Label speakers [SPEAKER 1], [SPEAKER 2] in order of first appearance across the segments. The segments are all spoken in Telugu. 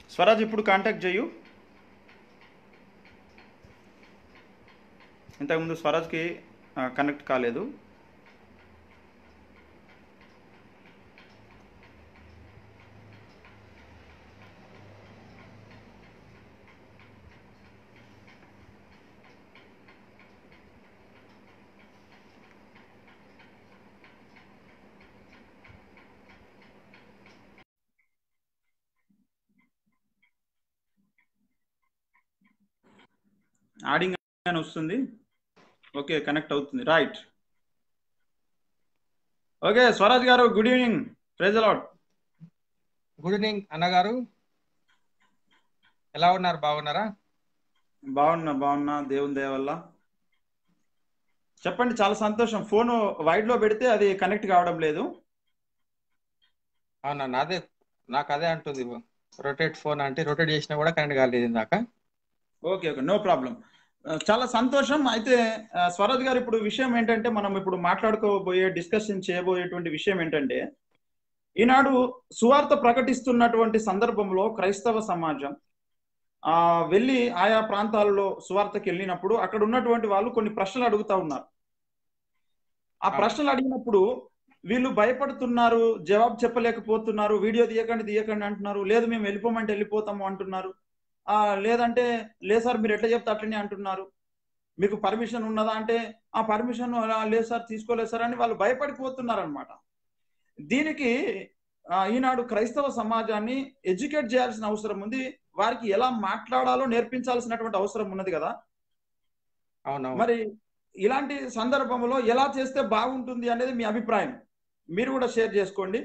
[SPEAKER 1] స్వరాజ్ ఇప్పుడు కాంటాక్ట్ చేయు ఇంతకుముందు స్వరాజ్కి కనెక్ట్ కాలేదు ఆడింగ్ అని వస్తుంది ఓకే కనెక్ట్ అవుతుంది right okay Swaraj garu good evening praise Lord
[SPEAKER 2] good evening అన్నగారు ఎలా ఉన్నారు బాగున్నారా
[SPEAKER 1] బాగున్నా బాగున్నా దేవుని దయ వల్ల చెప్పండి చాలా సంతోషం ఫోన్ వైడ్ లో పెడితే అది కనెక్ట్ కావడం లేదు
[SPEAKER 2] అవునా నాదే నాకు అదే అంటుంది రొటేట్ ఫోన్ అంటే రొటేట్ చేసినా కూడా కరెంట్ కాలేదు ఇందాక
[SPEAKER 1] ఓకే ఓకే నో ప్రాబ్లం చాలా సంతోషం అయితే ఆ, స్వరాజ్ గారు ఇప్పుడు విషయం ఏంటంటే మనం ఇప్పుడు మాట్లాడుకోబోయే డిస్కషన్ చేయబోయేటువంటి విషయం ఏంటంటే ఈనాడు సువార్త ప్రకటిస్తున్నటువంటి సందర్భంలో క్రైస్తవ సమాజం ఆ వెళ్ళి ఆయా ప్రాంతాలలో సువార్తకి వెళ్ళినప్పుడు అక్కడ ఉన్నటువంటి వాళ్ళు కొన్ని ప్రశ్నలు అడుగుతా ఉన్నారు ఆ ప్రశ్నలు అడిగినప్పుడు వీళ్ళు భయపడుతున్నారు జవాబు చెప్పలేకపోతున్నారు వీడియో తీయకండి తీయకండి అంటున్నారు లేదు మేము వెళ్ళిపోమంటే వెళ్ళిపోతాము అంటున్నారు ఆ లేదంటే లేదు సార్ మీరు ఎట్లా చెప్తే అట్లనే అంటున్నారు మీకు పర్మిషన్ ఉన్నదా అంటే ఆ పర్మిషన్ లేదు సార్ తీసుకోలేదు సార్ అని వాళ్ళు భయపడిపోతున్నారు అనమాట దీనికి ఆ, ఈనాడు క్రైస్తవ సమాజాన్ని ఎడ్యుకేట్ చేయాల్సిన అవసరం ఉంది వారికి ఎలా మాట్లాడాలో నేర్పించాల్సినటువంటి అవసరం ఉన్నది కదా
[SPEAKER 2] అవునవును
[SPEAKER 1] మరి ఇలాంటి సందర్భంలో ఎలా చేస్తే బాగుంటుంది అనేది మీ అభిప్రాయం మీరు కూడా షేర్ చేసుకోండి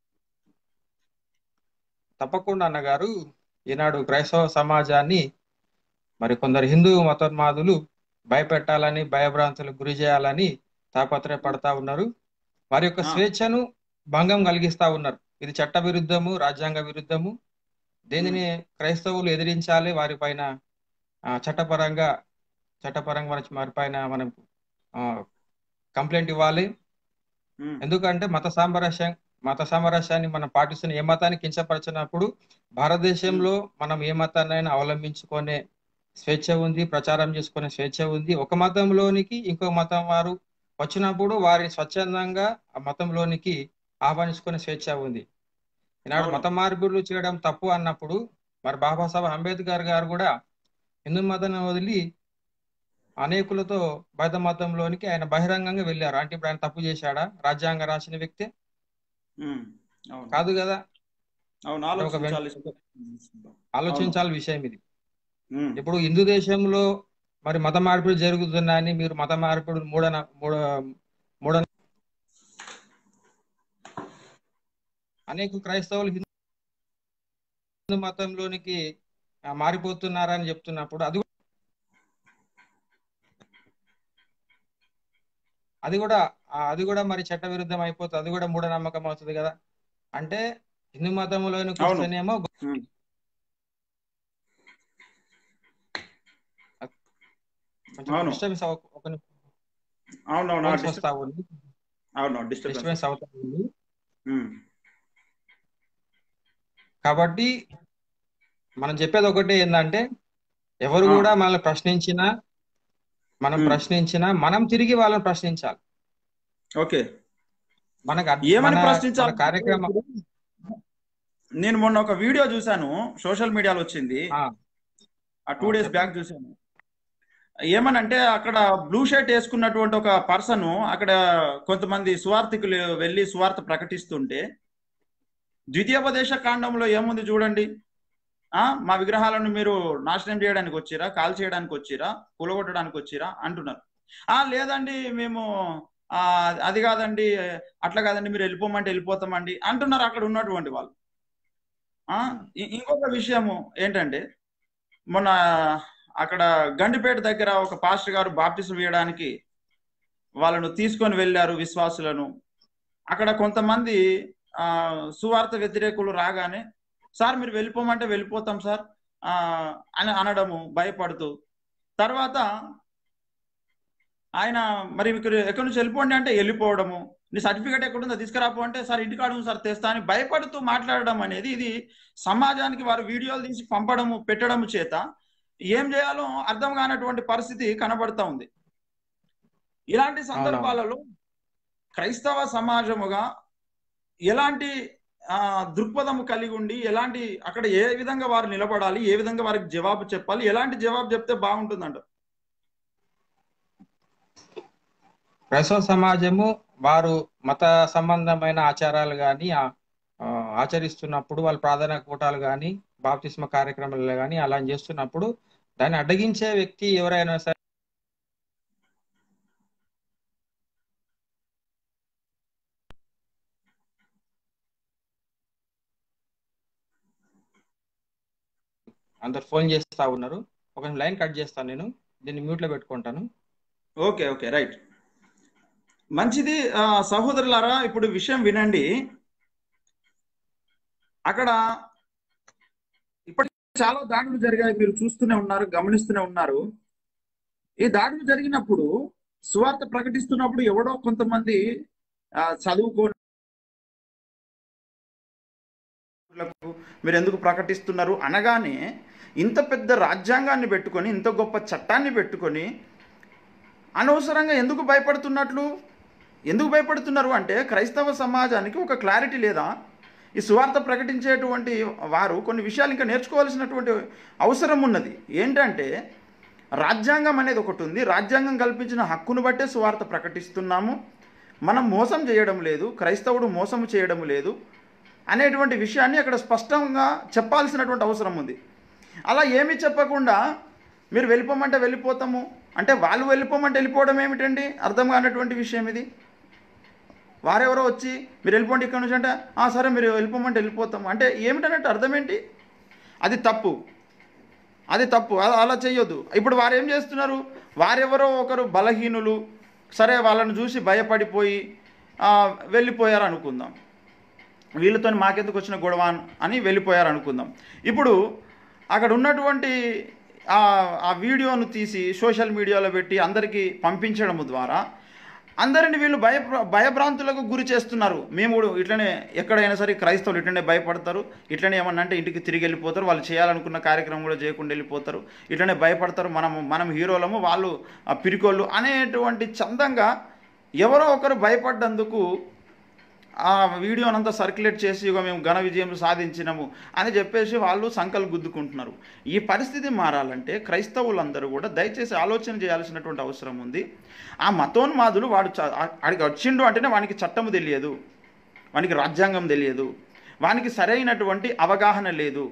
[SPEAKER 2] తప్పకుండా అన్నగారు ఈనాడు క్రైస్తవ సమాజాన్ని మరి కొందరు హిందూ మతోన్మాదులు భయపెట్టాలని భయభ్రాంతులకు గురి చేయాలని తాపత్రయపడతా ఉన్నారు వారి యొక్క
[SPEAKER 1] ఆ.
[SPEAKER 2] స్వేచ్ఛను భంగం కలిగిస్తా ఉన్నారు ఇది చట్ట విరుద్ధము రాజ్యాంగ విరుద్ధము దీనిని క్రైస్తవులు ఎదిరించాలి వారి పైన ఆ, చట్టపరంగా చట్టపరంగా మన- వారి పైన మనం కంప్లైంట్ ఇవ్వాలి
[SPEAKER 1] ఉమ్,
[SPEAKER 2] ఎందుకంటే మత సామరస్యం మత సామరస్యాన్ని మనం పాటిస్తున్న ఏ మతాన్ని కించపరిచినప్పుడు భారతదేశంలో మనం ఏ మతాన్నైనా అవలంబించుకునే స్వేచ్ఛ ఉంది ప్రచారం చేసుకునే స్వేచ్ఛ ఉంది ఒక మతంలోనికి ఇంకో మతం వారు వచ్చినప్పుడు వారిని స్వచ్ఛందంగా ఆ మతంలోనికి ఆహ్వానించుకునే స్వేచ్ఛ ఉంది ఈనాడు
[SPEAKER 1] అవును.
[SPEAKER 2] మత మార్పులు చేయడం తప్పు అన్నప్పుడు మరి బాబాసాహెబ్ అంబేద్కర్ గారు కూడా హిందూ మతాన్ని వదిలి అనేకులతో బౌద్ధ మతంలోనికి ఆయన బహిరంగంగా వెళ్ళారు అంటే ఇప్పుడు ఆయన తప్పు చేశాడా రాజ్యాంగం రాసిన వ్యక్తి
[SPEAKER 1] ఉమ్, అవును
[SPEAKER 2] కాదు కదా
[SPEAKER 1] అవును
[SPEAKER 2] ఒక వెంట-
[SPEAKER 1] ఆలోచించాలి
[SPEAKER 2] ఆలోచించాలి విషయం ఇది
[SPEAKER 1] ఉమ్,
[SPEAKER 2] ఇప్పుడు హిందూ దేశంలో మరి మత మార్పిడి జరుగుతున్నాయని మీరు మత మార్పిడి మూఢ మూఢ మూఢ అనేక క్రైస్తవులు హిందూ మతంలోనికి ఆ, మారిపోతున్నారని చెప్తున్నప్పుడు అది కూడా- అది కూడా ఆ, అది కూడా మరి చట్ట విరుద్ధం అయిపోతుంది అది కూడా మూఢనమ్మకం అవుతుంది కదా అంటే హిందూ మతంలోని క్రిస్టియన్ ఏమో
[SPEAKER 1] ఉమ్.
[SPEAKER 2] కొంచెం
[SPEAKER 1] అవును.
[SPEAKER 2] డిస్టర్బెన్స్ ఒక
[SPEAKER 1] అవునవును
[SPEAKER 2] calls వస్తా ఉంది
[SPEAKER 1] అవును డిస్టర్బెన్స్
[SPEAKER 2] డిస్టర్బెన్స్ అవుతా ఉంది
[SPEAKER 1] ఉమ్,
[SPEAKER 2] కాబట్టి మనం చెప్పేది ఒకటే ఏంటంటే ఎవరు
[SPEAKER 1] ఆ.
[SPEAKER 2] కూడా మనల్ని ప్రశ్నించినా మనం
[SPEAKER 1] మ్.
[SPEAKER 2] ప్రశ్నించినా మనం తిరిగి వాళ్ళని ప్రశ్నించాలి
[SPEAKER 1] ఓకే
[SPEAKER 2] మనకు అర్థ-
[SPEAKER 1] ఏమని
[SPEAKER 2] మన-
[SPEAKER 1] ప్రశ్నించాలి
[SPEAKER 2] మన కార్యక్రమం
[SPEAKER 1] నేను మొన్న ఒక వీడియో చూశాను సోషల్ మీడియాలో వచ్చింది
[SPEAKER 2] ఆ,
[SPEAKER 1] ఆ టూ
[SPEAKER 2] ఆ,
[SPEAKER 1] డేస్
[SPEAKER 2] చెప్పండి.
[SPEAKER 1] బ్యాక్ చూశాను ఏమనంటే అక్కడ బ్లూ షర్ట్ వేసుకున్నటువంటి ఒక పర్సన్ అక్కడ కొంతమంది సువార్థికులు వెళ్ళి సువార్త ప్రకటిస్తుంటే ద్వితీయోపదేశ కాండంలో ఏముంది చూడండి ఆ మా విగ్రహాలను మీరు నాశనం చేయడానికి వచ్చిరా కాల్ చేయడానికి వచ్చిరా కూలగొట్టడానికి వచ్చిరా అంటున్నారు ఆ లేదండి మేము ఆ అది కాదండి అట్లా కాదండి మీరు వెళ్ళిపోమంటే వెళ్ళిపోతామండి అంటున్నారు అక్కడ ఉన్నటువంటి వాళ్ళు ఆ ఇ- ఇంకొక విషయము ఏంటంటే మొన్న అక్కడ గండిపేట దగ్గర ఒక పాస్టర్ గారు బాప్టిజం వేయడానికి వాళ్ళను తీసుకొని వెళ్ళారు విశ్వాసులను అక్కడ కొంతమంది ఆ సువార్త వ్యతిరేకులు రాగానే సార్ మీరు వెళ్ళిపోమంటే వెళ్ళిపోతాం సార్ ఆ అని అనడము భయపడుతూ తర్వాత ఆయన మరి ఇక్కడ ఎక్కడి నుంచి వెళ్ళిపోండి అంటే వెళ్ళిపోవడము నీ సర్టిఫికేట్ ఎక్కడుందో తీసుకురాపు అంటే సార్ ఇంటికాడ ఉంది సార్ తెస్తా అని భయపడుతూ మాట్లాడడం అనేది ఇది సమాజానికి వారు వీడియోలు తీసి పంపడము పెట్టడము చేత ఏం చేయాలో అర్థం కానటువంటి పరిస్థితి కనబడతా ఉంది ఇలాంటి సందర్భాలలో క్రైస్తవ సమాజముగా ఎలాంటి ఆ దృక్పథము కలిగి ఉండి ఎలాంటి అక్కడ ఏ విధంగా వారు నిలబడాలి ఏ విధంగా వారికి జవాబు చెప్పాలి ఎలాంటి జవాబు చెప్తే బాగుంటుందంట
[SPEAKER 2] క్రైస్తవ సమాజము వారు మత సంబంధమైన ఆచారాలు కానీ ఆచరిస్తున్నప్పుడు వాళ్ళ ప్రార్థనా కూటాలు కానీ బాప్తిస్మ కార్యక్రమాలు కానీ అలా చేస్తున్నప్పుడు దాన్ని అడ్డగించే వ్యక్తి ఎవరైనా సరే అందరు ఫోన్ చేస్తా ఉన్నారు ఒక లైన్ కట్ చేస్తాను నేను దీన్ని మ్యూట్ లో పెట్టుకుంటాను
[SPEAKER 1] ఓకే ఓకే రైట్ మంచిది సహోదరులారా ఇప్పుడు విషయం వినండి అక్కడ ఇప్పటి చాలా దాడులు జరిగాయి మీరు చూస్తూనే ఉన్నారు గమనిస్తూనే ఉన్నారు ఈ దాడులు జరిగినప్పుడు సువార్త ప్రకటిస్తున్నప్పుడు ఎవడో కొంతమంది చదువుకో మీరు ఎందుకు ప్రకటిస్తున్నారు అనగానే ఇంత పెద్ద రాజ్యాంగాన్ని పెట్టుకొని ఇంత గొప్ప చట్టాన్ని పెట్టుకొని అనవసరంగా ఎందుకు భయపడుతున్నట్లు ఎందుకు భయపడుతున్నారు అంటే క్రైస్తవ సమాజానికి ఒక క్లారిటీ లేదా ఈ సువార్త ప్రకటించేటువంటి వారు కొన్ని విషయాలు ఇంకా నేర్చుకోవాల్సినటువంటి అవసరం ఉన్నది ఏంటంటే రాజ్యాంగం అనేది ఒకటి ఉంది రాజ్యాంగం కల్పించిన హక్కును బట్టే సువార్త ప్రకటిస్తున్నాము మనం మోసం చేయడం లేదు క్రైస్తవుడు మోసం చేయడం లేదు అనేటువంటి విషయాన్ని అక్కడ స్పష్టంగా చెప్పాల్సినటువంటి అవసరం ఉంది అలా ఏమీ చెప్పకుండా మీరు వెళ్ళిపోమంటే వెళ్ళిపోతాము అంటే వాళ్ళు వెళ్ళిపోమంటే వెళ్ళిపోవడం ఏమిటండి అర్థం కానటువంటి విషయం ఇది వారెవరో వచ్చి మీరు వెళ్ళిపోండి ఇక్కడ నుంచి అంటే సరే మీరు వెళ్ళిపోమంటే వెళ్ళిపోతాము అంటే ఏమిటన్నట్టు అర్థం ఏంటి అది తప్పు అది తప్పు అలా చేయొద్దు ఇప్పుడు వారు ఏం చేస్తున్నారు వారెవరో ఒకరు బలహీనులు సరే వాళ్ళని చూసి భయపడిపోయి వెళ్ళిపోయారు అనుకుందాం వీళ్ళతో మాకెందుకు వచ్చిన గొడవ అని వెళ్ళిపోయారు అనుకుందాం ఇప్పుడు అక్కడ ఉన్నటువంటి ఆ వీడియోను తీసి సోషల్ మీడియాలో పెట్టి అందరికీ పంపించడం ద్వారా అందరిని వీళ్ళు భయ భయభ్రాంతులకు గురి చేస్తున్నారు మేము కూడా ఇట్లనే ఎక్కడైనా సరే క్రైస్తవులు ఇట్లనే భయపడతారు ఇట్లనే ఏమన్నా అంటే ఇంటికి తిరిగి వెళ్ళిపోతారు వాళ్ళు చేయాలనుకున్న కార్యక్రమం కూడా చేయకుండా వెళ్ళిపోతారు ఇట్లనే భయపడతారు మనం మనం హీరోలము వాళ్ళు పిరికోళ్ళు అనేటువంటి చందంగా ఎవరో ఒకరు భయపడ్డందుకు ఆ వీడియోని అంతా సర్క్యులేట్ చేసి ఇక మేము ఘన విజయం సాధించినాము అని చెప్పేసి వాళ్ళు సంకలు గుద్దుకుంటున్నారు ఈ పరిస్థితి మారాలంటే క్రైస్తవులందరూ కూడా దయచేసి ఆలోచన చేయాల్సినటువంటి అవసరం ఉంది ఆ మతోన్మాదులు వాడు వాడికి వచ్చిండు అంటేనే వానికి చట్టము తెలియదు వానికి రాజ్యాంగం తెలియదు వానికి సరైనటువంటి అవగాహన లేదు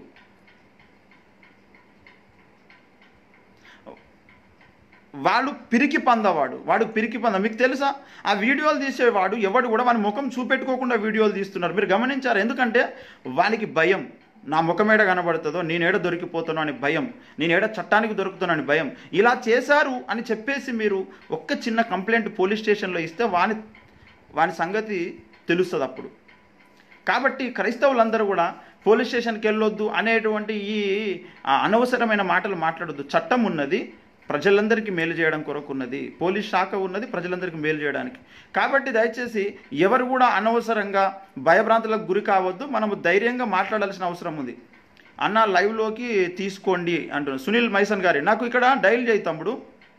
[SPEAKER 1] వాడు పిరికి పందవాడు వాడు పిరికి పంద మీకు తెలుసా ఆ వీడియోలు తీసేవాడు ఎవడు కూడా వాని ముఖం చూపెట్టుకోకుండా వీడియోలు తీస్తున్నారు మీరు గమనించారు ఎందుకంటే వానికి భయం నా ముఖమేడ కనబడుతుందో నేనేడ దొరికిపోతానో అని భయం నేనేడ చట్టానికి దొరుకుతానో అని భయం ఇలా చేశారు అని చెప్పేసి మీరు ఒక్క చిన్న కంప్లైంట్ పోలీస్ స్టేషన్లో ఇస్తే వాని వాని సంగతి తెలుస్తుంది అప్పుడు కాబట్టి క్రైస్తవులందరూ కూడా పోలీస్ స్టేషన్కి వెళ్ళొద్దు అనేటువంటి ఈ అనవసరమైన మాటలు మాట్లాడొద్దు చట్టం ఉన్నది ప్రజలందరికీ మేలు చేయడం కొరకు ఉన్నది పోలీస్ శాఖ ఉన్నది ప్రజలందరికీ మేలు చేయడానికి కాబట్టి దయచేసి ఎవరు కూడా అనవసరంగా భయభ్రాంతులకు గురి కావద్దు మనము ధైర్యంగా మాట్లాడాల్సిన అవసరం ఉంది అన్న లైవ్లోకి తీసుకోండి అంటున్నారు సునీల్ మైసన్ గారి నాకు ఇక్కడ డైల్ చేయి తమ్ముడు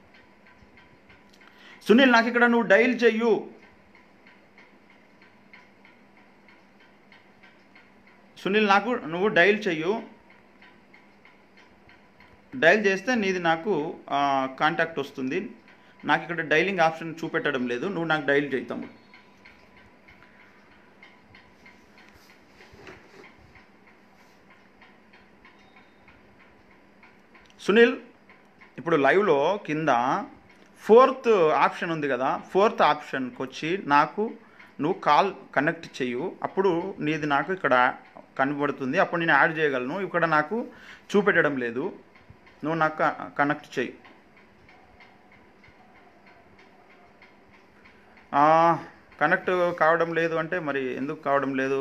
[SPEAKER 1] సునీల్ నాకు ఇక్కడ నువ్వు డైల్ చెయ్యు సునీల్ నాకు నువ్వు డైల్ చెయ్యు డైల్ చేస్తే నీది నాకు కాంటాక్ట్ వస్తుంది నాకు ఇక్కడ డైలింగ్ ఆప్షన్ చూపెట్టడం లేదు నువ్వు నాకు డైల్ చేయి తమ్ముడు సునీల్ ఇప్పుడు లైవ్లో కింద ఫోర్త్ ఆప్షన్ ఉంది కదా ఫోర్త్ ఆప్షన్కి వచ్చి నాకు నువ్వు కాల్ కనెక్ట్ చెయ్యు అప్పుడు నీది నాకు ఇక్కడ కనబడుతుంది అప్పుడు నేను యాడ్ చేయగలను ఇక్కడ నాకు చూపెట్టడం లేదు నువ్వు నాకు కనెక్ట్ చెయ్యి కనెక్ట్ కావడం లేదు అంటే మరి ఎందుకు కావడం లేదు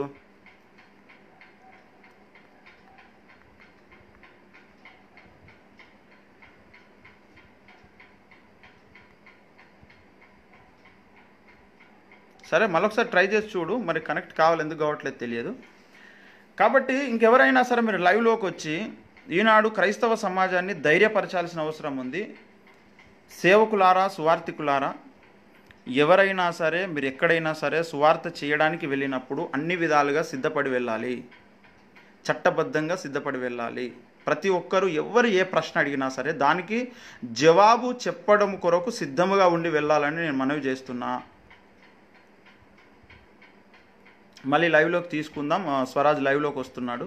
[SPEAKER 1] సరే మరొకసారి ట్రై చేసి చూడు మరి కనెక్ట్ కావాలి ఎందుకు కావట్లేదు తెలియదు కాబట్టి ఇంకెవరైనా సరే మీరు లైవ్లోకి వచ్చి ఈనాడు క్రైస్తవ సమాజాన్ని ధైర్యపరచాల్సిన అవసరం ఉంది సేవకులారా సువార్థికులారా ఎవరైనా సరే మీరు ఎక్కడైనా సరే సువార్త చేయడానికి వెళ్ళినప్పుడు అన్ని విధాలుగా సిద్ధపడి వెళ్ళాలి చట్టబద్ధంగా సిద్ధపడి వెళ్ళాలి ప్రతి ఒక్కరూ ఎవరు ఏ ప్రశ్న అడిగినా సరే దానికి జవాబు చెప్పడం కొరకు సిద్ధముగా ఉండి వెళ్ళాలని నేను మనవి చేస్తున్నా మళ్ళీ లైవ్లోకి తీసుకుందాం ఆ, స్వరాజ్ లైవ్లోకి వస్తున్నాడు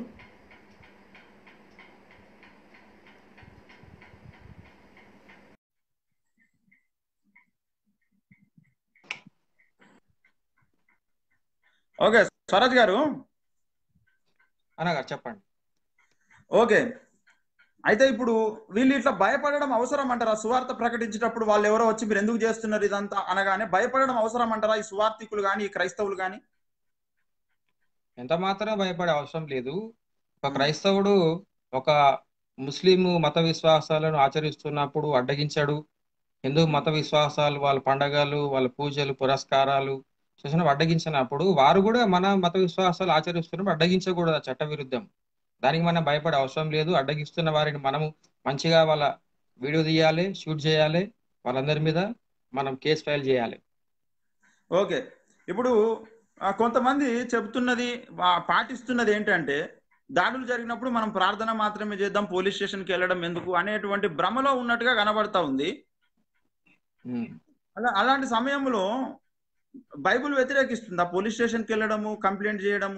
[SPEAKER 1] ఓకే స్వరాజ్ గారు
[SPEAKER 2] అనగా చెప్పండి
[SPEAKER 1] ఓకే అయితే ఇప్పుడు వీళ్ళు ఇట్లా భయపడడం అవసరం అంటారా సువార్త ప్రకటించేటప్పుడు వాళ్ళు ఎవరో వచ్చి మీరు ఎందుకు చేస్తున్నారు ఇదంతా అనగానే భయపడడం అవసరం అంటారా ఈ సువార్థికులు కానీ ఈ క్రైస్తవులు కానీ
[SPEAKER 2] ఎంత మాత్రమే భయపడే అవసరం లేదు ఒక క్రైస్తవుడు ఒక ముస్లిం మత విశ్వాసాలను ఆచరిస్తున్నప్పుడు అడ్డగించాడు హిందూ మత విశ్వాసాలు వాళ్ళ పండగలు వాళ్ళ పూజలు పురస్కారాలు చేసినప్పుడు అడ్డగించినప్పుడు వారు కూడా మన మత విశ్వాసాలు ఆచరిస్తున్నప్పుడు అడ్డగించకూడదు ఆ చట్ట విరుద్ధం దానికి మనం భయపడే అవసరం లేదు అడ్డగిస్తున్న వారిని మనము మంచిగా వాళ్ళ వీడియో తీయాలి షూట్ చేయాలి వాళ్ళందరి మీద మనం కేసు ఫైల్ చేయాలి
[SPEAKER 1] ఓకే ఇప్పుడు ఆ, కొంతమంది చెబుతున్నది ఆ, పాటిస్తున్నది ఏంటంటే దాడులు జరిగినప్పుడు మనం ప్రార్థన మాత్రమే చేద్దాం పోలీస్ స్టేషన్కి వెళ్ళడం ఎందుకు అనేటువంటి భ్రమలో ఉన్నట్టుగా కనబడతా ఉంది
[SPEAKER 2] ఉమ్.
[SPEAKER 1] అలా అలాంటి సమయంలో బైబిల్ వ్యతిరేకిస్తుందా పోలీస్ స్టేషన్కి వెళ్ళడము కంప్లైంట్ చేయడము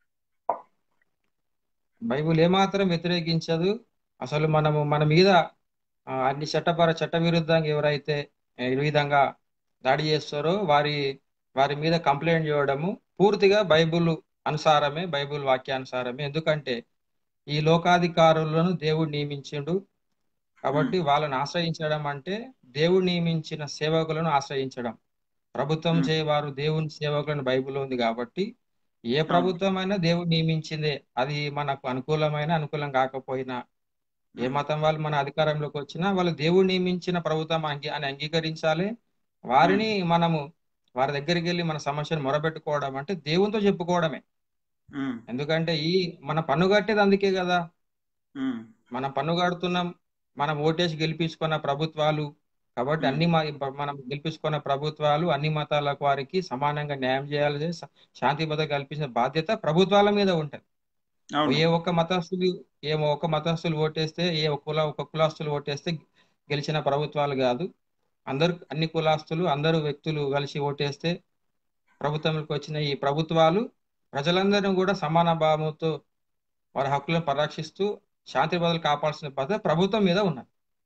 [SPEAKER 2] బైబిల్ ఏమాత్రం వ్యతిరేకించదు అసలు మనము మన మీద ఆ, అన్ని చట్టపర చట్ట విరుద్ధంగా ఎవరైతే ఆ, ఈ విధంగా దాడి చేస్తారో వారి వారి మీద కంప్లైంట్ చేయడము పూర్తిగా బైబిల్ అనుసారమే బైబిల్ వాక్యానుసారమే ఎందుకంటే ఈ లోకాధికారులను దేవుడు నియమించిండు కాబట్టి వాళ్ళని ఆశ్రయించడం అంటే దేవుడు నియమించిన సేవకులను ఆశ్రయించడం ప్రభుత్వం
[SPEAKER 1] Hmm.
[SPEAKER 2] చేయవారు దేవుని సేవకులను బైబిల్లో ఉంది కాబట్టి ఏ ప్రభుత్వం అయినా దేవుడు నియమించిందే అది మనకు అనుకూలమైన అనుకూలం కాకపోయినా ఏ మతం వాళ్ళు మన అధికారంలోకి వచ్చినా వాళ్ళు దేవుడు నియమించిన ప్రభుత్వం అంగీ అని అంగీకరించాలి వారిని మనము వారి దగ్గరికి వెళ్ళి మన సమస్యను మొరబెట్టుకోవడం అంటే దేవునితో చెప్పుకోవడమే
[SPEAKER 1] ఉమ్,
[SPEAKER 2] ఎందుకంటే ఈ మన పన్ను కట్టేది అందుకే కదా
[SPEAKER 1] ఉమ్,
[SPEAKER 2] మనం పన్ను కడుతున్నాం మనం ఓటేసి గెలిపించుకున్న ప్రభుత్వాలు కాబట్టి అన్ని మ- మనం గెలిపించుకున్న ప్రభుత్వాలు అన్ని మతాలకు వారికి సమానంగా న్యాయం చేయాలి శా- శాంతి భద్రత కల్పించిన బాధ్యత ప్రభుత్వాల మీద ఉంటది
[SPEAKER 1] అవును
[SPEAKER 2] ఏ ఒక్క మతస్థులు ఏ ఒక్క మతస్థులు ఓటేస్తే ఏ ఒక్క కుల ఒక కులాస్తులు ఓటేస్తే గెలిచిన ప్రభుత్వాలు కాదు అందరు అన్ని కులాస్తులు అందరు వ్యక్తులు కలిసి ఓటేస్తే ప్రభుత్వంలోకి వచ్చిన ఈ ప్రభుత్వాలు ప్రజలందరినీ కూడా సమాన భావంతో వారి హక్కులను పరిరక్షిస్తూ శాంతి భద్రతలు కాపాడాల్సిన బాధ్యత ప్రభుత్వం మీద ఉన్నది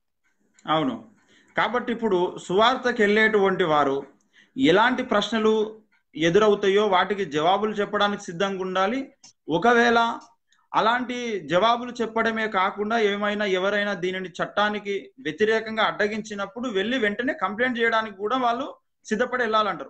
[SPEAKER 1] అవును కాబట్టి ఇప్పుడు సువార్తకి వెళ్ళేటువంటి వారు ఎలాంటి ప్రశ్నలు ఎదురవుతాయో వాటికి జవాబులు చెప్పడానికి సిద్ధంగా ఉండాలి ఒకవేళ అలాంటి జవాబులు చెప్పడమే కాకుండా ఏమైనా ఎవరైనా దీనిని చట్టానికి వ్యతిరేకంగా అడ్డగించినప్పుడు వెళ్ళి వెంటనే కంప్లైంట్ చేయడానికి కూడా వాళ్ళు సిద్ధపడి వెళ్ళాలంటారు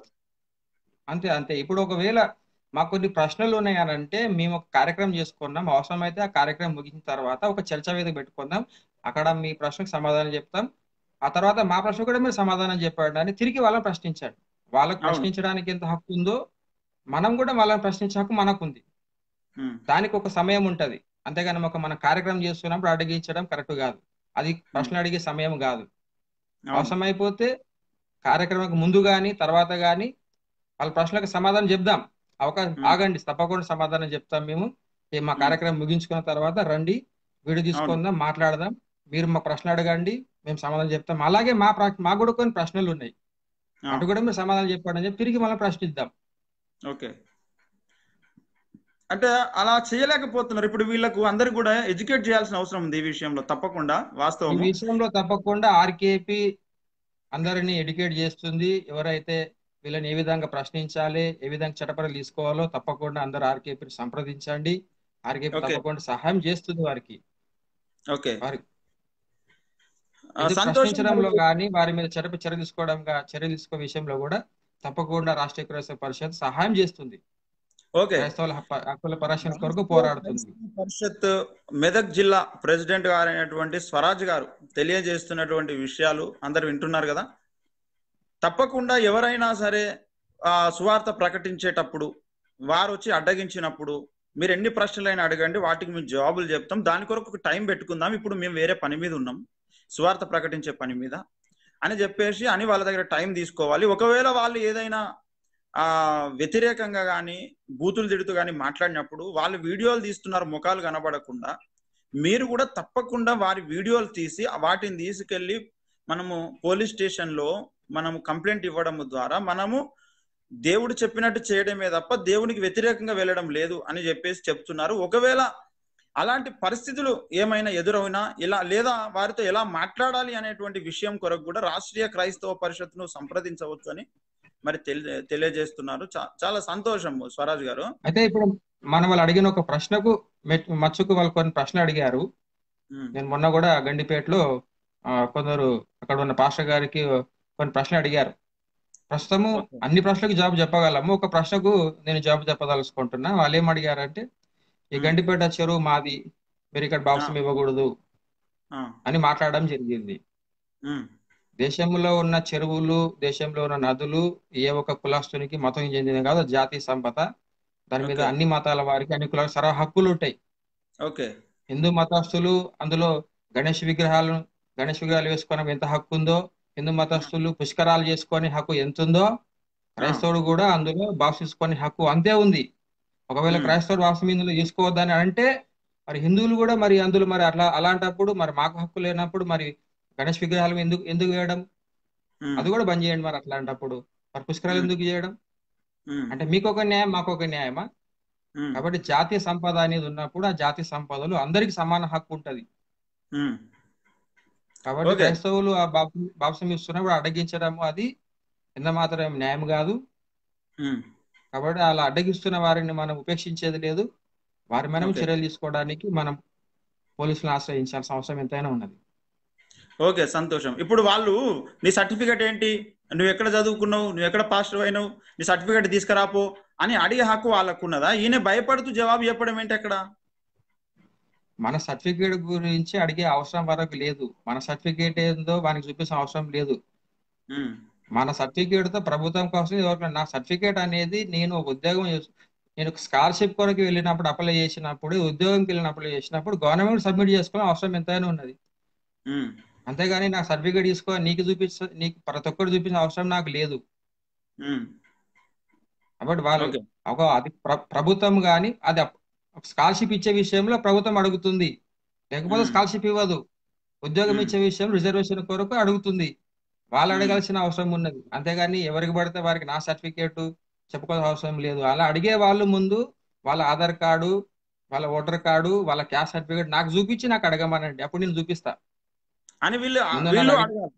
[SPEAKER 2] అంతే అంతే ఇప్పుడు ఒకవేళ మాకు కొన్ని ప్రశ్నలు ఉన్నాయి అని అంటే మేము ఒక కార్యక్రమం చేసుకున్నాం అవసరమైతే ఆ కార్యక్రమం ముగిసిన తర్వాత ఒక చర్చా వేదిక పెట్టుకుందాం అక్కడ మీ ప్రశ్నకు సమాధానం చెప్తాం ఆ తర్వాత మా ప్రశ్న కూడా మీరు సమాధానం చెప్పండి అని తిరిగి వాళ్ళని ప్రశ్నించాడు వాళ్ళకి
[SPEAKER 1] అవును.
[SPEAKER 2] ప్రశ్నించడానికి ఎంత హక్కు ఉందో మనం కూడా వాళ్ళని ప్రశ్నించే హక్కు మనకుంది
[SPEAKER 1] ఉమ్,
[SPEAKER 2] దానికి ఒక సమయం ఉంటది అంతేగాని ఒక మన కార్యక్రమం చేస్తున్నప్పుడు అడిగించడం కరెక్ట్ కాదు అది ప్రశ్న అడిగే సమయం కాదు
[SPEAKER 1] అవును
[SPEAKER 2] అవసరమైపోతే కార్యక్రమానికి ముందు గాని తర్వాత గాని వాళ్ళ ప్రశ్నలకు సమాధానం చెప్దాం అవకాశం
[SPEAKER 1] Hmm.
[SPEAKER 2] ఆగండి తప్పకుండా సమాధానం చెప్తాం మేము ఈ మా
[SPEAKER 1] Hmm.
[SPEAKER 2] కార్యక్రమం ముగించుకున్న తర్వాత రండి వీడియో తీసుకుందాం మాట్లాడదాం మీరు మా ప్రశ్న అడగండి మేము సమాధానం చెప్తాం అలాగే మా ప్ర- మాకు కూడా కొన్ని ప్రశ్నలు ఉన్నాయి
[SPEAKER 1] ఆ,
[SPEAKER 2] అటు కూడా మీరు సమాధానం చెప్పండి అని చెప్పి తిరిగి మళ్ళీ ప్రశ్నిద్దాం
[SPEAKER 1] ఓకే అంటే అలా చేయలేకపోతున్నారు ఇప్పుడు వీళ్ళకు అందరికి కూడా ఎడ్యుకేట్ చేయాల్సిన అవసరం ఉంది ఈ విషయంలో తప్పకుండా
[SPEAKER 2] ఈ
[SPEAKER 1] వాస్తవం
[SPEAKER 2] విషయంలో తప్పకుండా ఆర్కేపీ అందరినీ ఎడ్యుకేట్ చేస్తుంది ఎవరైతే వీళ్ళని ఏ విధంగా ప్రశ్నించాలి ఏ విధంగా చట్టపరలు తీసుకోవాలో తప్పకుండా అందరు ఆర్కేపీని సంప్రదించండి ఆర్కేపీ
[SPEAKER 1] Okay.
[SPEAKER 2] తప్పకుండా సహాయం చేస్తుంది వారికి
[SPEAKER 1] ఓకే
[SPEAKER 2] వారి
[SPEAKER 1] ఆ,
[SPEAKER 2] ఇది
[SPEAKER 1] సంతోషం
[SPEAKER 2] ప్రశ్నించడంలో కానీ వారి మీద చర్య చర్య తీసుకోవడం గా- చర్య తీసుకో విషయంలో కూడా తప్పకుండా రాష్ట్రీయ క్రైస్తవ పరిషత్ సహాయం చేస్తుంది
[SPEAKER 1] ఓకే
[SPEAKER 2] క్రైస్తవుల హక్కు- హక్కుల పరిరక్షణ కొరకు పోరాడుతుంది
[SPEAKER 1] పరిషత్ మెదక్ జిల్లా ప్రెసిడెంట్ గారైనటువంటి స్వరాజ్ గారు తెలియజేస్తున్నటువంటి విషయాలు అందరు వింటున్నారు కదా తప్పకుండా ఎవరైనా సరే ఆ, సువార్త ప్రకటించేటప్పుడు వారు వచ్చి అడ్డగించినప్పుడు మీరు ఎన్ని ప్రశ్నలైనా అడగండి వాటికి మేము జవాబులు చెప్తాం దాని కొరకు ఒక టైం పెట్టుకుందాం ఇప్పుడు మేము వేరే పని మీద ఉన్నాం సువార్త ప్రకటించే పని మీద అని చెప్పేసి అని వాళ్ళ దగ్గర టైం తీసుకోవాలి ఒకవేళ వాళ్ళు ఏదైనా ఆ వ్యతిరేకంగా కానీ బూతులు తిడుతూ కానీ మాట్లాడినప్పుడు వాళ్ళు వీడియోలు తీస్తున్నారు ముఖాలు కనబడకుండా మీరు కూడా తప్పకుండా వారి వీడియోలు తీసి వాటిని తీసుకెళ్లి మనము పోలీస్ స్టేషన్ లో మనము కంప్లైంట్ ఇవ్వడం ద్వారా మనము దేవుడు చెప్పినట్టు చేయడమే తప్ప దేవునికి వ్యతిరేకంగా వెళ్ళడం లేదు అని చెప్పేసి చెప్తున్నారు ఒకవేళ అలాంటి పరిస్థితులు ఏమైనా ఎదురైనా ఇలా లేదా వారితో ఎలా మాట్లాడాలి అనేటువంటి విషయం కొరకు కూడా రాష్ట్రీయ క్రైస్తవ పరిషత్ను సంప్రదించవచ్చు అని మరి తెలి- తెలియజేస్తున్నారు చా- చాలా సంతోషం స్వరాజ్ గారు
[SPEAKER 2] అయితే ఇప్పుడు మనం వాళ్ళు అడిగిన ఒక ప్రశ్నకు మెట్- మచ్చుకు వాళ్ళు కొన్ని ప్రశ్నలు అడిగారు
[SPEAKER 1] ఉమ్,
[SPEAKER 2] నేను మొన్న కూడా గండిపేటలో ఆ, కొందరు అక్కడ ఉన్న పాస్టర్ గారికి కొన్ని ప్రశ్నలు అడిగారు ప్రస్తుతము
[SPEAKER 1] ఓకే.
[SPEAKER 2] అన్ని ప్రశ్నలకు జవాబు చెప్పగలము ఒక ప్రశ్నకు నేను జవాబు చెప్పదలుచుకుంటున్నా వాళ్ళు ఏం అడిగారంటే ఈ
[SPEAKER 1] మ్మ్.
[SPEAKER 2] గండిపేట చెరువు మాది మీరు ఇక్కడ బాప్సం ఇవ్వకూడదు
[SPEAKER 1] ఆ,
[SPEAKER 2] అని మాట్లాడడం జరిగింది
[SPEAKER 1] ఉమ్,
[SPEAKER 2] దేశంలో ఉన్న చెరువులు దేశంలో ఉన్న నదులు ఏ ఒక్క కులస్తునికి మతం చెందినవి కాదు అది జాతీయ సంపద దాని మీద
[SPEAKER 1] ఓకే.
[SPEAKER 2] అన్ని మతాల వారికి అన్ని కుల సర్వ హక్కులు ఉంటాయి
[SPEAKER 1] ఓకే
[SPEAKER 2] హిందూ మతస్థులు అందులో గణేష్ విగ్రహాలు గణేష్ విగ్రహాలు వేసుకోవడం ఎంత హక్కు ఉందో హిందూ మతస్థులు పుష్కరాలు చేసుకొని హక్కు ఎంత ఉందో క్రైస్తవుడు కూడా అందులో బాప్సించుకొని హక్కు అంతే ఉంది ఒకవేళ
[SPEAKER 1] మ్మ్.
[SPEAKER 2] క్రైస్తవుడు బాప్సం ఇందులో తీసుకోవద్దని అంటే మరి హిందువులు కూడా మరి అందులో మరి అట్లా అలాంటప్పుడు మరి మాకు హక్కు లేనప్పుడు మరి గణేష్ విగ్రహాలు ఎందుకు ఎందుకు వేయడం
[SPEAKER 1] ఉమ్,
[SPEAKER 2] అది కూడా బంద్ చేయండి మరి అట్లాంటప్పుడు మరి పుష్కరాలు
[SPEAKER 1] మ్మ్.
[SPEAKER 2] ఎందుకు చేయడం
[SPEAKER 1] ఉమ్,
[SPEAKER 2] అంటే మీకు ఒక న్యాయం మాకు ఒక న్యాయమా
[SPEAKER 1] ఉమ్,
[SPEAKER 2] కాబట్టి జాతీయ సంపద అనేది ఉన్నప్పుడు ఆ జాతీయ సంపదలు అందరికి సమాన హక్కు ఉంటది
[SPEAKER 1] ఉమ్,
[SPEAKER 2] కాబట్టి
[SPEAKER 1] ఓకే.
[SPEAKER 2] క్రైస్తవులు ఆ బాప్సం బాప్సం ఇస్తున్నప్పుడు అడ్డగించడం అది ఎంత మాత్రం న్యాయం కాదు
[SPEAKER 1] ఉమ్.
[SPEAKER 2] కాబట్టి అలా అడ్డగిస్తున్న వారిని మనం ఉపేక్షించేది లేదు వారి మనం
[SPEAKER 1] ఓకే.
[SPEAKER 2] చర్యలు తీసుకోవడానికి మనం పోలీసులను ఆశ్రయించాల్సిన అవసరం ఎంతైనా ఉన్నది
[SPEAKER 1] ఓకే సంతోషం ఇప్పుడు వాళ్ళు నీ సర్టిఫికెట్ ఏంటి నువ్వు ఎక్కడ చదువుకున్నావు నువ్వు ఎక్కడ పాస్టర్ అయినావు నీ సర్టిఫికెట్ తీసుకురాపో అని అడిగే హక్కు వాళ్ళకు ఉన్నదా ఈయన భయపడుతూ జవాబు చెప్పడం ఏంటి అక్కడ
[SPEAKER 2] మన సర్టిఫికేట్ గురించి అడిగే అవసరం వరకు లేదు మన సర్టిఫికేట్ ఏందో వానికి చూపించిన అవసరం లేదు
[SPEAKER 1] ఉమ్,
[SPEAKER 2] మన సర్టిఫికేట్ తో ప్రభుత్వం కోసం ఎవరికి నా సర్టిఫికేట్ అనేది నేను ఒక ఉద్యోగం చేసు- నేను స్కాలర్షిప్ కొరకు వెళ్ళినప్పుడు అప్లై చేసినప్పుడు ఉద్యోగంకి వెళ్ళినప్పుడు అప్లై చేసినప్పుడు గవర్నమెంట్ సబ్మిట్ చేసుకునే అవసరం ఎంతైనా ఉన్నది
[SPEAKER 1] ఉమ్,
[SPEAKER 2] అంతేగాని నా సర్టిఫికేట్ తీసుకో నీకు చూపించ నీకు ప్రతి ఒక్కరు చూపించిన అవసరం నాకు లేదు
[SPEAKER 1] ఉమ్,
[SPEAKER 2] కాబట్టి వాళ్ళు
[SPEAKER 1] ఓకే
[SPEAKER 2] ఒక అది ప్ర- ప్రభుత్వం కానీ అది స్కాలర్షిప్ ఇచ్చే విషయంలో ప్రభుత్వం అడుగుతుంది లేకపోతే
[SPEAKER 1] మ్మ్.
[SPEAKER 2] స్కాలర్షిప్ ఇవ్వదు ఉద్యోగం
[SPEAKER 1] మ్మ్.
[SPEAKER 2] ఇచ్చే విషయం రిజర్వేషన్ కొరకు అడుగుతుంది వాళ్ళు
[SPEAKER 1] మ్మ్.
[SPEAKER 2] అడగాల్సిన అవసరం ఉన్నది అంతేగాని ఎవరికి పడితే వారికి నా సర్టిఫికేట్ చెప్పుకోవాల్సిన అవసరం లేదు అలా అడిగే వాళ్ళు ముందు వాళ్ళ ఆధార్ కార్డు వాళ్ళ ఓటర్ కార్డు వాళ్ళ క్యాస్ట్ సర్టిఫికేట్ నాకు చూపించి నాకు అడగమనండి అప్పుడు నేను చూపిస్తా
[SPEAKER 1] అని వీళ్ళు
[SPEAKER 2] ముందు
[SPEAKER 1] వీళ్ళు
[SPEAKER 2] నన్ను
[SPEAKER 1] అడగాలి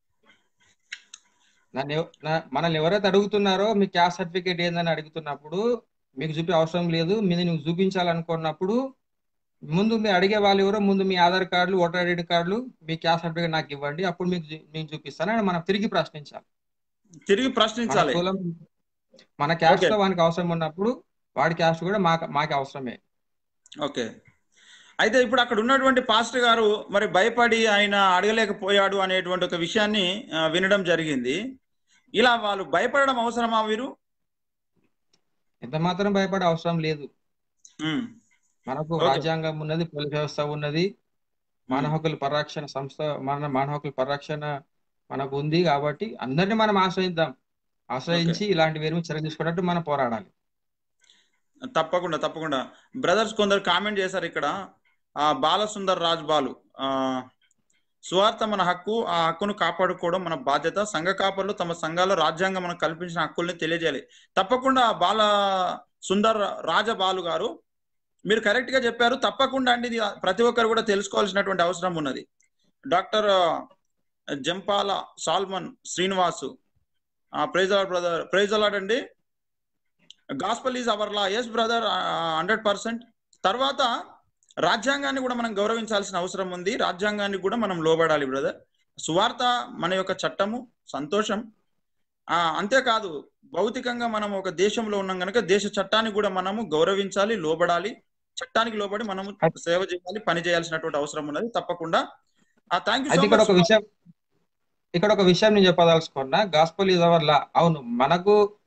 [SPEAKER 2] నన్ను ఎవ- నా- మనల్ని ఎవరైతే అడుగుతున్నారో మీ క్యాస్ట్ సర్టిఫికేట్ ఏందని అడుగుతున్నప్పుడు మీకు చూపే అవసరం లేదు మీరు నువ్వు చూపించాలనుకున్నప్పుడు ముందు మీరు అడిగే వాళ్ళు ఎవరో ముందు మీ ఆధార్ కార్డులు ఓటర్ ఐడి కార్డులు మీ క్యాస్ట్ సర్టిఫికేట్ నాకు ఇవ్వండి అప్పుడు మీకు చూ- మీకు చూపిస్తాను అని మనం తిరిగి ప్రశ్నించాలి
[SPEAKER 1] తిరిగి
[SPEAKER 2] మన
[SPEAKER 1] ప్రశ్నించాలి
[SPEAKER 2] కులం మన క్యాస్ట్
[SPEAKER 1] ఓకే.
[SPEAKER 2] తో వానికి అవసరం ఉన్నప్పుడు వాడి క్యాస్ట్ కూడా మాకు మాకు అవసరమే
[SPEAKER 1] ఓకే అయితే ఇప్పుడు అక్కడ ఉన్నటువంటి పాస్టర్ గారు మరి భయపడి ఆయన అడగలేకపోయాడు అనేటువంటి ఒక విషయాన్ని ఆ, వినడం జరిగింది ఇలా వాళ్ళు భయపడడం అవసరమా వీరు
[SPEAKER 2] ఎంత మాత్రం భయపడే అవసరం లేదు
[SPEAKER 1] ఉమ్,
[SPEAKER 2] మనకు
[SPEAKER 1] ఓకే.
[SPEAKER 2] రాజ్యాంగం ఉన్నది పోలీస్ వ్యవస్థ ఉన్నది మానవ
[SPEAKER 1] ఉమ్,
[SPEAKER 2] హక్కుల పరిరక్షణ సంస్థ మన మానవ హక్కుల పరిరక్షణ మనకు ఉంది కాబట్టి అందరిని మనం ఆశ్రయిద్దాం ఆశ్రయించి ఇలాంటి వేరు మీద చర్య తీసుకున్నట్టు మనం పోరాడాలి
[SPEAKER 1] తప్పకుండా తప్పకుండా బ్రదర్స్ కొందరు కామెంట్ చేశారు ఇక్కడ ఆ బాలసుందర్ రాజ్ బాలు ఆ సువార్త మన హక్కు ఆ హక్కును కాపాడుకోవడం మన బాధ్యత సంఘ కాపర్లు తమ సంఘాల్లో రాజ్యాంగం మనకు కల్పించిన హక్కుల్ని తెలియజేయాలి తప్పకుండా బాల సుందర్ రాజబాలు గారు మీరు కరెక్ట్ గా చెప్పారు తప్పకుండా అండి ఇది ప్రతి ఒక్కరు కూడా తెలుసుకోవాల్సినటువంటి అవసరం ఉన్నది doctor Jampala Solomon Srinivasu praise brother praise Lord అండి gospel is our law yes brother hundred percent తర్వాత రాజ్యాంగాన్ని కూడా మనం గౌరవించాల్సిన అవసరం ఉంది రాజ్యాంగాన్ని కూడా మనం లోబడాలి బ్రదర్ సువార్త మన యొక్క చట్టము సంతోషం ఆ అంతేకాదు భౌతికంగా మనం ఒక దేశంలో ఉన్నాం కనుక దేశ చట్టాన్ని కూడా మనము గౌరవించాలి లోబడాలి చట్టానికి లోబడి మనము సేవ చేయాలి పని చేయాల్సినటువంటి అవసరం ఉన్నది తప్పకుండా థ్యాంక్ యూ
[SPEAKER 2] అయితే
[SPEAKER 1] సో
[SPEAKER 2] ఇక్కడ ఒక
[SPEAKER 1] మచ్
[SPEAKER 2] విషయం ఇక్కడ ఒక విషయం నేను చెప్పదలుచుకున్నా గాస్పల్ ఇస్ అవర్ లా అవును మనకు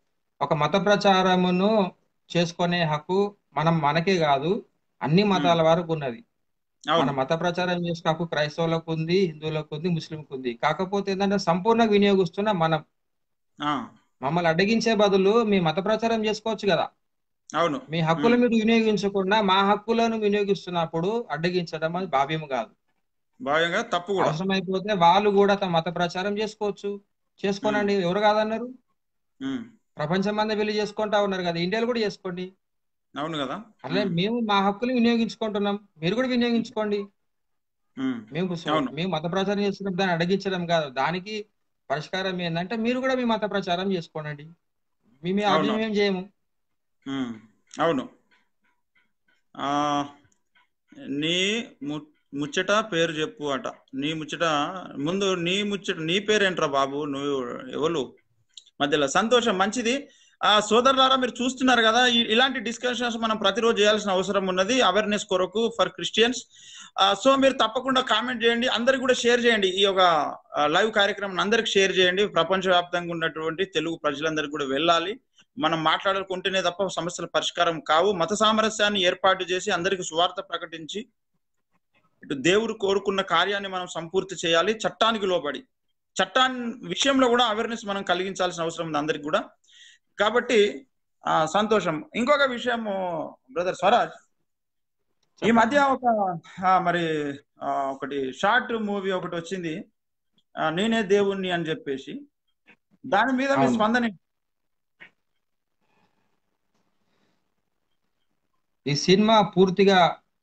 [SPEAKER 2] ఒక మత ప్రచారమును చేసుకునే హక్కు మనం మనకే కాదు అన్ని మతాల వారికి ఉన్నది మన
[SPEAKER 1] అవును
[SPEAKER 2] మత ప్రచారం చేసుకునే హక్కు క్రైస్తవులకు ఉంది హిందువులకు ఉంది ముస్లింకు ఉంది కాకపోతే ఏంటంటే సంపూర్ణ వినియోగిస్తున్న మనం
[SPEAKER 1] ఆ,
[SPEAKER 2] మమ్మల్ని అడ్డగించే బదులు మీ మత ప్రచారం చేసుకోవచ్చు కదా
[SPEAKER 1] అవును
[SPEAKER 2] మీ హక్కులు
[SPEAKER 1] ఉమ్,
[SPEAKER 2] మీరు వినియోగించకుండా మా హక్కులను వినియోగిస్తున్నప్పుడు అడ్డగించడం అది భావ్యం కాదు
[SPEAKER 1] భావ్యంగా తప్పు కూడా
[SPEAKER 2] అవసరమైపోతే వాళ్ళు కూడా తమ మత ప్రచారం చేసుకోవచ్చు
[SPEAKER 1] ఉమ్,
[SPEAKER 2] చేసుకోనండి ఎవరు కాదన్నారు
[SPEAKER 1] ఉమ్,
[SPEAKER 2] ప్రపంచం అంతా వెళ్ళి చేసుకుంటా ఉన్నారు కదా ఇండియాలో కూడా చేసుకోండి
[SPEAKER 1] అవును కదా
[SPEAKER 2] అట్లే
[SPEAKER 1] ఉమ్,
[SPEAKER 2] మేము మా హక్కులు వినియోగించుకుంటున్నాం మీరు కూడా వినియోగించుకోండి
[SPEAKER 1] ఉమ్,
[SPEAKER 2] మేము సో-
[SPEAKER 1] అవును
[SPEAKER 2] మేము మత ప్రచారం చేస్తున్నప్పుడు దాన్ని అడగించడం కాదు దానికి పరిష్కారం ఏంటంటే మీరు కూడా మీ మత ప్రచారం చేసుకోనండి మేము
[SPEAKER 1] అవును
[SPEAKER 2] అర్థం ఏం చేయము
[SPEAKER 1] ఉమ్, అవును ఆ నీ ము- ముచ్చట పేరు చెప్పు అట నీ ముచ్చట ముందు నీ ముచ్చట నీ పేరేంట్రా బాబు నువ్వు ఎవరు మధ్యలో సంతోషం మంచిది ఆ సోదరులారా మీరు చూస్తున్నారు కదా ఈ- ఇలాంటి డిస్కషన్స్ మనం ప్రతిరోజు చేయాల్సిన అవసరం ఉన్నది అవేర్నెస్ కొరకు ఫర్ క్రిస్టియన్స్ సో మీరు తప్పకుండా కామెంట్ చేయండి అందరికి కూడా షేర్ చేయండి ఈ యొక్క లైవ్ కార్యక్రమం అందరికి షేర్ చేయండి ప్రపంచవ్యాప్తంగా ఉన్నటువంటి తెలుగు ప్రజలందరికీ కూడా వెళ్ళాలి మనం మాట్లాడుకుంటేనే తప్ప సమస్యల పరిష్కారం కావు మత సామరస్యాన్ని ఏర్పాటు చేసి అందరికి సువార్త ప్రకటించి ఇటు దేవుడు కోరుకున్న కార్యాన్ని మనం సంపూర్తి చేయాలి చట్టానికి లోబడి చట్టాన్ని విషయంలో కూడా అవేర్నెస్ మనం కలిగించాల్సిన అవసరం ఉంది అందరికి కూడా కాబట్టి ఆ సంతోషం ఇంకొక విషయం బ్రదర్ స్వరాజ్ ఈ మధ్య ఒక ఆ, మరి ఆ, ఒకటి షార్ట్ మూవీ ఒకటి వచ్చింది ఆ, నేనే దేవుణ్ణి అని చెప్పేసి దాని మీద మీ
[SPEAKER 2] అవును.
[SPEAKER 1] స్పందన ఏంటి?
[SPEAKER 2] ఈ సినిమా పూర్తిగా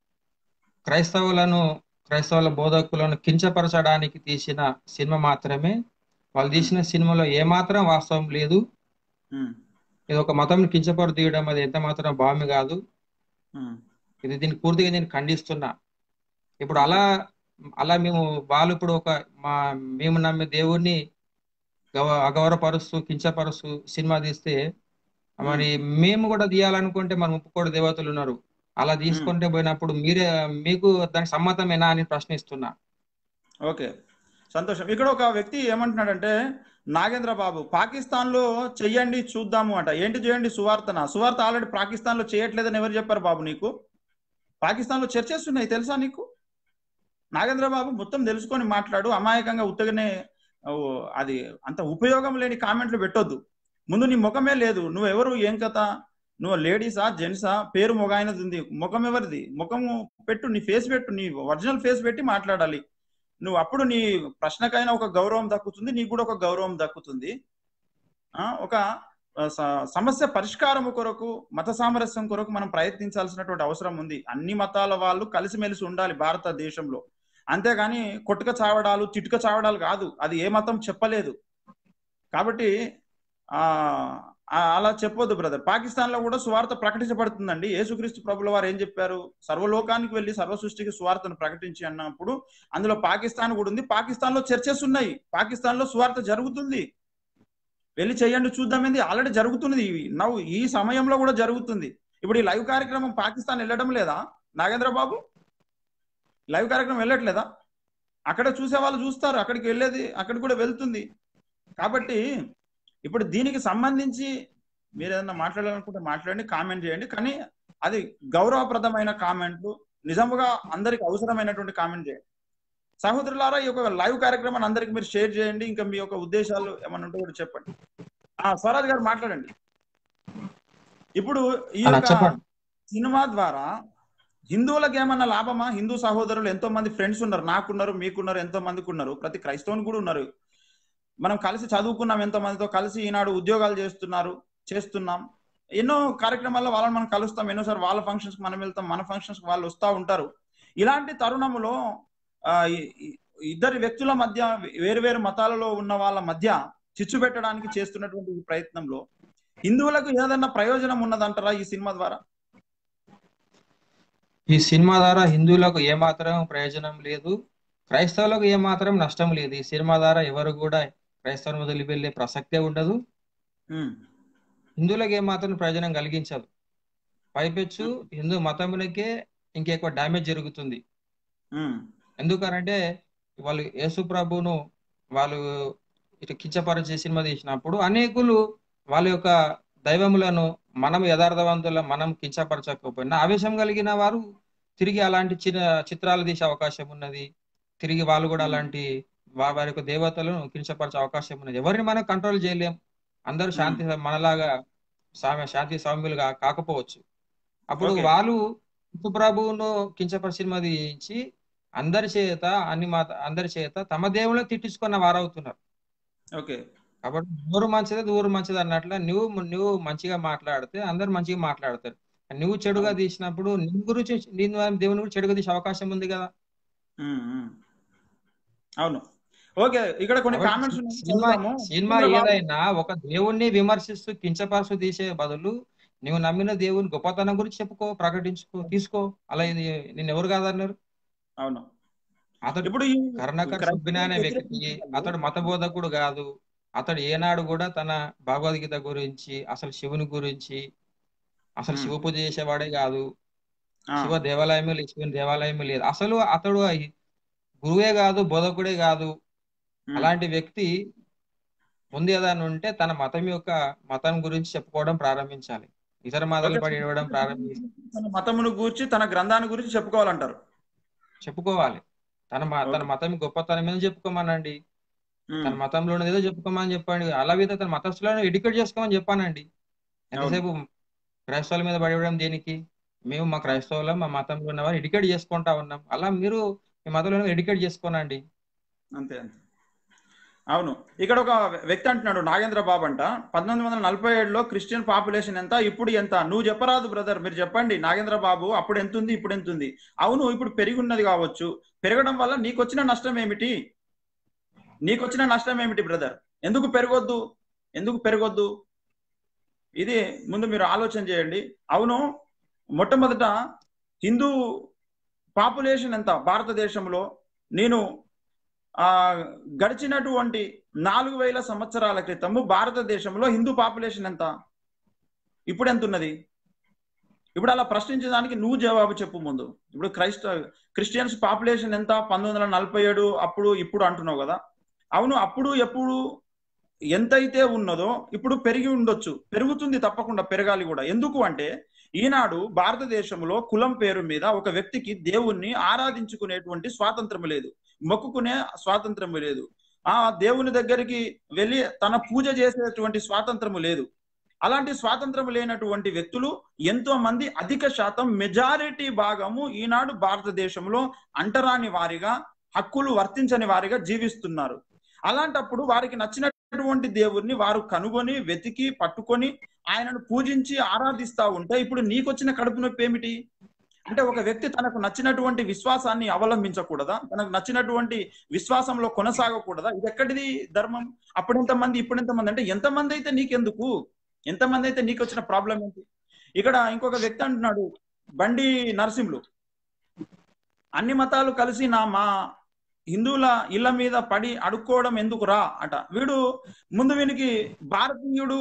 [SPEAKER 2] క్రైస్తవులను క్రైస్తవుల బోధకులను కించపరచడానికి తీసిన సినిమా మాత్రమే వాళ్ళు తీసిన సినిమాలో ఏమాత్రం వాస్తవం లేదు
[SPEAKER 1] ఉమ్,
[SPEAKER 2] ఇది ఒక మతం కించపరు తీయడం అది ఎంత మాత్రం భావ్యం కాదు
[SPEAKER 1] ఉమ్,
[SPEAKER 2] ఇది దీన్ని పూర్తిగా నేను ఖండిస్తున్నా ఇప్పుడు అలా అలా మేము వాళ్ళు ఇప్పుడు ఒక మా మేము నమ్మే దేవుణ్ణి గౌ- అగౌరవపరుస్తూ కించపరుస్తూ సినిమా తీస్తే మరి మేము కూడా తీయాలనుకుంటే మన ముప్పుకోడు దేవతలు ఉన్నారు అలా తీసుకుంటే పోయినప్పుడు మీరే మీకు దానికి సమ్మతమేనా అని ప్రశ్నిస్తున్నా
[SPEAKER 1] ఓకే సంతోషం ఇక్కడ ఒక వ్యక్తి ఏమంటున్నాడంటే నాగేంద్ర బాబు పాకిస్తాన్ లో చెయ్యండి చూద్దాము అంట ఏంటి చేయండి సువార్తన సువార్త ఆల్రెడీ పాకిస్తాన్ లో చేయట్లేదని ఎవరు చెప్పారు బాబు నీకు పాకిస్తాన్ లో చర్చస్ ఉన్నాయి తెలుసా నీకు నాగేంద్ర బాబు మొత్తం తెలుసుకొని మాట్లాడు అమాయకంగా ఉత్తగానే ఓ, అది అంత ఉపయోగం లేని కామెంట్లు పెట్టొద్దు ముందు నీ ముఖమే లేదు నువ్వు ఎవరు ఏం కథ నువ్వు లేడీసా జెంట్సా పేరు మొగాయనది ఉంది ముఖం ఎవరిది ముఖము పెట్టు నీ ఫేస్ పెట్టు నీ ఒరిజినల్ ఫేస్ పెట్టి మాట్లాడాలి నువ్వు అప్పుడు నీ ప్రశ్నకైనా ఒక గౌరవం దక్కుతుంది నీకు కూడా ఒక గౌరవం దక్కుతుంది ఆ ఒక ఆ, స- సమస్య పరిష్కారం కొరకు మత సామరస్యం కొరకు మనం ప్రయత్నించాల్సినటువంటి అవసరం ఉంది అన్ని మతాల వాళ్ళు కలిసిమెలిసి ఉండాలి భారతదేశంలో అంతేగాని కొట్టుక చావడాలు చిటుక చావడాలు కాదు అది ఏ మతం చెప్పలేదు కాబట్టి ఆ ఆ, అలా చెప్పొద్దు బ్రదర్ పాకిస్తాన్ లో కూడా సువార్త ప్రకటించబడుతుందండి యేసుక్రీస్తు ప్రభుల వారు ఏం చెప్పారు సర్వలోకానికి వెళ్ళి సర్వ సృష్టికి సువార్తను ప్రకటించి అన్నప్పుడు అందులో పాకిస్తాన్ కూడా ఉంది పాకిస్తాన్ లో చర్చస్ ఉన్నాయి పాకిస్తాన్ లో సువార్త జరుగుతుంది వెళ్ళి చెయ్యండి చూద్దామేంది ఆల్రెడీ జరుగుతున్నది ఇవి నవ్వు ఈ సమయంలో కూడా జరుగుతుంది ఇప్పుడు ఈ లైవ్ కార్యక్రమం పాకిస్తాన్ వెళ్ళడం లేదా నాగేంద్ర బాబు లైవ్ కార్యక్రమం వెళ్ళట్లేదా అక్కడ చూసే వాళ్ళు చూస్తారు అక్కడికి వెళ్ళేది అక్కడికి కూడా వెళ్తుంది కాబట్టి ఇప్పుడు దీనికి సంబంధించి మీరు ఏదైనా మాట్లాడాలనుకుంటే మాట్లాడండి కామెంట్ చేయండి కానీ అది గౌరవప్రదమైన కామెంట్లు నిజముగా అందరికి అవసరమైనటువంటి కామెంట్ చేయండి సహోదరులారా ఈ యొక్క లైవ్ కార్యక్రమాన్ని అందరికి మీరు షేర్ చేయండి ఇంకా మీ యొక్క ఉద్దేశాలు ఏమన్నా ఉంటే కూడా చెప్పండి ఆ స్వరాజ్ గారు మాట్లాడండి ఇప్పుడు ఈ
[SPEAKER 2] అలా
[SPEAKER 1] యొక్క
[SPEAKER 2] చెప్పండి.
[SPEAKER 1] సినిమా ద్వారా హిందువులకు ఏమన్నా లాభమా హిందూ సహోదరులు ఎంతో మంది ఫ్రెండ్స్ ఉన్నారు నాకున్నారు మీకున్నారు ఎంతో మందికి ఉన్నారు ప్రతి క్రైస్తవుని కూడా ఉన్నారు మనం కలిసి చదువుకున్నాం ఎంతో మందితో కలిసి ఈనాడు ఉద్యోగాలు చేస్తున్నారు చేస్తున్నాం ఎన్నో కార్యక్రమాల్లో వాళ్ళని మనం కలుస్తాం ఎన్నోసార్లు వాళ్ళ ఫంక్షన్స్ మనం వెళ్తాం మన ఫంక్షన్స్ వాళ్ళు వస్తూ ఉంటారు ఇలాంటి తరుణంలో ఆ, ఈ- ఈ- ఇద్దరి వ్యక్తుల మధ్య వేరు వేరు మతాలలో ఉన్న వాళ్ళ మధ్య చిచ్చు పెట్టడానికి చేస్తున్నటువంటి ఈ ప్రయత్నంలో హిందువులకు ఏదన్నా ప్రయోజనం ఉన్నదంటారా ఈ సినిమా ద్వారా
[SPEAKER 2] ఈ సినిమా ద్వారా హిందువులకు ఏమాత్రం ప్రయోజనం లేదు క్రైస్తవులకు ఏమాత్రం నష్టం లేదు ఈ సినిమా ద్వారా ఎవరు కూడా క్రైస్తవం వదిలి వెళ్ళే ప్రసక్తే ఉండదు
[SPEAKER 1] ఉమ్,
[SPEAKER 2] హిందువులకు ఏమాత్రం ప్రయోజనం కలిగించదు పైపెచ్చు హిందూ మతములకే ఇంకెక్కువ డ్యామేజ్ జరుగుతుంది
[SPEAKER 1] ఉమ్,
[SPEAKER 2] ఎందుకనంటే వాళ్ళు యేసు ప్రభును వాళ్ళు ఇటు కించపరిచే సినిమా తీసినప్పుడు అనేకులు వాళ్ళ యొక్క దైవములను మనం యథార్థవంతుల మనం కించపరచకపోయినా ఆవేశం కలిగిన వారు తిరిగి అలాంటి చిన్న చిత్రాలు తీసే అవకాశం ఉన్నది తిరిగి వాళ్ళు కూడా అలాంటి వా- వారి యొక్క దేవతలను కించపరిచే అవకాశం ఉన్నది ఎవరిని మనం కంట్రోల్ చేయలేం అందరూ శాంతి మనలాగా సామ్య శాంతి సౌమ్యులుగా కాకపోవచ్చు అప్పుడు
[SPEAKER 1] Okay.
[SPEAKER 2] వాళ్ళు ప్రభువును కించపరిచినది అందరి చేత అన్ని మాత అందరి చేత తమ దేవుళ్ళని తిట్టించుకున్న వారవుతున్నారు
[SPEAKER 1] ఓకే
[SPEAKER 2] కాబట్టి నోరు మంచిది ఊరు మంచిది అన్నట్ల నువ్వు నువ్వు మంచిగా మాట్లాడితే అందరు మంచిగా మాట్లాడతారు నువ్వు చెడుగా తీసినప్పుడు నీ గురించి నీ దేవుని గురించి చెడుగా తీసే అవకాశం ఉంది కదా
[SPEAKER 1] ఉమ్, ఉమ్. అవును ఓకే ఇక్కడ కొన్ని
[SPEAKER 2] కాబట్టి
[SPEAKER 1] కామెంట్స్ ఉన్నాయి
[SPEAKER 2] సినిమా
[SPEAKER 1] చదువుదాము.
[SPEAKER 2] సినిమా
[SPEAKER 1] చంద్రబాబు-
[SPEAKER 2] ఏదైనా ఒక దేవుణ్ణి విమర్శిస్తూ కించపరుస్తూ తీసే బదులు నువ్వు నమ్మిన దేవుని గొప్పతనం గురించి చెప్పుకో ప్రకటించుకో తీసుకో అలా ఇది నేను ఎవరు కాదన్నారు
[SPEAKER 1] అవును
[SPEAKER 2] అతడు
[SPEAKER 1] ఇప్పుడు ఈ
[SPEAKER 2] కరుణాకర్
[SPEAKER 1] క్రైస్తవ
[SPEAKER 2] సుబ్బిన అనే వ్యక్తి
[SPEAKER 1] వ్యతిరేకించే వాళ్ళు-
[SPEAKER 2] అతడు మతబోధకుడు కాదు అతడు ఏనాడు కూడా తన భగవద్గీత గురించి అసలు శివుని గురించి అసలు
[SPEAKER 1] Hmm.
[SPEAKER 2] శివ పూజ చేసేవాడే కాదు
[SPEAKER 1] ఆ,
[SPEAKER 2] శివ దేవాలయమే లేదు శివుని దేవాలయమే లేదు అసలు అతడు ఈ గురువే కాదు బోధకుడే కాదు
[SPEAKER 1] ఉమ్,
[SPEAKER 2] అలాంటి వ్యక్తి ముందు ఏదైనా ఉంటే తన మతం యొక్క మతం గురించి చెప్పుకోవడం ప్రారంభించాలి ఇతర మతాలు
[SPEAKER 1] ఓకే.
[SPEAKER 2] పడి ఏడవడం ప్రారంభించి
[SPEAKER 1] తన మతమును గూర్చి తన గ్రంథాన్ని గురించి చెప్పుకోవాలంటారు
[SPEAKER 2] చెప్పుకోవాలి తన మ- తన
[SPEAKER 1] ఓకే.
[SPEAKER 2] మతం గొప్పతనం మీద చెప్పుకోమనండి
[SPEAKER 1] ఉమ్,
[SPEAKER 2] తన మతంలో ఉన్నది ఏదో చెప్పుకోమని చెప్పండి అలా మీద తన మతస్థులను ఎడ్యుకేట్ చేసుకోమని చెప్పానండి ఎంతసేపు క్రైస్తవుల మీద పడేయడం దేనికి మేము మా క్రైస్తవులం మా మతంలో ఉన్న వారు ఎడ్యుకేట్ చేసుకుంటా ఉన్నాం అలా మీరు మీ మతంలో ఎడ్యుకేట్ చేసుకోనండి
[SPEAKER 1] అంతే అంతే అవును ఇక్కడ ఒక వ్యక్తి అంటున్నాడు నాగేంద్ర బాబు అంట పద్దెనిమిది వందల నలభై ఏడులో క్రిస్టియన్ పాపులేషన్ ఎంత ఇప్పుడు ఎంత నువ్వు చెప్పరాదు బ్రదర్ మీరు చెప్పండి నాగేంద్ర బాబు అప్పుడు ఎంత ఉంది ఇప్పుడు ఎంత ఉంది అవును ఇప్పుడు పెరిగి ఉన్నది కావచ్చు పెరగడం వల్ల నీకు వచ్చిన నష్టం ఏమిటి నీకు వచ్చిన నష్టం ఏమిటి బ్రదర్ ఎందుకు పెరగొద్దు ఎందుకు పెరగొద్దు ఇది ముందు మీరు ఆలోచన చేయండి అవును మొట్టమొదట హిందూ పాపులేషన్ ఎంత భారతదేశంలో నేను ఆ గడిచినటువంటి నాలుగు వేల సంవత్సరాల క్రితము భారతదేశంలో హిందూ పాపులేషన్ ఎంత ఇప్పుడు ఎంత ఉన్నది ఇప్పుడు అలా ప్రశ్నించడానికి నువ్వు జవాబు చెప్పు ముందు ఇప్పుడు క్రైస్త క్రిస్టియన్స్ పాపులేషన్ ఎంత పంతొమ్మిది వందల నలభై ఏడు అప్పుడు ఇప్పుడు అంటున్నావు కదా అవును అప్పుడు ఎప్పుడు ఎంతైతే ఉన్నదో ఇప్పుడు పెరిగి ఉండొచ్చు పెరుగుతుంది తప్పకుండా పెరగాలి కూడా ఎందుకు అంటే ఈనాడు భారతదేశంలో కులం పేరు మీద ఒక వ్యక్తికి దేవుణ్ణి ఆరాధించుకునేటువంటి స్వాతంత్రం లేదు మొక్కుకునే స్వాతంత్రం లేదు ఆ దేవుని దగ్గరికి వెళ్ళి తన పూజ చేసేటువంటి స్వాతంత్రము లేదు అలాంటి స్వాతంత్రం లేనటువంటి వ్యక్తులు ఎంతో మంది అధిక శాతం మెజారిటీ భాగము ఈనాడు భారతదేశంలో అంటరాని వారిగా హక్కులు వర్తించని వారిగా జీవిస్తున్నారు అలాంటప్పుడు వారికి నచ్చినటువంటి దేవుణ్ణి వారు కనుగొని వెతికి పట్టుకొని ఆయనను పూజించి ఆరాధిస్తా ఉంటే ఇప్పుడు నీకొచ్చిన కడుపు నొప్పి ఏమిటి అంటే ఒక వ్యక్తి తనకు నచ్చినటువంటి విశ్వాసాన్ని అవలంబించకూడదా తనకు నచ్చినటువంటి విశ్వాసంలో కొనసాగకూడదా ఇది ఎక్కడిది ధర్మం అప్పుడు ఎంతమంది ఇప్పుడు ఎంతమంది అంటే ఎంతమంది అయితే నీకెందుకు ఎంతమంది అయితే నీకు వచ్చిన ప్రాబ్లం ఏంటి ఇక్కడ ఇంకొక వ్యక్తి అంటున్నాడు బండి నరసింహులు అన్ని మతాలు కలిసి నా మా హిందువుల ఇళ్ల మీద పడి అడుక్కోవడం ఎందుకు రా అట వీడు ముందు వీనికి భారతీయుడు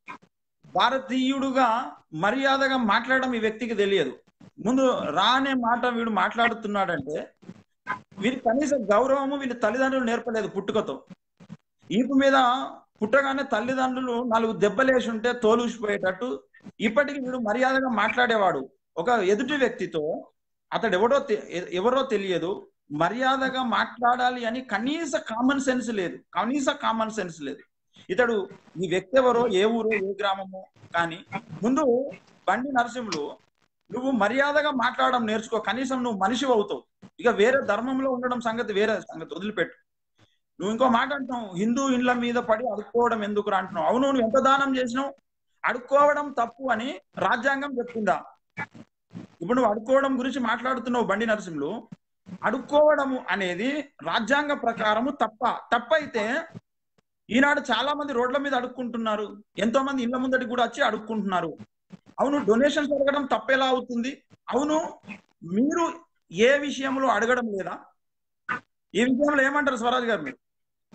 [SPEAKER 1] భారతీయుడుగా మర్యాదగా మాట్లాడడం ఈ వ్యక్తికి తెలియదు ముందు రా అనే మాట వీడు మాట్లాడుతున్నాడంటే వీరికి కనీస గౌరవము వీళ్ళ తల్లిదండ్రులు నేర్పలేదు పుట్టుకతో ఈపు మీద పుట్టగానే తల్లిదండ్రులు నాలుగు దెబ్బలేసి ఉంటే తోలుసిపోయేటట్టు ఇప్పటికి వీడు మర్యాదగా మాట్లాడేవాడు ఒక ఎదుటి వ్యక్తితో అతడు ఎవడో తె- ఎ- ఎవరో తెలియదు మర్యాదగా మాట్లాడాలి అని కనీస కామన్ సెన్స్ లేదు కనీస కామన్ సెన్స్ లేదు ఇతడు ఈ వ్యక్తి ఎవరో ఏ ఊరో ఏ గ్రామమో కానీ ముందు బండి నరసింహులు నువ్వు మర్యాదగా మాట్లాడడం నేర్చుకో కనీసం నువ్వు మనిషి అవుతావు ఇక వేరే ధర్మంలో ఉండడం సంగతి వేరే సంగతి వదిలిపెట్టు నువ్వు ఇంకో మాట అంటున్నావు హిందూ ఇండ్ల మీద పడి అడుక్కోవడం ఎందుకు అంటున్నావు అవును నువ్వు ఎంత దానం చేసినావు అడుక్కోవడం తప్పు అని రాజ్యాంగం చెప్తుందా ఇప్పుడు నువ్వు అడుక్కోవడం గురించి మాట్లాడుతున్నావు బండి నరసింహులు అడుక్కోవడము అనేది రాజ్యాంగ ప్రకారము తప్ప తప్పైతే ఈనాడు చాలా మంది రోడ్ల మీద అడుక్కుంటున్నారు ఎంతో మంది ఇళ్ల ముందటి కూడా వచ్చి అడుక్కుంటున్నారు అవును డొనేషన్స్ అడగడం తప్పేలా అవుతుంది అవును మీరు ఏ విషయంలో అడగడం లేదా ఈ విషయంలో ఏమంటారు స్వరాజ్ గారు మీరు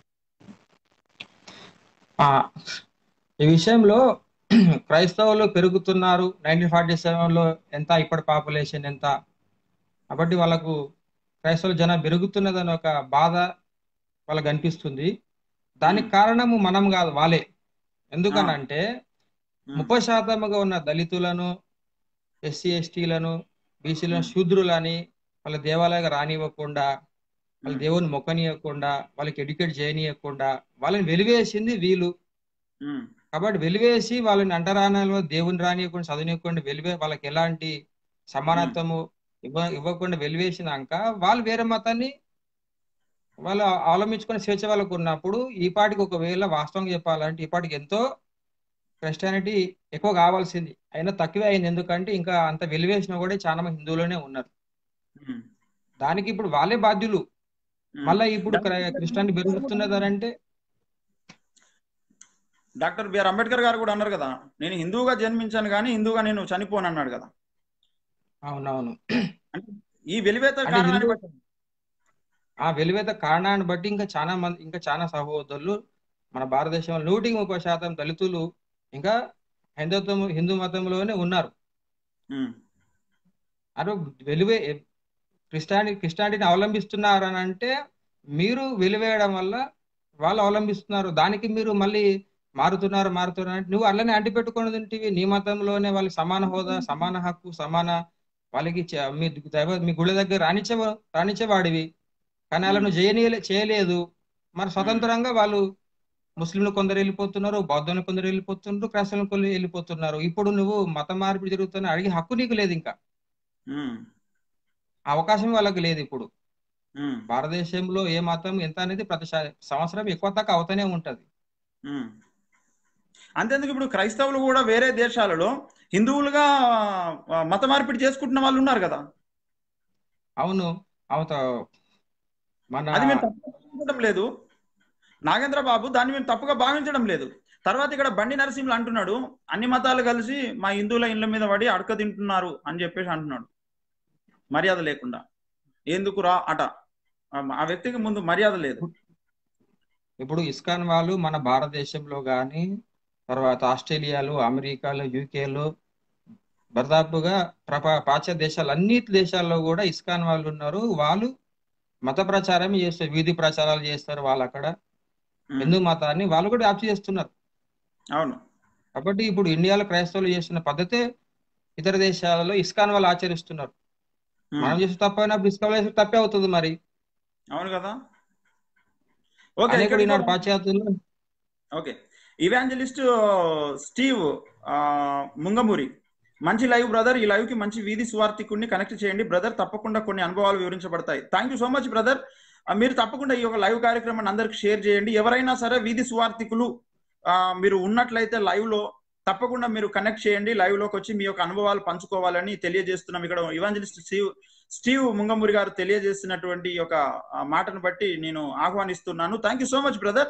[SPEAKER 2] ఆ, ఈ విషయంలో క్రైస్తవులు పెరుగుతున్నారు నైన్టీన్ ఫార్టీ సెవెన్ లో ఎంత ఇప్పటి పాపులేషన్ ఎంత కాబట్టి వాళ్ళకు క్రైస్తవుల జనం పెరుగుతున్నదని ఒక బాధ వాళ్ళకి అనిపిస్తుంది దానికి కారణము మనం కాదు వాళ్ళే ఎందుకనంటే
[SPEAKER 1] ఉమ్,
[SPEAKER 2] ముప్పై శాతముగా ఉన్న దళితులను ఎస్సీ ఎస్టీలను బీసీలను
[SPEAKER 1] ఉమ్,
[SPEAKER 2] శూద్రులని వాళ్ళ దేవాలయాలకు రానివ్వకుండా వాళ్ళ
[SPEAKER 1] ఉమ్,
[SPEAKER 2] దేవుని మొక్కనియకుండా వాళ్ళకి ఎడ్యుకేట్ చేయనీయకుండా వాళ్ళని వెలివేసింది వీళ్ళు
[SPEAKER 1] ఉమ్,
[SPEAKER 2] కాబట్టి వెలివేసి వాళ్ళని అంటరానాలో దేవుని రానియకుండా చదవనీయకుండా వెలివే వాళ్ళకి ఎలాంటి
[SPEAKER 1] ఉమ్,
[SPEAKER 2] సమానత్వము ఇవ్వ ఇవ్వకుండా వెలివేసినాక వాళ్ళు వేరే మతాన్ని వాళ్ళు అవలంబించుకునే స్వేచ్ఛ వాళ్ళకు ఉన్నప్పుడు ఈ పాటికి ఒకవేళ వాస్తవంగా చెప్పాలంటే ఈ పాటికి ఎంతో క్రిస్టియానిటీ ఎక్కువ కావాల్సింది అయినా తక్కువే అయింది ఎందుకంటే ఇంకా అంత వెలివేసిన కూడా చాలా మంది హిందువులోనే ఉన్నారు
[SPEAKER 1] ఉమ్,
[SPEAKER 2] దానికి ఇప్పుడు వాళ్ళే బాధ్యులు
[SPEAKER 1] ఉమ్.
[SPEAKER 2] మళ్ళీ ఇప్పుడు
[SPEAKER 1] డాక్టర్
[SPEAKER 2] క్రిస్టియానిటీ పెరుగుతున్నదంటే
[SPEAKER 1] డాక్టర్ బిఆర్ అంబేద్కర్ గారు కూడా అన్నారు కదా నేను హిందువుగా జన్మించాను కానీ హిందువుగా నేను చనిపోను అన్నాడు కదా
[SPEAKER 2] అవునవును
[SPEAKER 1] అంటే ఈ వెలివేత
[SPEAKER 2] అంటే
[SPEAKER 1] కారణాన్ని
[SPEAKER 2] హిందూ
[SPEAKER 1] బట్టి
[SPEAKER 2] ఆ వెలివేత కారణాన్ని బట్టి ఇంకా చాలా మంది ఇంకా చాలా సహోదరులు మన భారతదేశంలో నూటికి ముప్పై శాతం దళితులు ఇంకా హిందుత్వం హిందూ మతంలోనే ఉన్నారు
[SPEAKER 1] ఉమ్,
[SPEAKER 2] అటు వెలివే క్రిస్టియాని క్రిస్టియానిటీని అవలంబిస్తున్నారు అని అంటే మీరు వెలివేయడం వల్ల వాళ్ళు అవలంబిస్తున్నారు దానికి మీరు మళ్ళీ మారుతున్నారు మారుతున్నారు అంటే నువ్వు అట్లనే అంటిపెట్టుకుని తింటివి నీ మతంలోనే వాళ్ళకి సమాన హోదా సమాన హక్కు సమాన వాళ్ళకి చ- మీ దైవ మీ గుళ్ళ దగ్గర రాణించే రాణించేవాడివి కానీ అలా
[SPEAKER 1] ఉమ్,
[SPEAKER 2] నువ్వు చేయనీయలే చేయలేదు మరి
[SPEAKER 1] ఉమ్,
[SPEAKER 2] స్వతంత్రంగా వాళ్ళు ముస్లింలు కొందరు వెళ్ళిపోతున్నారు బౌద్ధులు కొందరు వెళ్ళిపోతున్నారు క్రైస్తవులు కొందరు వెళ్ళిపోతున్నారు ఇప్పుడు నువ్వు మత మార్పిడి జరుగుతున్న అడిగే హక్కు నీకు లేదు ఇంకా
[SPEAKER 1] ఉమ్,
[SPEAKER 2] ఆ అవకాశం వాళ్ళకి లేదు ఇప్పుడు
[SPEAKER 1] ఉమ్,
[SPEAKER 2] భారతదేశంలో ఏ మతం ఎంత అనేది ప్రతి స- సంవత్సరం ఎక్కువ తక్కువ అవుతూనే ఉంటది
[SPEAKER 1] ఉమ్. అంతేందుకు ఇప్పుడు క్రైస్తవులు కూడా వేరే దేశాలలో హిందువులుగా ఆ, మత మార్పిడి చేసుకుంటున్న వాళ్ళు ఉన్నారు కదా
[SPEAKER 2] అవును అవత మన
[SPEAKER 1] అది మేము తప్పుగా భావించడం లేదు నాగేంద్ర బాబు దాన్ని మేము తప్పుగా భావించడం లేదు తర్వాత ఇక్కడ బండి నరసింహులు అంటున్నాడు అన్ని మతాలు కలిసి మా హిందువుల ఇళ్ళ మీద పడి అడక తింటున్నారు అని చెప్పేసి అంటున్నాడు మర్యాద లేకుండా ఎందుకు రా అట ఆ ఆ వ్యక్తికి ముందు మర్యాద లేదు
[SPEAKER 2] ఇప్పుడు ఇస్కాన్ వాళ్ళు మన భారతదేశంలో కానీ తర్వాత ఆస్ట్రేలియాలో అమెరికాలో యూకేలో దాదాపుగా ప్రప పాశ్చాత్య దేశాలు అన్ని దేశాల్లో కూడా ఇస్కాన్ వాళ్ళు ఉన్నారు వాళ్ళు మత ప్రచారం చేస్తారు వీధి ప్రచారాలు చేస్తారు వాళ్ళు అక్కడ
[SPEAKER 1] ఉమ్,
[SPEAKER 2] హిందూ మతాన్ని వాళ్ళు కూడా వ్యాప్తి చేస్తున్నారు
[SPEAKER 1] అవును
[SPEAKER 2] కాబట్టి ఇప్పుడు ఇండియాలో క్రైస్తవులు చేస్తున్న పద్ధతే ఇతర దేశాలలో ఇస్కాన్ వాళ్ళు ఆచరిస్తున్నారు
[SPEAKER 1] ఉమ్,
[SPEAKER 2] మనం చేసే తప్పైనప్పుడు ఇస్కాన్ వాళ్ళు చేసే తప్పే అవుతుంది మరి
[SPEAKER 1] అవును కదా ఓకే
[SPEAKER 2] అనేకుడు
[SPEAKER 1] ఇక్కడ
[SPEAKER 2] ఈనాడు
[SPEAKER 1] ఇంకో-
[SPEAKER 2] పాశ్చాత్యులు
[SPEAKER 1] ఓకే ఇవాంజలిస్ట్ స్టీవ్ ఆ, ముంగమూరి మంచి లైవ్ బ్రదర్ ఈ లైవ్ కి మంచి వీధి సువార్థికుడిని కనెక్ట్ చేయండి బ్రదర్ తప్పకుండా కొన్ని అనుభవాలు వివరించబడతాయి thank you so much brother మీరు తప్పకుండా ఈ యొక్క లైవ్ కార్యక్రమాన్ని అందరికి షేర్ చేయండి ఎవరైనా సరే వీధి సువార్థికులు ఆ, మీరు ఉన్నట్లయితే లైవ్ లో తప్పకుండా మీరు కనెక్ట్ చేయండి లైవ్ లోకి వచ్చి మీ యొక్క అనుభవాలు పంచుకోవాలని తెలియజేస్తున్నాం ఇక్కడ ఇవాంజలిస్ట్ స్టీవ్ స్టీవ్ ముంగమూరి గారు తెలియజేస్తున్నటువంటి ఈ యొక్క ఆ, మాటను బట్టి నేను ఆహ్వానిస్తున్నాను thank you so much brother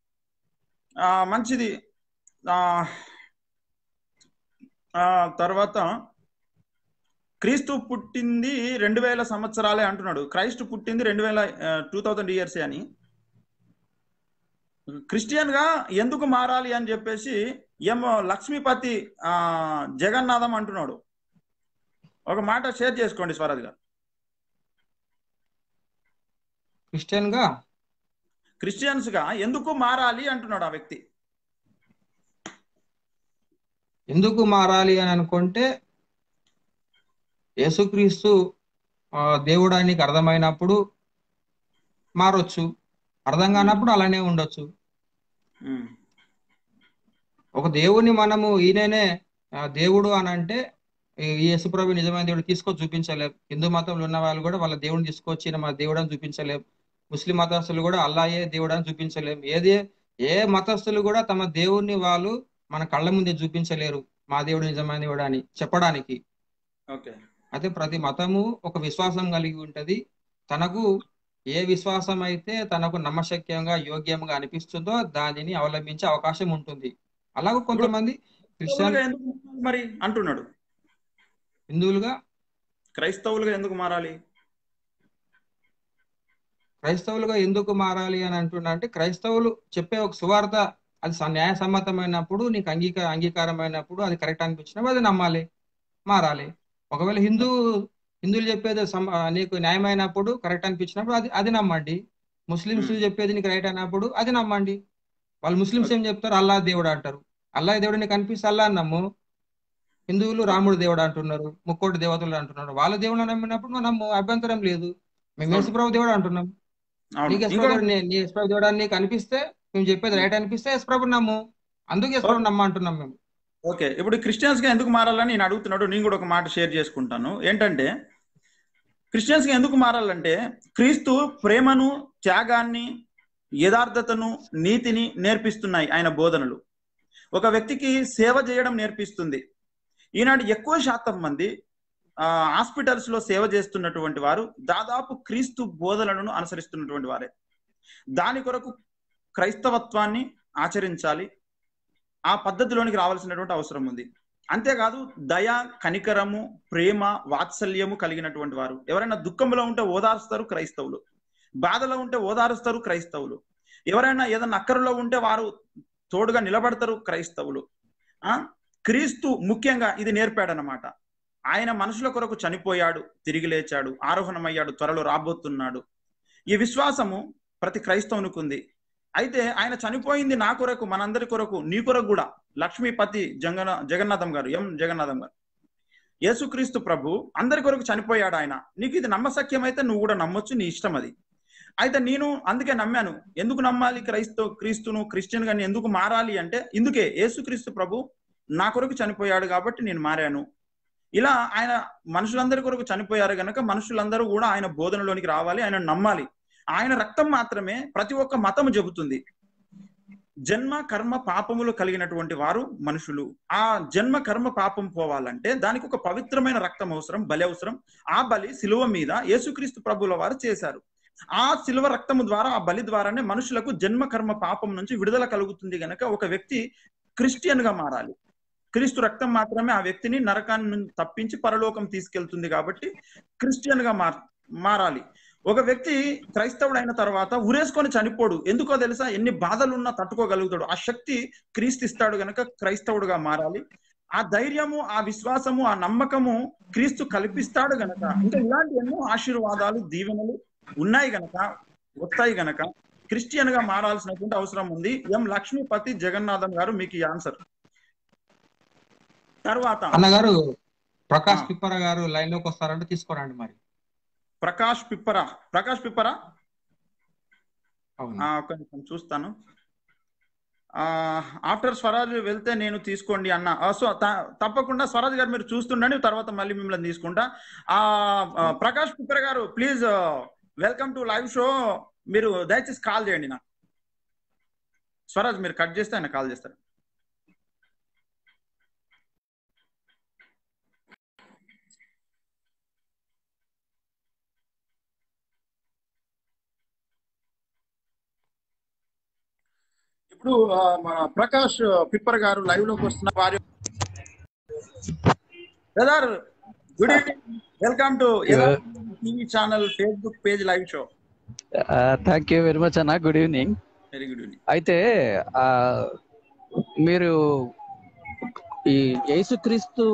[SPEAKER 1] మంచిది ఆ, ఆ, తర్వాత క్రీస్తు పుట్టింది రెండు వేల సంవత్సరాలే అంటున్నాడు క్రైస్తు పుట్టింది రెండు వేల టూ థౌజండ్ ఇయర్స్ అని క్రిస్టియన్ గా ఎందుకు మారాలి అని చెప్పేసి ఏమో లక్ష్మీపతి ఆ, జగన్నాథం అంటున్నాడు ఒక మాట షేర్ చేసుకోండి స్వరాజ్ గారు
[SPEAKER 2] క్రిస్టియన్ గా
[SPEAKER 1] క్రిస్టియన్స్ గా ఎందుకు మారాలి అంటున్నాడు ఆ వ్యక్తి
[SPEAKER 2] ఎందుకు మారాలి అని అనుకుంటే యేసుక్రీస్తు ఆ, దేవుడు అని నీకు అర్థమైనప్పుడు మారొచ్చు అర్థం కానప్పుడు అలానే ఉండొచ్చు
[SPEAKER 1] ఉమ్,
[SPEAKER 2] ఒక దేవుని మనము ఈయననే ఆ, దేవుడు అని అంటే ఈ ఈ యేసుప్రభు నిజమైన దేవుడు తీసుకొచ్చి చూపించలేం హిందూ మతంలో ఉన్న వాళ్ళు కూడా వాళ్ళ దేవుడిని తీసుకొచ్చి ఈయన మా దేవుడు అని చూపించలేం ముస్లిం మతస్థులు కూడా అల్లాయే దేవుడు అని చూపించలేం ఏది ఏ మతస్థులు కూడా తమ దేవుణ్ణి వాళ్ళు మన కళ్ళ ముందే చూపించలేరు మా దేవుడు నిజమైన దేవుడు అని చెప్పడానికి
[SPEAKER 1] ఓకే
[SPEAKER 2] అయితే ప్రతి మతము ఒక విశ్వాసం కలిగి ఉంటది తనకు ఏ విశ్వాసం అయితే తనకు నమ్మశక్యంగా యోగ్యంగా అనిపిస్తుందో దానిని అవలంబించే అవకాశం ఉంటుంది అలాగే కొంతమంది క్రిస్టియన్
[SPEAKER 1] క్రైస్తవులుగా ఎందుకు మారాలి మరి అంటున్నాడు
[SPEAKER 2] హిందువులుగా
[SPEAKER 1] క్రైస్తవులుగా ఎందుకు మారాలి
[SPEAKER 2] క్రైస్తవులుగా ఎందుకు మారాలి అని అంటున్నా అంటే క్రైస్తవులు చెప్పే ఒక సువార్త అది స- న్యాయసమ్మతమైనప్పుడు నీకు అంగీకార అంగీకారమైనప్పుడు అది కరెక్ట్ అనిపించినప్పుడు అది నమ్మాలి మారాలి ఒకవేళ హిందూ హిందువులు చెప్పేది సమ- నీకు న్యాయమైనప్పుడు కరెక్ట్ అనిపించినప్పుడు అది అది నమ్మండి ముస్లిమ్స్
[SPEAKER 1] Hmm.
[SPEAKER 2] చెప్పేది నీకు రైట్ అయినప్పుడు అది నమ్మండి వాళ్ళు ముస్లిమ్స్ ఏం చెప్తారు అల్లా దేవుడు అంటారు అల్లా దేవుడు నీకు కనిపిస్తే అల్లా అని నమ్ము హిందువులు రాముడు దేవుడు అంటున్నారు ముక్కోటి దేవతలు అంటున్నారు వాళ్ళ దేవుడు నమ్మినప్పుడు మనం నమ్ము అభ్యంతరం లేదు మేము
[SPEAKER 1] అవును.
[SPEAKER 2] యేసుప్రభు దేవుడు అంటున్నాం
[SPEAKER 1] అవును
[SPEAKER 2] నీకు
[SPEAKER 1] ఇంకో
[SPEAKER 2] యేసుప్రభు దేవుడు నీ- నీ యేసుప్రభు దేవుడు అని నీకు అనిపిస్తే మేము చెప్పేది రైట్ అనిపిస్తే యేసుప్రభు నమ్ము అందుకు యేసుప్రభు నమ్మ అంటున్నాం మేము
[SPEAKER 1] ఓకే ఇప్పుడు క్రిస్టియన్స్ గా ఎందుకు మారాలని నేను అడుగుతున్నాడు నేను కూడా ఒక మాట షేర్ చేసుకుంటాను ఏంటంటే క్రిస్టియన్స్ గా ఎందుకు మారాలంటే క్రీస్తు ప్రేమను త్యాగాన్ని యథార్థతను నీతిని నేర్పిస్తున్నాయి ఆయన బోధనలు ఒక వ్యక్తికి సేవ చేయడం నేర్పిస్తుంది ఈనాడు ఎక్కువ శాతం మంది ఆ హాస్పిటల్స్ లో సేవ చేస్తున్నటువంటి వారు దాదాపు క్రీస్తు బోధనలను అనుసరిస్తున్నటువంటి వారే దాని కొరకు క్రైస్తవత్వాన్ని ఆచరించాలి ఆ పద్ధతిలోనికి రావాల్సినటువంటి అవసరం ఉంది అంతేకాదు దయ కనికరము ప్రేమ వాత్సల్యము కలిగినటువంటి వారు ఎవరైనా దుఃఖంలో ఉంటే ఓదారుస్తారు క్రైస్తవులు బాధలో ఉంటే ఓదారుస్తారు క్రైస్తవులు ఎవరైనా ఏదైనా అక్కరలో ఉంటే వారు తోడుగా నిలబడతారు క్రైస్తవులు ఆ క్రీస్తు ముఖ్యంగా ఇది నేర్పాడనమాట ఆయన మనుషుల కొరకు చనిపోయాడు తిరిగి లేచాడు ఆరోహణమయ్యాడు త్వరలో రాబోతున్నాడు ఈ విశ్వాసము ప్రతి క్రైస్తవునికి ఉంది అయితే ఆయన చనిపోయింది నా కొరకు మనందరి కొరకు నీ కొరకు కూడా లక్ష్మీపతి జగన జగన్నాథం గారు ఎం జగన్నాథం గారు యేసుక్రీస్తు ప్రభు అందరి కొరకు చనిపోయాడు ఆయన నీకు ఇది నమ్మసక్యం అయితే నువ్వు కూడా నమ్మొచ్చు నీ ఇష్టం అది అయితే నేను అందుకే నమ్మాను ఎందుకు నమ్మాలి క్రైస్తవ క్రీస్తును క్రిస్టియన్ గా ఎందుకు మారాలి అంటే ఇందుకే యేసుక్రీస్తు ప్రభు నా కొరకు చనిపోయాడు కాబట్టి నేను మారాను ఇలా ఆయన మనుషులందరి కొరకు చనిపోయారు గనక మనుషులందరూ కూడా ఆయన బోధనలోనికి రావాలి ఆయన నమ్మాలి ఆయన రక్తం మాత్రమే ప్రతి ఒక్క మతము చెబుతుంది జన్మ కర్మ పాపములు కలిగినటువంటి వారు మనుషులు ఆ జన్మ కర్మ పాపం పోవాలంటే దానికి ఒక పవిత్రమైన రక్తం అవసరం బలి అవసరం ఆ బలి శిలువ మీద యేసుక్రీస్తు ప్రభుల వారు చేశారు ఆ శిలువ రక్తము ద్వారా ఆ బలి ద్వారానే మనుషులకు జన్మ కర్మ పాపం నుంచి విడుదల కలుగుతుంది గనక ఒక వ్యక్తి క్రిస్టియన్ గా మారాలి క్రీస్తు రక్తం మాత్రమే ఆ వ్యక్తిని నరకాన్ని నుంచి తప్పించి పరలోకం తీసుకెళ్తుంది కాబట్టి క్రిస్టియన్ గా మార్ మారాలి ఒక వ్యక్తి క్రైస్తవుడు అయిన తర్వాత ఉరేసుకొని చనిపోడు ఎందుకో తెలుసా ఎన్ని బాధలున్నా తట్టుకోగలుగుతాడు ఆ శక్తి క్రీస్తు ఇస్తాడు గనక క్రైస్తవుడుగా మారాలి ఆ ధైర్యము ఆ విశ్వాసము ఆ నమ్మకము క్రీస్తు కల్పిస్తాడు గనక ఇంకా ఇలాంటి ఎన్నో ఆశీర్వాదాలు దీవెనలు ఉన్నాయి గనక వస్తాయి గనక క్రిస్టియన్ గా మారాల్సినటువంటి అవసరం ఉంది ఎం లక్ష్మీపతి జగన్నాథం గారు మీకు ఈ ఆన్సర్ తర్వాత
[SPEAKER 2] అన్నగారు ప్రకాష్
[SPEAKER 1] ఆ.
[SPEAKER 2] పిప్పర గారు లైన్ లోకి వస్తారంటే తీసుకోరండి మరి
[SPEAKER 1] ప్రకాష్ పిప్పరా ప్రకాష్ పిప్పరా
[SPEAKER 2] అవును
[SPEAKER 1] ఆ, ఒక్క నిమిషం చూస్తాను ఆఫ్టర్ స్వరాజ్ వెళ్తే నేను తీసుకోండి అన్న ఆ, సో త- తప్పకుండా స్వరాజ్ గారు మీరు చూస్తుండండి తర్వాత మళ్ళీ మిమ్మల్ని తీసుకుంటా ఆ ఆ, Prakash Pippara garu please welcome to live show మీరు దయచేసి కాల్ చేయండి నాకు స్వరాజ్ మీరు కట్ చేస్తే ఆయన కాల్ చేస్తారు ఇప్పుడు ఆ, మన ప్రకాష్ పిప్పర్ గారు లైవ్ లోకి వస్తున్న వారి brother good evening welcome to TV channel Facebook page live show
[SPEAKER 3] thank you very much అన్న good evening
[SPEAKER 1] very good evening
[SPEAKER 3] అయితే ఆ, మీరు ఈ యేసుక్రీస్తు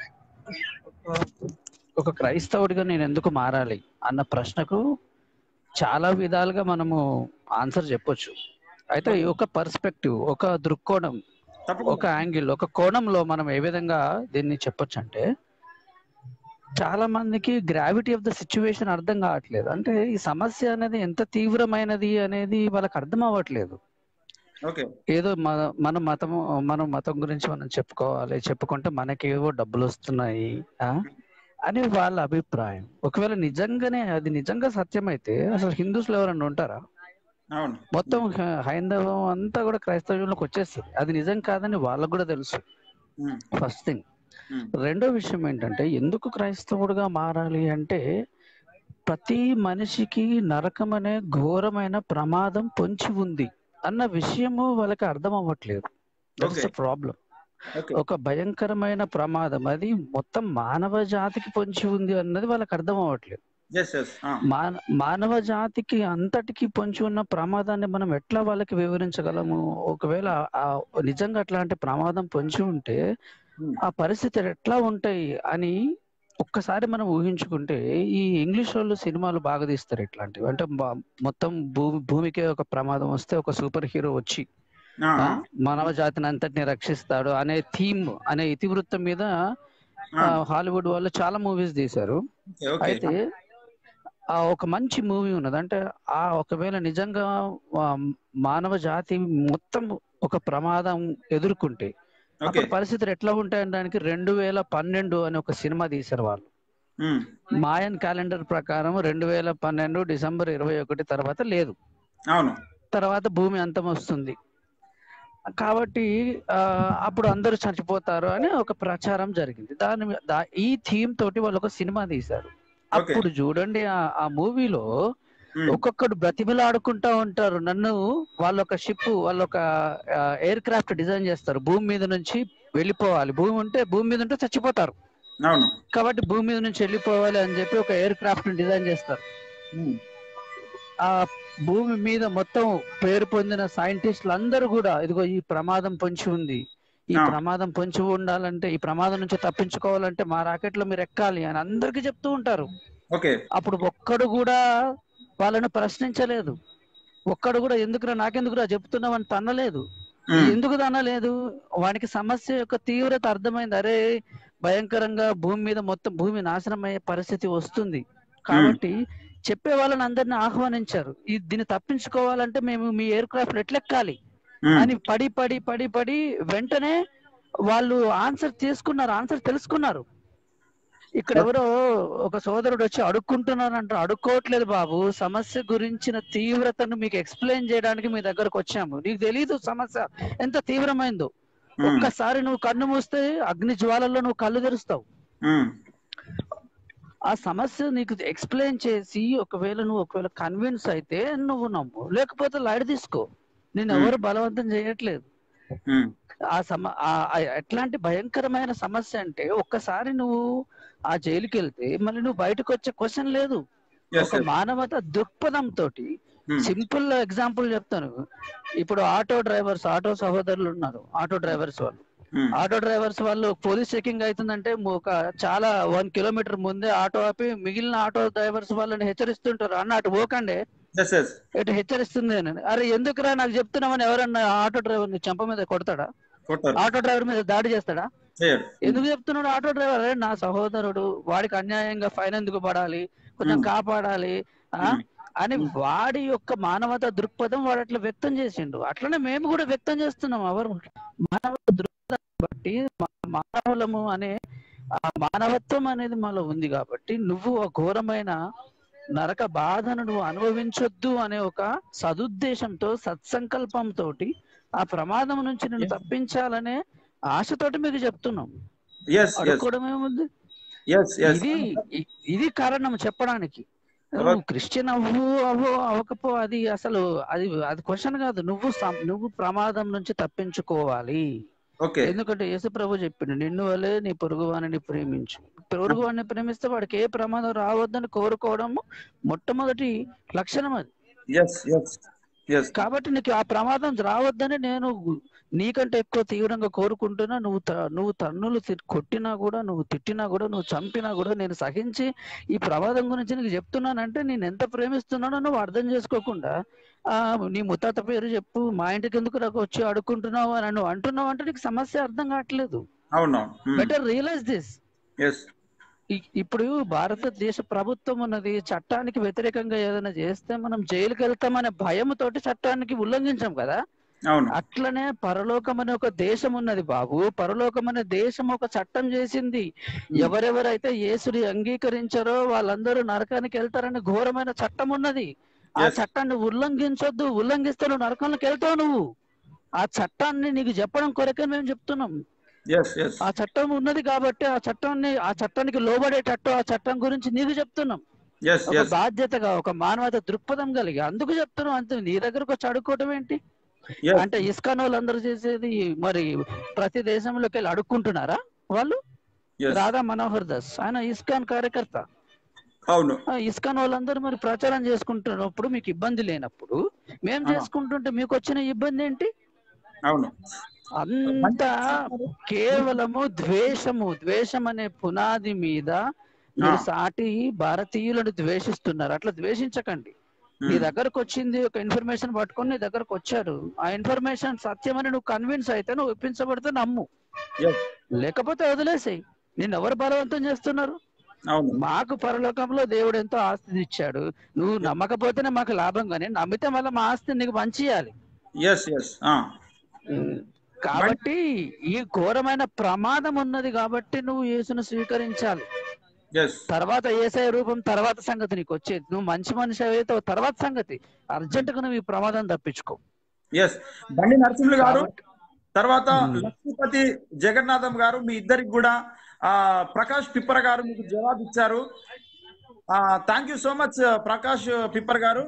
[SPEAKER 3] ఒక క్రైస్తవుడిగా నేను ఎందుకు మారాలి అన్న ప్రశ్నకు చాలా విధాలుగా మనము ఆన్సర్ చెప్పొచ్చు అయితే ఈ ఒక పర్స్పెక్టివ్ ఒక దృక్కోణం ఒక
[SPEAKER 1] తప్పకుండా
[SPEAKER 3] యాంగిల్ ఒక కోణంలో మనం ఏ విధంగా దీన్ని చెప్పొచ్చు అంటే చాలా మందికి గ్రావిటీ ఆఫ్ ద సిచ్యువేషన్ అర్థం కావట్లేదు అంటే ఈ సమస్య అనేది ఎంత తీవ్రమైనది అనేది వాళ్ళకి అర్థం అవ్వట్లేదు
[SPEAKER 1] ఓకే
[SPEAKER 3] ఏదో మన మన మతం మన మతం గురించి మనం చెప్పుకోవాలి చెప్పుకుంటే మనకేవో డబ్బులు వస్తున్నాయి ఆ అని వాళ్ళ అభిప్రాయం ఒకవేళ నిజంగానే అది నిజంగా సత్యమైతే అసలు హిందూస్లో ఎవరన్నా ఉంటారా
[SPEAKER 1] అవును
[SPEAKER 3] మొత్తం హ- హైందవం అంతా కూడా క్రైస్తవంలోకి వచ్చేస్తుంది అది నిజం కాదని వాళ్ళకు కూడా తెలుసు
[SPEAKER 1] ఉమ్,
[SPEAKER 3] ఫస్ట్ థింగ్
[SPEAKER 1] ఉమ్,
[SPEAKER 3] రెండో విషయం ఏంటంటే ఎందుకు క్రైస్తవుడుగా మారాలి అంటే ప్రతి మనిషికి నరకం అనే ఘోరమైన ప్రమాదం పొంచి ఉంది అన్న విషయము వాళ్ళకి అర్థం అవ్వట్లేదు దట్స్
[SPEAKER 1] Okay.
[SPEAKER 3] ప్రాబ్లం
[SPEAKER 1] ఓకే
[SPEAKER 3] ఒక భయంకరమైన ప్రమాదం అది మొత్తం మానవ జాతికి పొంచి ఉంది అన్నది వాళ్ళకి అర్థం అవ్వట్లేదు
[SPEAKER 1] ఎస్ ఎస్
[SPEAKER 3] మాన మానవ జాతికి అంతటికి పొంచి ఉన్న ప్రమాదాన్ని మనం ఎట్లా వాళ్ళకి వివరించగలము ఒకవేళ ఆ నిజంగా అట్లాంటి ప్రమాదం పొంచి ఉంటే ఆ పరిస్థితులు ఎట్లా ఉంటాయి అని ఒక్కసారి మనం ఊహించుకుంటే ఈ ఇంగ్లీష్ వాళ్ళు సినిమాలు బాగా తీస్తారు ఇట్లాంటివి అంటే బా- మొత్తం భూమి భూమికే ఒక ప్రమాదం వస్తే ఒక సూపర్ హీరో వచ్చి
[SPEAKER 1] ఆ,
[SPEAKER 3] ఆ,
[SPEAKER 1] ఆ,
[SPEAKER 3] మానవ జాతిని అంతటిని రక్షిస్తాడు అనే థీమ్ అనే ఇతివృత్తం మీద
[SPEAKER 1] ఆ,
[SPEAKER 3] ఆ, హాలీవుడ్ వాళ్ళు చాలా మూవీస్ తీశారు
[SPEAKER 1] ఓకే ఓకే
[SPEAKER 3] అయితే ఆ ఒక మంచి మూవీ ఉన్నది అంటే ఆ ఒకవేళ నిజంగా ఆ, మానవ జాతి మొత్తం ఒక ప్రమాదం ఎదుర్కొంటే
[SPEAKER 1] ఓకే
[SPEAKER 3] అప్పుడు పరిస్థితులు ఎట్లా ఉంటాయనడానికి రెండు వేల పన్నెండు అని ఒక సినిమా తీశారు వాళ్ళు
[SPEAKER 1] ఉమ్,
[SPEAKER 3] మాయన్ క్యాలెండర్ ప్రకారం రెండు వేల పన్నెండు డిసెంబర్ ఇరవై ఒకటి తర్వాత లేదు
[SPEAKER 1] అవును
[SPEAKER 3] తర్వాత భూమి అంతం వస్తుంది కాబట్టి ఆ, అప్పుడు అందరూ చనిపోతారు అని ఒక ప్రచారం జరిగింది దాని మీ- దా- ఈ థీమ్ తోటి వాళ్ళు ఒక సినిమా తీశారు
[SPEAKER 1] ఓకే
[SPEAKER 3] అప్పుడు చూడండి ఆ ఆ మూవీలో
[SPEAKER 1] ఉమ్,
[SPEAKER 3] ఒక్కొక్కడు బ్రతిమలాడుకుంటా ఉంటారు నన్ను వాళ్ళు ఒక షిప్ వాళ్ళు ఒక ఎయిర్ క్రాఫ్ట్ డిజైన్ చేస్తారు భూమి మీద నుంచి వెళ్ళిపోవాలి భూమి ఉంటే భూమి మీద ఉంటే చచ్చిపోతారు
[SPEAKER 1] అవును
[SPEAKER 3] కాబట్టి భూమి మీద నుంచి వెళ్ళిపోవాలి అని చెప్పి ఒక ఎయిర్ క్రాఫ్ట్ డిజైన్ చేస్తారు
[SPEAKER 1] ఉమ్,
[SPEAKER 3] ఆ భూమి మీద మొత్తం పేరు పొందిన సైంటిస్టులు అందరూ కూడా ఇదిగో ఈ ప్రమాదం పొంచి ఉంది ఈ
[SPEAKER 1] ఆ.
[SPEAKER 3] ప్రమాదం పొంచి ఉండాలంటే ఈ ప్రమాదం నుంచి తప్పించుకోవాలంటే మా రాకెట్ లో మీరు ఎక్కాలి అని అందరికీ చెప్తూ ఉంటారు
[SPEAKER 1] ఓకే
[SPEAKER 3] అప్పుడు ఒక్కడు కూడా వాళ్ళను ప్రశ్నించలేదు ఒక్కడు కూడా ఎందుకురా నాకెందుకురా చెప్తున్నావని తన్నలేదు
[SPEAKER 1] ఉమ్,
[SPEAKER 3] ఎందుకు తనలేదు వానికి సమస్య యొక్క తీవ్రత అర్థమైంది అరే భయంకరంగా భూమి మీద మొత్తం భూమి నాశనం అయ్యే పరిస్థితి వస్తుంది కాబట్టి చెప్పే వాళ్ళని అందరిని ఆహ్వానించారు ఈ దీన్ని తప్పించుకోవాలంటే మేము మీ ఎయిర్ క్రాఫ్ట్ ఎట్లెక్కాలి
[SPEAKER 1] ఉమ్,
[SPEAKER 3] అని పడి పడి పడి పడి వెంటనే వాళ్ళు ఆన్సర్ తీసుకున్నారు ఆన్సర్ తెలుసుకున్నారు ఇక్కడ ఎవరో ఒక సోదరుడు వచ్చి అడుక్కుంటున్నారు అంటారు అడుక్కోవట్లేదు బాబు సమస్య గురించిన తీవ్రతను మీకు ఎక్స్ప్లెయిన్ చేయడానికి మీ దగ్గరకు వచ్చాము నీకు తెలియదు సమస్య ఎంత తీవ్రమైందో
[SPEAKER 1] ఉమ్,
[SPEAKER 3] ఒక్కసారి నువ్వు కన్ను మూస్తే అగ్ని జ్వాలల్లో నువ్వు కళ్ళు తెరుస్తావు
[SPEAKER 1] ఉమ్,
[SPEAKER 3] ఆ సమస్య నీకు ఎక్స్ప్లెయిన్ చేసి ఒకవేళ నువ్వు ఒకవేళ కన్విన్స్ అయితే నువ్వు నమ్ము లేకపోతే లైట్ తీసుకో నేను ఎవరు బలవంతం చేయట్లేదు
[SPEAKER 1] ఉమ్,
[SPEAKER 3] ఆ సమ ఆ- ఆ ఎట్లాంటి భయంకరమైన సమస్య అంటే ఒక్కసారి నువ్వు ఆ జైలుకి వెళ్తే మళ్ళీ నువ్వు బయటకు వచ్చే క్వశ్చన్ లేదు
[SPEAKER 1] yes,
[SPEAKER 3] ఒక
[SPEAKER 1] yes.
[SPEAKER 3] మానవత దృక్పథం తోటి
[SPEAKER 1] ఉమ్,
[SPEAKER 3] సింపుల్ ఎగ్జాంపుల్ చెప్తాను ఇప్పుడు ఆటో డ్రైవర్స్ ఆటో సహోదరులు ఉన్నారు ఆటో డ్రైవర్స్ వాళ్ళు
[SPEAKER 1] ఉమ్,
[SPEAKER 3] ఆటో డ్రైవర్స్ వాళ్ళు పోలీస్ చెకింగ్ అవుతుందంటే ఒక చాలా వన్ కిలోమీటర్ ముందే ఆటో ఆపి మిగిలిన ఆటో డ్రైవర్స్ వాళ్ళని హెచ్చరిస్తుంటారు అన్న అటు పోకండి
[SPEAKER 1] yes, yes.
[SPEAKER 3] ఇటు హెచ్చరిస్తుంది అని అరే ఎందుకురా నాకు చెప్తున్నామని ఎవరన్నా ఆటో డ్రైవర్ ని చెంప మీద కొడతాడా
[SPEAKER 1] కొట్టారు
[SPEAKER 3] ఆటో డ్రైవర్ మీద దాడి చేస్తాడా
[SPEAKER 1] చేయరు
[SPEAKER 3] ఎందుకు చెప్తున్నాడు ఆటో డ్రైవర్ అరే నా సహోదరుడు వాడికి అన్యాయంగా ఫైన్ ఎందుకు పడాలి కొంచెం
[SPEAKER 1] Hmm.
[SPEAKER 3] కాపాడాలి ఆ
[SPEAKER 1] Hmm.
[SPEAKER 3] అని వాడి యొక్క మానవత దృక్పథం వాడు అట్లా వ్యక్తం చేసిండు అట్లనే మేము కూడా వ్యక్తం చేస్తున్నాం ఎవరు మానవ దృక్పథం బట్టి మా- మానవులము అనే ఆ మానవత్వం అనేది మనలో ఉంది కాబట్టి నువ్వు ఆ ఘోరమైన నరక బాధను నువ్వు అనుభవించొద్దు అనే ఒక సదుద్దేశంతో సత్సంకల్పంతో ఆ ప్రమాదం నుంచి నేను
[SPEAKER 1] Yes.
[SPEAKER 3] తప్పించాలనే ఆశతోటి మీకు చెప్తున్నాం
[SPEAKER 1] ఎస్ ఎస్
[SPEAKER 3] అడుక్కోవడం ఏముంది
[SPEAKER 1] ఎస్ ఎస్
[SPEAKER 3] ఇది ఇ- ఇది కారణం చెప్పడానికి
[SPEAKER 1] తర్వాత-
[SPEAKER 3] నువ్వు క్రిస్టియన్ అవ్వు అవ్వు అవ్వకపో అది అసలు అది అది క్వశ్చన్ కాదు నువ్వు సం- నువ్వు ప్రమాదం నుంచి తప్పించుకోవాలి
[SPEAKER 1] ఓకే
[SPEAKER 3] ఎందుకంటే యేసు ప్రభు చెప్పిండు నిన్ను వలే నీ పొరుగు వాడిని ప్రేమించు పొరుగు వాడిని ప్రేమిస్తే వాడికి ఏ ప్రమాదం రావద్దని కోరుకోవడము మొట్టమొదటి లక్షణం అది
[SPEAKER 1] ఎస్ ఎస్ ఎస్
[SPEAKER 3] కాబట్టి నీకు ఆ ప్రమాదం రావద్దని నేను నీకంటే ఎక్కువ తీవ్రంగా కోరుకుంటున్నా నువ్వు త- నువ్వు తన్నులు తి- కొట్టినా కూడా నువ్వు తిట్టినా కూడా నువ్వు చంపినా కూడా నేను సహించి ఈ ప్రమాదం గురించి నీకు చెప్తున్నానంటే నేను ఎంత ప్రేమిస్తున్నానో నువ్వు అర్థం చేసుకోకుండా ఆ నీ ముత్తాత పేరు చెప్పు మా ఇంటికి ఎందుకు నాకు వచ్చి అడుక్కుంటున్నావు అని నువ్వు అంటున్నావు అంటే నీకు సమస్య అర్థం కావట్లేదు
[SPEAKER 1] అవును
[SPEAKER 3] బెటర్ రియలైజ్ దిస్
[SPEAKER 1] ఎస్
[SPEAKER 3] ఇప్పుడు భారతదేశ ప్రభుత్వం ఉన్నది చట్టానికి వ్యతిరేకంగా ఏదైనా చేస్తే మనం జైలుకి వెళ్తామనే భయంతోటి చట్టానికి ఉల్లంఘించాం కదా
[SPEAKER 1] అవును
[SPEAKER 3] అట్లనే పరలోకం అనే ఒక దేశం ఉన్నది బాబు పరలోకం అనే దేశం ఒక చట్టం చేసింది ఎవరెవరైతే యేసుని అంగీకరించారో వాళ్ళందరూ నరకానికి వెళ్తారని ఘోరమైన చట్టం ఉన్నది ఆ
[SPEAKER 1] Yes.
[SPEAKER 3] చట్టాన్ని ఉల్లంఘించొద్దు ఉల్లంఘిస్తే నువ్వు నరకంలోకి వెళ్తావు నువ్వు ఆ చట్టాన్ని నీకు చెప్పడం కొరకే మేము చెప్తున్నాం
[SPEAKER 1] ఎస్ ఎస్
[SPEAKER 3] ఆ చట్టం ఉన్నది కాబట్టి ఆ చట్టాన్ని ఆ చట్టానికి లోబడేటట్టు ఆ చట్టం గురించి నీకు చెప్తున్నాం
[SPEAKER 1] ఎస్
[SPEAKER 3] ఒక
[SPEAKER 1] ఎస్
[SPEAKER 3] బాధ్యతగా ఒక మానవత దృక్పథం కలిగి అందుకు చెప్తున్నాం అంతే నీ దగ్గరకు వచ్చి అడుక్కోవటం ఏంటి
[SPEAKER 1] ఎస్
[SPEAKER 3] అంటే ఇస్కాన్ వాళ్ళందరూ చేసేది మరి ప్రతి దేశంలోకి వెళ్ళి అడుక్కుంటున్నారా వాళ్ళు
[SPEAKER 1] ఎస్
[SPEAKER 3] రాధా మనోహర్ దాస్ ఆయన ఇస్కాన్ కార్యకర్త
[SPEAKER 1] అవును
[SPEAKER 3] ఆ ఇస్కాన్ వాళ్ళందరూ మరి ప్రచారం చేసుకుంటున్నప్పుడు మీకు ఇబ్బంది లేనప్పుడు మేము
[SPEAKER 1] ఆ.
[SPEAKER 3] చేసుకుంటుంటే మీకు వచ్చిన ఇబ్బంది ఏంటి
[SPEAKER 1] అవును
[SPEAKER 3] అంతా కేవలము ద్వేషము ద్వేషం అనే పునాది మీద మీరు
[SPEAKER 1] ఆ.
[SPEAKER 3] సాటి భారతీయులను ద్వేషిస్తున్నారు అట్లా ద్వేషించకండి నీ దగ్గరకు వచ్చింది ఒక ఇన్ఫర్మేషన్ పట్టుకొని నీ దగ్గరకు వచ్చారు ఆ ఇన్ఫర్మేషన్ సత్యమని నువ్వు కన్విన్స్ అయితే నువ్వు ఒప్పించబడితే నమ్ము
[SPEAKER 1] Yes.
[SPEAKER 3] లేకపోతే వదిలేసేయి నిన్ను ఎవరు బలవంతం చేస్తున్నారు
[SPEAKER 1] అవును
[SPEAKER 3] మాకు పరలోకంలో దేవుడు ఎంతో ఆస్తిని ఇచ్చాడు నువ్వు నమ్మకపోతేనే మాకు లాభం కానీ నమ్మితే మళ్ళీ మా ఆస్తిని నీకు పంచియాలి
[SPEAKER 1] ఎస్ ఎస్
[SPEAKER 3] కాబట్టి ఈ ఘోరమైన ప్రమాదం ఉన్నది కాబట్టి నువ్వు యేసును స్వీకరించాలి
[SPEAKER 1] ఎస్
[SPEAKER 3] తర్వాత ఏసఐ రూపం తర్వాత సంగతి నీకు వచ్చేది నువ్వు మంచి మనిషి అయితే తర్వాత సంగతి అర్జెంట్ గా నువ్వు ఈ ప్రమాదం తప్పించుకో
[SPEAKER 1] ఎస్ బండి నరసింహులు గారు
[SPEAKER 3] కాబట్టి-
[SPEAKER 1] తర్వాత
[SPEAKER 3] Hmm.
[SPEAKER 1] లక్ష్మీపతి జగన్నాథం గారు మీ ఇద్దరికి కూడా ఆ ప్రకాష్ పిప్పర్ గారు మీకు జవాబు ఇచ్చారు thank you so much Prakash Pipper garu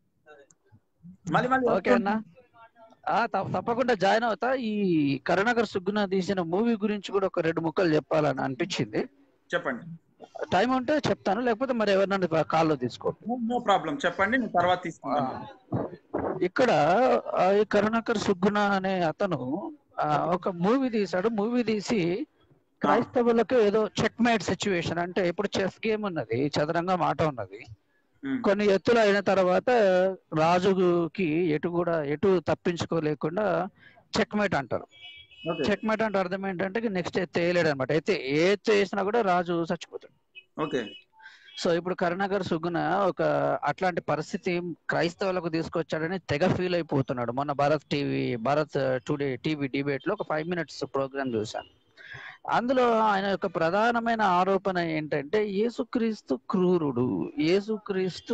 [SPEAKER 1] మళ్ళీ మళ్ళీ
[SPEAKER 3] ఓకే అన్న ఆ, త- తప్పకుండా జాయిన్ అవుతా ఈ కరుణాకర్ సుగ్గున తీసిన మూవీ గురించి కూడా ఒక రెండు ముక్కలు చెప్పాలని అనిపించింది
[SPEAKER 1] చెప్పండి
[SPEAKER 3] టైం ఉంటే చెప్తాను లేకపోతే మరి ఎవరినైనా కాల్లో తీసుకో
[SPEAKER 1] నో ప్రాబ్లం చెప్పండి నేను తర్వాత
[SPEAKER 3] ఆ,
[SPEAKER 1] తీసుకుంటాను
[SPEAKER 3] ఇక్కడ ఆ, ఈ కరుణాకర్ సుగ్గున అనే అతను ఆ, ఒక మూవీ తీశాడు మూవీ తీసి క్రైస్తవులకు ఏదో చెక్ మేట్ సిచ్యువేషన్ అంటే ఇప్పుడు చెస్ గేమ్ ఉన్నది చదరంగం ఆట ఉన్నది
[SPEAKER 1] Hmm.
[SPEAKER 3] కొన్ని ఎత్తులు అయిన తర్వాత రాజుకి ఎటు కూడా ఎటు తప్పించుకోలేకుండా చెక్ మేట్ అంటారు
[SPEAKER 1] ఓకే
[SPEAKER 3] చెక్ మేట్ అంటే అర్థం ఏంటంటే నెక్స్ట్ ఎత్తు వేయలేడు అనమాట అయితే ఏ ఎత్తు వేసినా కూడా రాజు చచ్చిపోతాడు
[SPEAKER 1] ఓకే
[SPEAKER 3] సో ఇప్పుడు కరుణాకర్ సుగుణ ఒక అట్లాంటి పరిస్థితి క్రైస్తవులకు తీసుకొచ్చాడని తెగ ఫీల్ అయిపోతున్నాడు మొన్న Bharat TV Bharat today TV debate లో ఒక ఫైవ్ మినిట్స్ ప్రోగ్రామ్ చూశాను అందులో ఆయన యొక్క ప్రధానమైన ఆరోపణ ఏంటంటే యేసుక్రీస్తు క్రూరుడు యేసుక్రీస్తు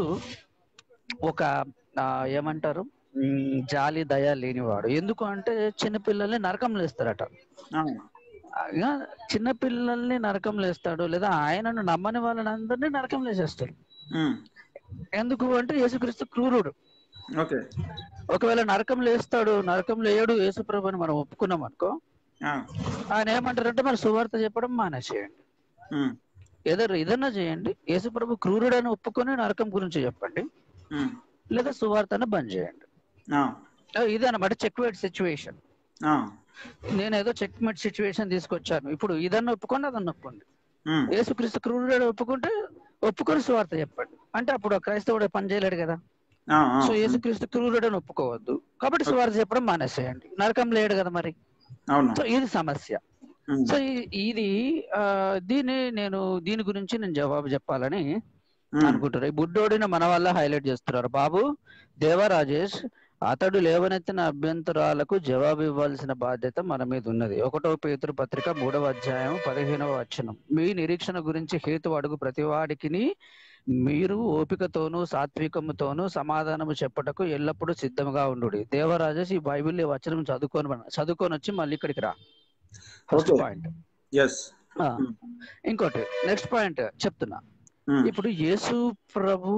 [SPEAKER 3] ఒక ఆ, ఏమంటారు ఉమ్, జాలి దయ లేనివాడు ఎందుకు అంటే చిన్నపిల్లల్ని నరకంలో వేస్తారట
[SPEAKER 1] ఆ,
[SPEAKER 3] ఇక చిన్న పిల్లల్ని నరకం లేస్తాడు లేదా ఆయనను నమ్మని వాళ్ళని అందరినీ నరకం లేసేస్తాడు
[SPEAKER 1] ఉమ్,
[SPEAKER 3] ఎందుకు అంటే యేసుక్రీస్తు క్రూరుడు
[SPEAKER 1] ఓకే
[SPEAKER 3] ఒకవేళ నరకం లేస్తాడు నరకం లేయడు యేసుప్రభు అని మనం ఒప్పుకున్నాం అనుకో
[SPEAKER 1] ఆ,
[SPEAKER 3] ఆయన ఏమంటారంటే మరి సువార్త చెప్పడం మానేసేయండి
[SPEAKER 1] ఉమ్,
[SPEAKER 3] ఏదో ఏదన్నా చేయండి యేసుప్రభు క్రూరుడని ఒప్పుకొని నరకం గురించి చెప్పండి
[SPEAKER 1] ఉమ్,
[SPEAKER 3] లేదా సువార్తను బంద్ చేయండి
[SPEAKER 1] ఆ,
[SPEAKER 3] ఆ, ఇదే అనమాట చెక్ వేట్ సిచ్యువేషన్
[SPEAKER 1] ఆ,
[SPEAKER 3] నేను ఏదో చెక్ మెట్ సిచ్యువేషన్ తీసుకొచ్చాను ఇప్పుడు ఇదన్నా ఒప్పుకోండి అదన్నా ఒప్పుకోండి
[SPEAKER 1] ఉమ్,
[SPEAKER 3] యేసుక్రీస్తు క్రూరుడు ఒప్పుకుంటే ఒప్పుకొని సువార్త చెప్పండి అంటే అప్పుడు ఆ క్రైస్తవుడు పని చేయలేడు కదా
[SPEAKER 1] ఆ, ఆ,
[SPEAKER 3] సో యేసుక్రీస్తు క్రూరుడు అని ఒప్పుకోవద్దు కాబట్టి సువార్త చెప్పడం మానేసేయండి నరకం లేడు కదా మరి
[SPEAKER 1] అవును
[SPEAKER 3] సో ఇది సమస్య
[SPEAKER 1] ఉమ్,
[SPEAKER 3] సో ఈ- ఇది ఆ, దీన్ని నేను దీని గురించి నేను జవాబు చెప్పాలని
[SPEAKER 1] ఉమ్,
[SPEAKER 3] అనుకుంటున్నారు ఈ బుడ్డోడిని మన వల్ల హైలైట్ చేస్తున్నారు బాబు దేవా రాజేష్ అతడు లేవనెత్తిన అభ్యంతరాలకు జవాబు ఇవ్వాల్సిన బాధ్యత మన మీద ఉన్నది ఒకటో పేతురు పత్రిక మూడవ అధ్యాయం పదిహేనవ వచనం మీ నిరీక్షణ గురించి హేతు అడుగు ప్రతివాడికిని మీరు ఓపికతోనూ సాత్వికముతోనూ సమాధానము చెప్పటకు ఎల్లప్పుడూ సిద్ధంగా ఉండు దేవరాజేష్ ఈ బైబిల్ ఈ వచనం చదువుకొని మన- చదువుకొని వచ్చి మళ్ళీ ఇక్కడికి రా first
[SPEAKER 1] Okay.
[SPEAKER 3] Point
[SPEAKER 1] yes Hmm.
[SPEAKER 3] ఇంకోటి నెక్స్ట్ పాయింట్ చెప్తున్నా
[SPEAKER 1] ఉమ్,
[SPEAKER 3] ఇప్పుడు యేసు ప్రభు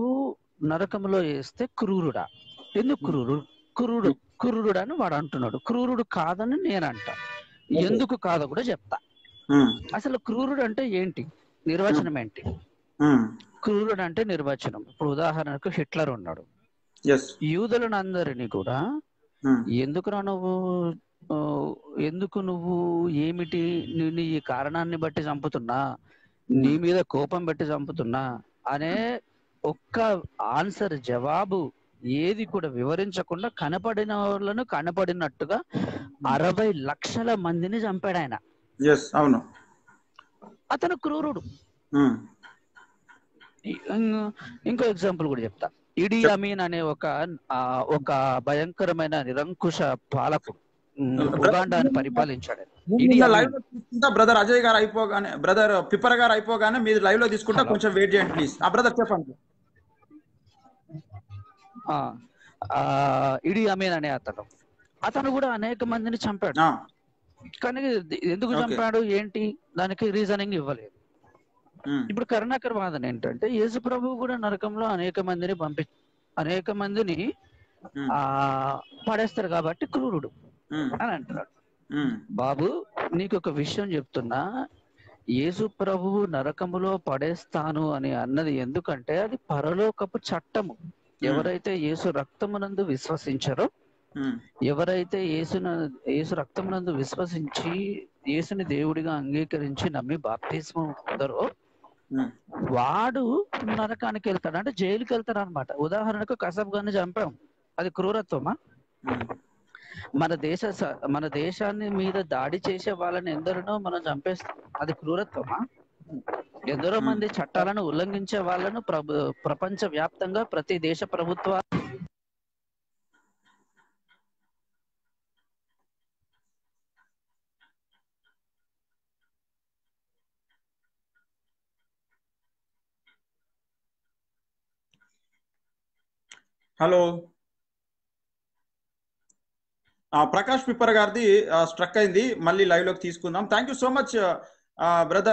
[SPEAKER 3] నరకంలో వేస్తే క్రూరుడా ఎందుకు క్రూరుడు క్రూరుడు క్రూరుడు అని వాడు అంటున్నాడు క్రూరుడు కాదని నేను అంట ఎందుకు కాదో కూడా చెప్తా
[SPEAKER 1] ఉమ్,
[SPEAKER 3] అసలు క్రూరుడు అంటే ఏంటి నిర్వచనం ఏంటి
[SPEAKER 1] ఉమ్,
[SPEAKER 3] క్రూరుడు అంటే నిర్వచనం ఇప్పుడు ఉదాహరణకు హిట్లర్ ఉన్నాడు
[SPEAKER 1] ఎస్
[SPEAKER 3] యూదులను అందరినీ కూడా
[SPEAKER 1] ఉమ్,
[SPEAKER 3] ఎందుకురా నువ్వు ఆ, ఎందుకు నువ్వు ఏమిటి నేను ఈ కారణాన్ని బట్టి చంపుతున్నా నీ మీద కోపం పెట్టి చంపుతున్నా అనే ఒక్క ఆన్సర్ జవాబు ఏది కూడా వివరించకుండా కనపడిన వాళ్ళను కనపడినట్టుగా అరవై లక్షల మందిని చంపాడు ఆయన
[SPEAKER 1] ఎస్ అవును
[SPEAKER 3] అతను క్రూరుడు
[SPEAKER 1] ఉమ్,
[SPEAKER 3] ఇ- ఇం- ఇంకో ఎగ్జాంపుల్ కూడా చెప్తా ఇడి అమీన్ అనే ఒక ఆ, ఒక భయంకరమైన నిరంకుశ పాలకుడు ఉమ్, ఉగాండాని పరిపాలించాడు ఆయన.
[SPEAKER 1] నేను
[SPEAKER 3] ఇది
[SPEAKER 1] నిన్న
[SPEAKER 3] అమీన్.
[SPEAKER 1] లైవ్ లో తీసుకుంటా బ్రదర్ అజయ్ గారు అయిపోగానే బ్రదర్ పిప్పర్ గారు అయిపోగానే మీరు లైవ్ లో తీసుకుంటా
[SPEAKER 3] Hello.
[SPEAKER 1] కొంచెం వెయిట్ చేయండి ప్లీజ్ ఆ బ్రదర్ చెప్పండి
[SPEAKER 3] ఆ, ఆ, ఇడి అమీన్ అనే అతను అతను కూడా అనేక మందిని చంపాడు
[SPEAKER 1] ఆ,
[SPEAKER 3] కానీ ఎందుకు
[SPEAKER 1] Okay.
[SPEAKER 3] చంపాడు ఏంటి దానికి రీజనింగ్ ఇవ్వలేదు
[SPEAKER 1] ఉమ్,
[SPEAKER 3] ఇప్పుడు కరుణాకర్ వాదన ఏంటంటే యేసు ప్రభువు కూడా నరకంలో అనేక మందిని పంపి అనేక మందిని
[SPEAKER 1] ఉమ్,
[SPEAKER 3] ఆ పడేస్తారు కాబట్టి క్రూరుడు
[SPEAKER 1] ఉమ్,
[SPEAKER 3] అని అంటున్నాడు
[SPEAKER 1] ఉమ్,
[SPEAKER 3] బాబు నీకు ఒక విషయం చెప్తున్నా యేసు ప్రభువు నరకములో పడేస్తాను అని అన్నది ఎందుకంటే అది పరలోకపు చట్టము ఎవరైతే యేసు రక్తమునందు విశ్వసించారో
[SPEAKER 1] ఉమ్,
[SPEAKER 3] ఎవరైతే యేసున యేసు రక్తమునందు విశ్వసించి యేసుని దేవుడిగా అంగీకరించి నమ్మి బాప్తిస్మం పొందరో
[SPEAKER 1] ఉమ్,
[SPEAKER 3] వాడు నరకానికి వెళ్తాడు అంటే జైలుకి వెళ్తాడు అనమాట ఉదాహరణకు కసబ్ గారిని చంపాం అది క్రూరత్వమా
[SPEAKER 1] ఉమ్,
[SPEAKER 3] మన దేశ స- మన దేశాన్ని మీద దాడి చేసే వాళ్ళని ఎందరినో మనం చంపేస్తాం అది క్రూరత్వమా ఎందరో
[SPEAKER 1] ఉమ్.
[SPEAKER 3] మంది చట్టాలను ఉల్లంఘించే వాళ్ళను ప్రభు ప్రపంచ వ్యాప్తంగా ప్రతి దేశ ప్రభుత్వ
[SPEAKER 1] హలో ఆ, ప్రకాష్ పిప్పర్ గారిది స్ట్రక్ అయింది మళ్ళీ లైవ్ లోకి తీసుకుందాం thank you so much brother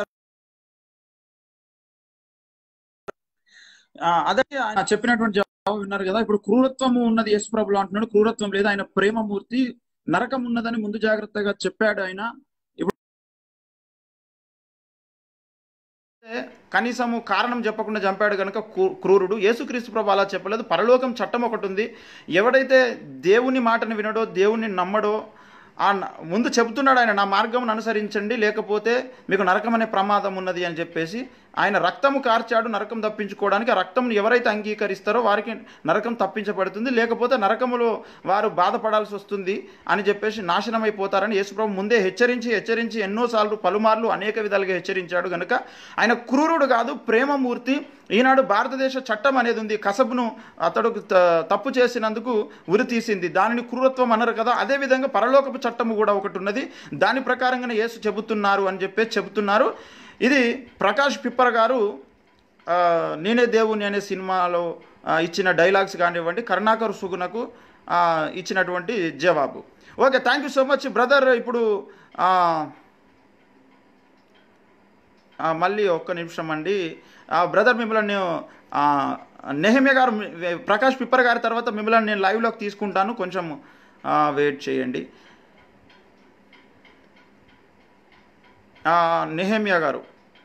[SPEAKER 1] అదే ఆయన చెప్పినటువంటి జవాబు విన్నారు కదా ఇప్పుడు క్రూరత్వము ఉన్నది యేసు ప్రభులు అంటున్నాడు క్రూరత్వం లేదు ఆయన ప్రేమమూర్తి నరకం ఉన్నదని ముందు జాగ్రత్తగా చెప్పాడు ఆయన ఇప్పుడు కనీసము కారణం చెప్పకుండా చంపాడు కనుక క్రూ- క్రూరుడు యేసుక్రీస్తు ప్రభు అలా చెప్పలేదు పరలోకం చట్టం ఒకటి ఉంది ఎవడైతే దేవుని మాటను వినడో దేవుని నమ్మడో ఆ న- ముందు చెబుతున్నాడు ఆయన నా మార్గం అనుసరించండి లేకపోతే మీకు నరకం అనే ప్రమాదం ఉన్నది అని చెప్పేసి ఆయన రక్తము కార్చాడు నరకం తప్పించుకోవడానికి ఆ రక్తం ఎవరైతే అంగీకరిస్తారో వారికి నరకం తప్పించబడుతుంది లేకపోతే నరకములో వారు బాధపడాల్సి వస్తుంది అని చెప్పేసి నాశనం అయిపోతారని యేసుప్రభు ముందే హెచ్చరించి హెచ్చరించి ఎన్నోసార్లు పలుమార్లు అనేక విధాలుగా హెచ్చరించాడు కనుక ఆయన క్రూరుడు కాదు ప్రేమమూర్తి ఈనాడు భారతదేశ చట్టం అనేది ఉంది కసబును అతడు త- తప్పు చేసినందుకు ఉరి తీసింది దానిని క్రూరత్వం అన్నారు కదా అదే విధంగా పరలోకపు చట్టము కూడా ఒకటి ఉన్నది దాని ప్రకారంగానే యేసు చెబుతున్నారు అని చెప్పేసి చెబుతున్నారు ఇది ప్రకాష్ పిప్పర్ గారు ఆ, నేనే దేవుని అనే సినిమాలో ఆ, ఇచ్చిన డైలాగ్స్ కానివ్వండి కరుణాకర్ సుగునకు ఆ, ఇచ్చినటువంటి జవాబు okay thank you so much brother ఇప్పుడు ఆ, ఆ, మళ్ళీ ఒక్క నిమిషం అండి ఆ, బ్రదర్ మిమ్మల్ని నేను ఆ, నెహమ్య గారు మీ- ప్రకాష్ పిప్పర్ గారి తర్వాత మిమ్మల్ని నేను లైవ్లోకి తీసుకుంటాను కొంచెం ఆ, వెయిట్ చేయండి ఆ, నెహమ్య గారు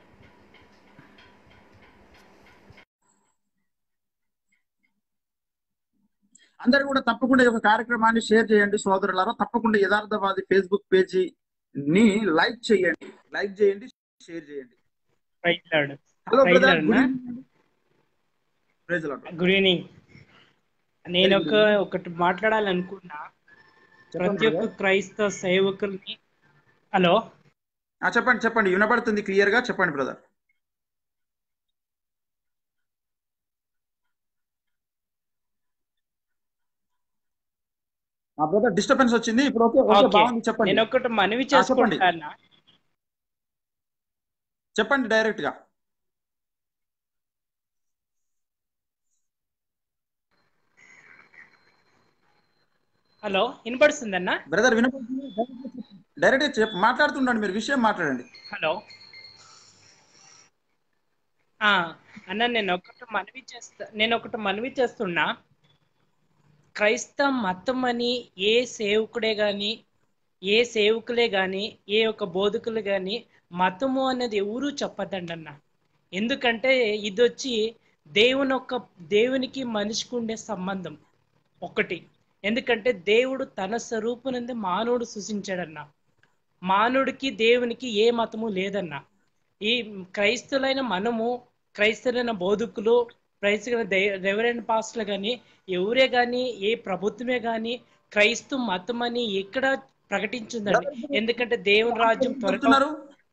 [SPEAKER 1] అందరు కూడా తప్పకుండా ఈ యొక్క కార్యక్రమాన్ని షేర్ చేయండి సోదరులారా తప్పకుండా యథార్థవాది ఫేస్బుక్ పేజీ ని లైక్ చేయండి లైక్ చేయండి షేర్ చేయండి
[SPEAKER 4] praise Lord
[SPEAKER 1] hello
[SPEAKER 4] Praise
[SPEAKER 1] brother
[SPEAKER 4] Lord,
[SPEAKER 1] good
[SPEAKER 4] నా?
[SPEAKER 1] Evening praise Lord
[SPEAKER 4] good evening నేను ఒక ఒకటి మాట్లాడాలనుకున్నా ప్రతి ఒక్క క్రైస్తవ సేవకుల్ని హలో
[SPEAKER 1] ఆ, చెప్పండి చెప్పండి వినపడుతుంది క్లియర్ గా చెప్పండి బ్రదర్ ఆ బ్రదర్ డిస్టర్బెన్స్ వచ్చింది ఇప్పుడు ఓకే ఓకే
[SPEAKER 4] ఓకే
[SPEAKER 1] బాగుంది చెప్పండి
[SPEAKER 4] నేను ఒకటి మనవి
[SPEAKER 1] ఆ, చెప్పండి.
[SPEAKER 4] చేసుకుంటానా
[SPEAKER 1] చెప్పండి డైరెక్ట్ గా
[SPEAKER 4] హలో వినపడుతుందన్నా
[SPEAKER 1] బ్రదర్ వినపడుతుంది డైరెక్ట్ గా చెప్ప మాట్లాడుతుండండి మీరు విషయం మాట్లాడండి
[SPEAKER 4] హలో ఆ, అన్న నేను ఒకటి మనవి చేస్తా నేను ఒకటి మనవి చేస్తున్నా క్రైస్తవ మతం అని ఏ సేవకుడే గాని ఏ సేవకులే గాని ఏ ఒక్క బోధకులు గాని మతము అనేది ఎవరూ చెప్పదండి అన్న ఎందుకంటే ఇది వచ్చి దేవుని ఒక దేవునికి మనిషికి ఉండే సంబంధం ఒకటి ఎందుకంటే దేవుడు తన స్వరూపునందు మానవుడు సృష్టించాడన్న మానవుడికి దేవునికి ఏ మతము లేదన్న ఈ క్రైస్తవులైన మనము క్రైస్తవులైన బోధకులు క్రైస్తవులైన రెవరెండ్ పాస్టర్లు కానీ ఎవరే కానీ ఏ ప్రభుత్వమే కానీ క్రైస్తవ మతం అని ఎక్కడ ప్రకటించిందండి ఎందుకంటే దేవుని రాజ్యం త్వరగా
[SPEAKER 1] చెప్తున్నారు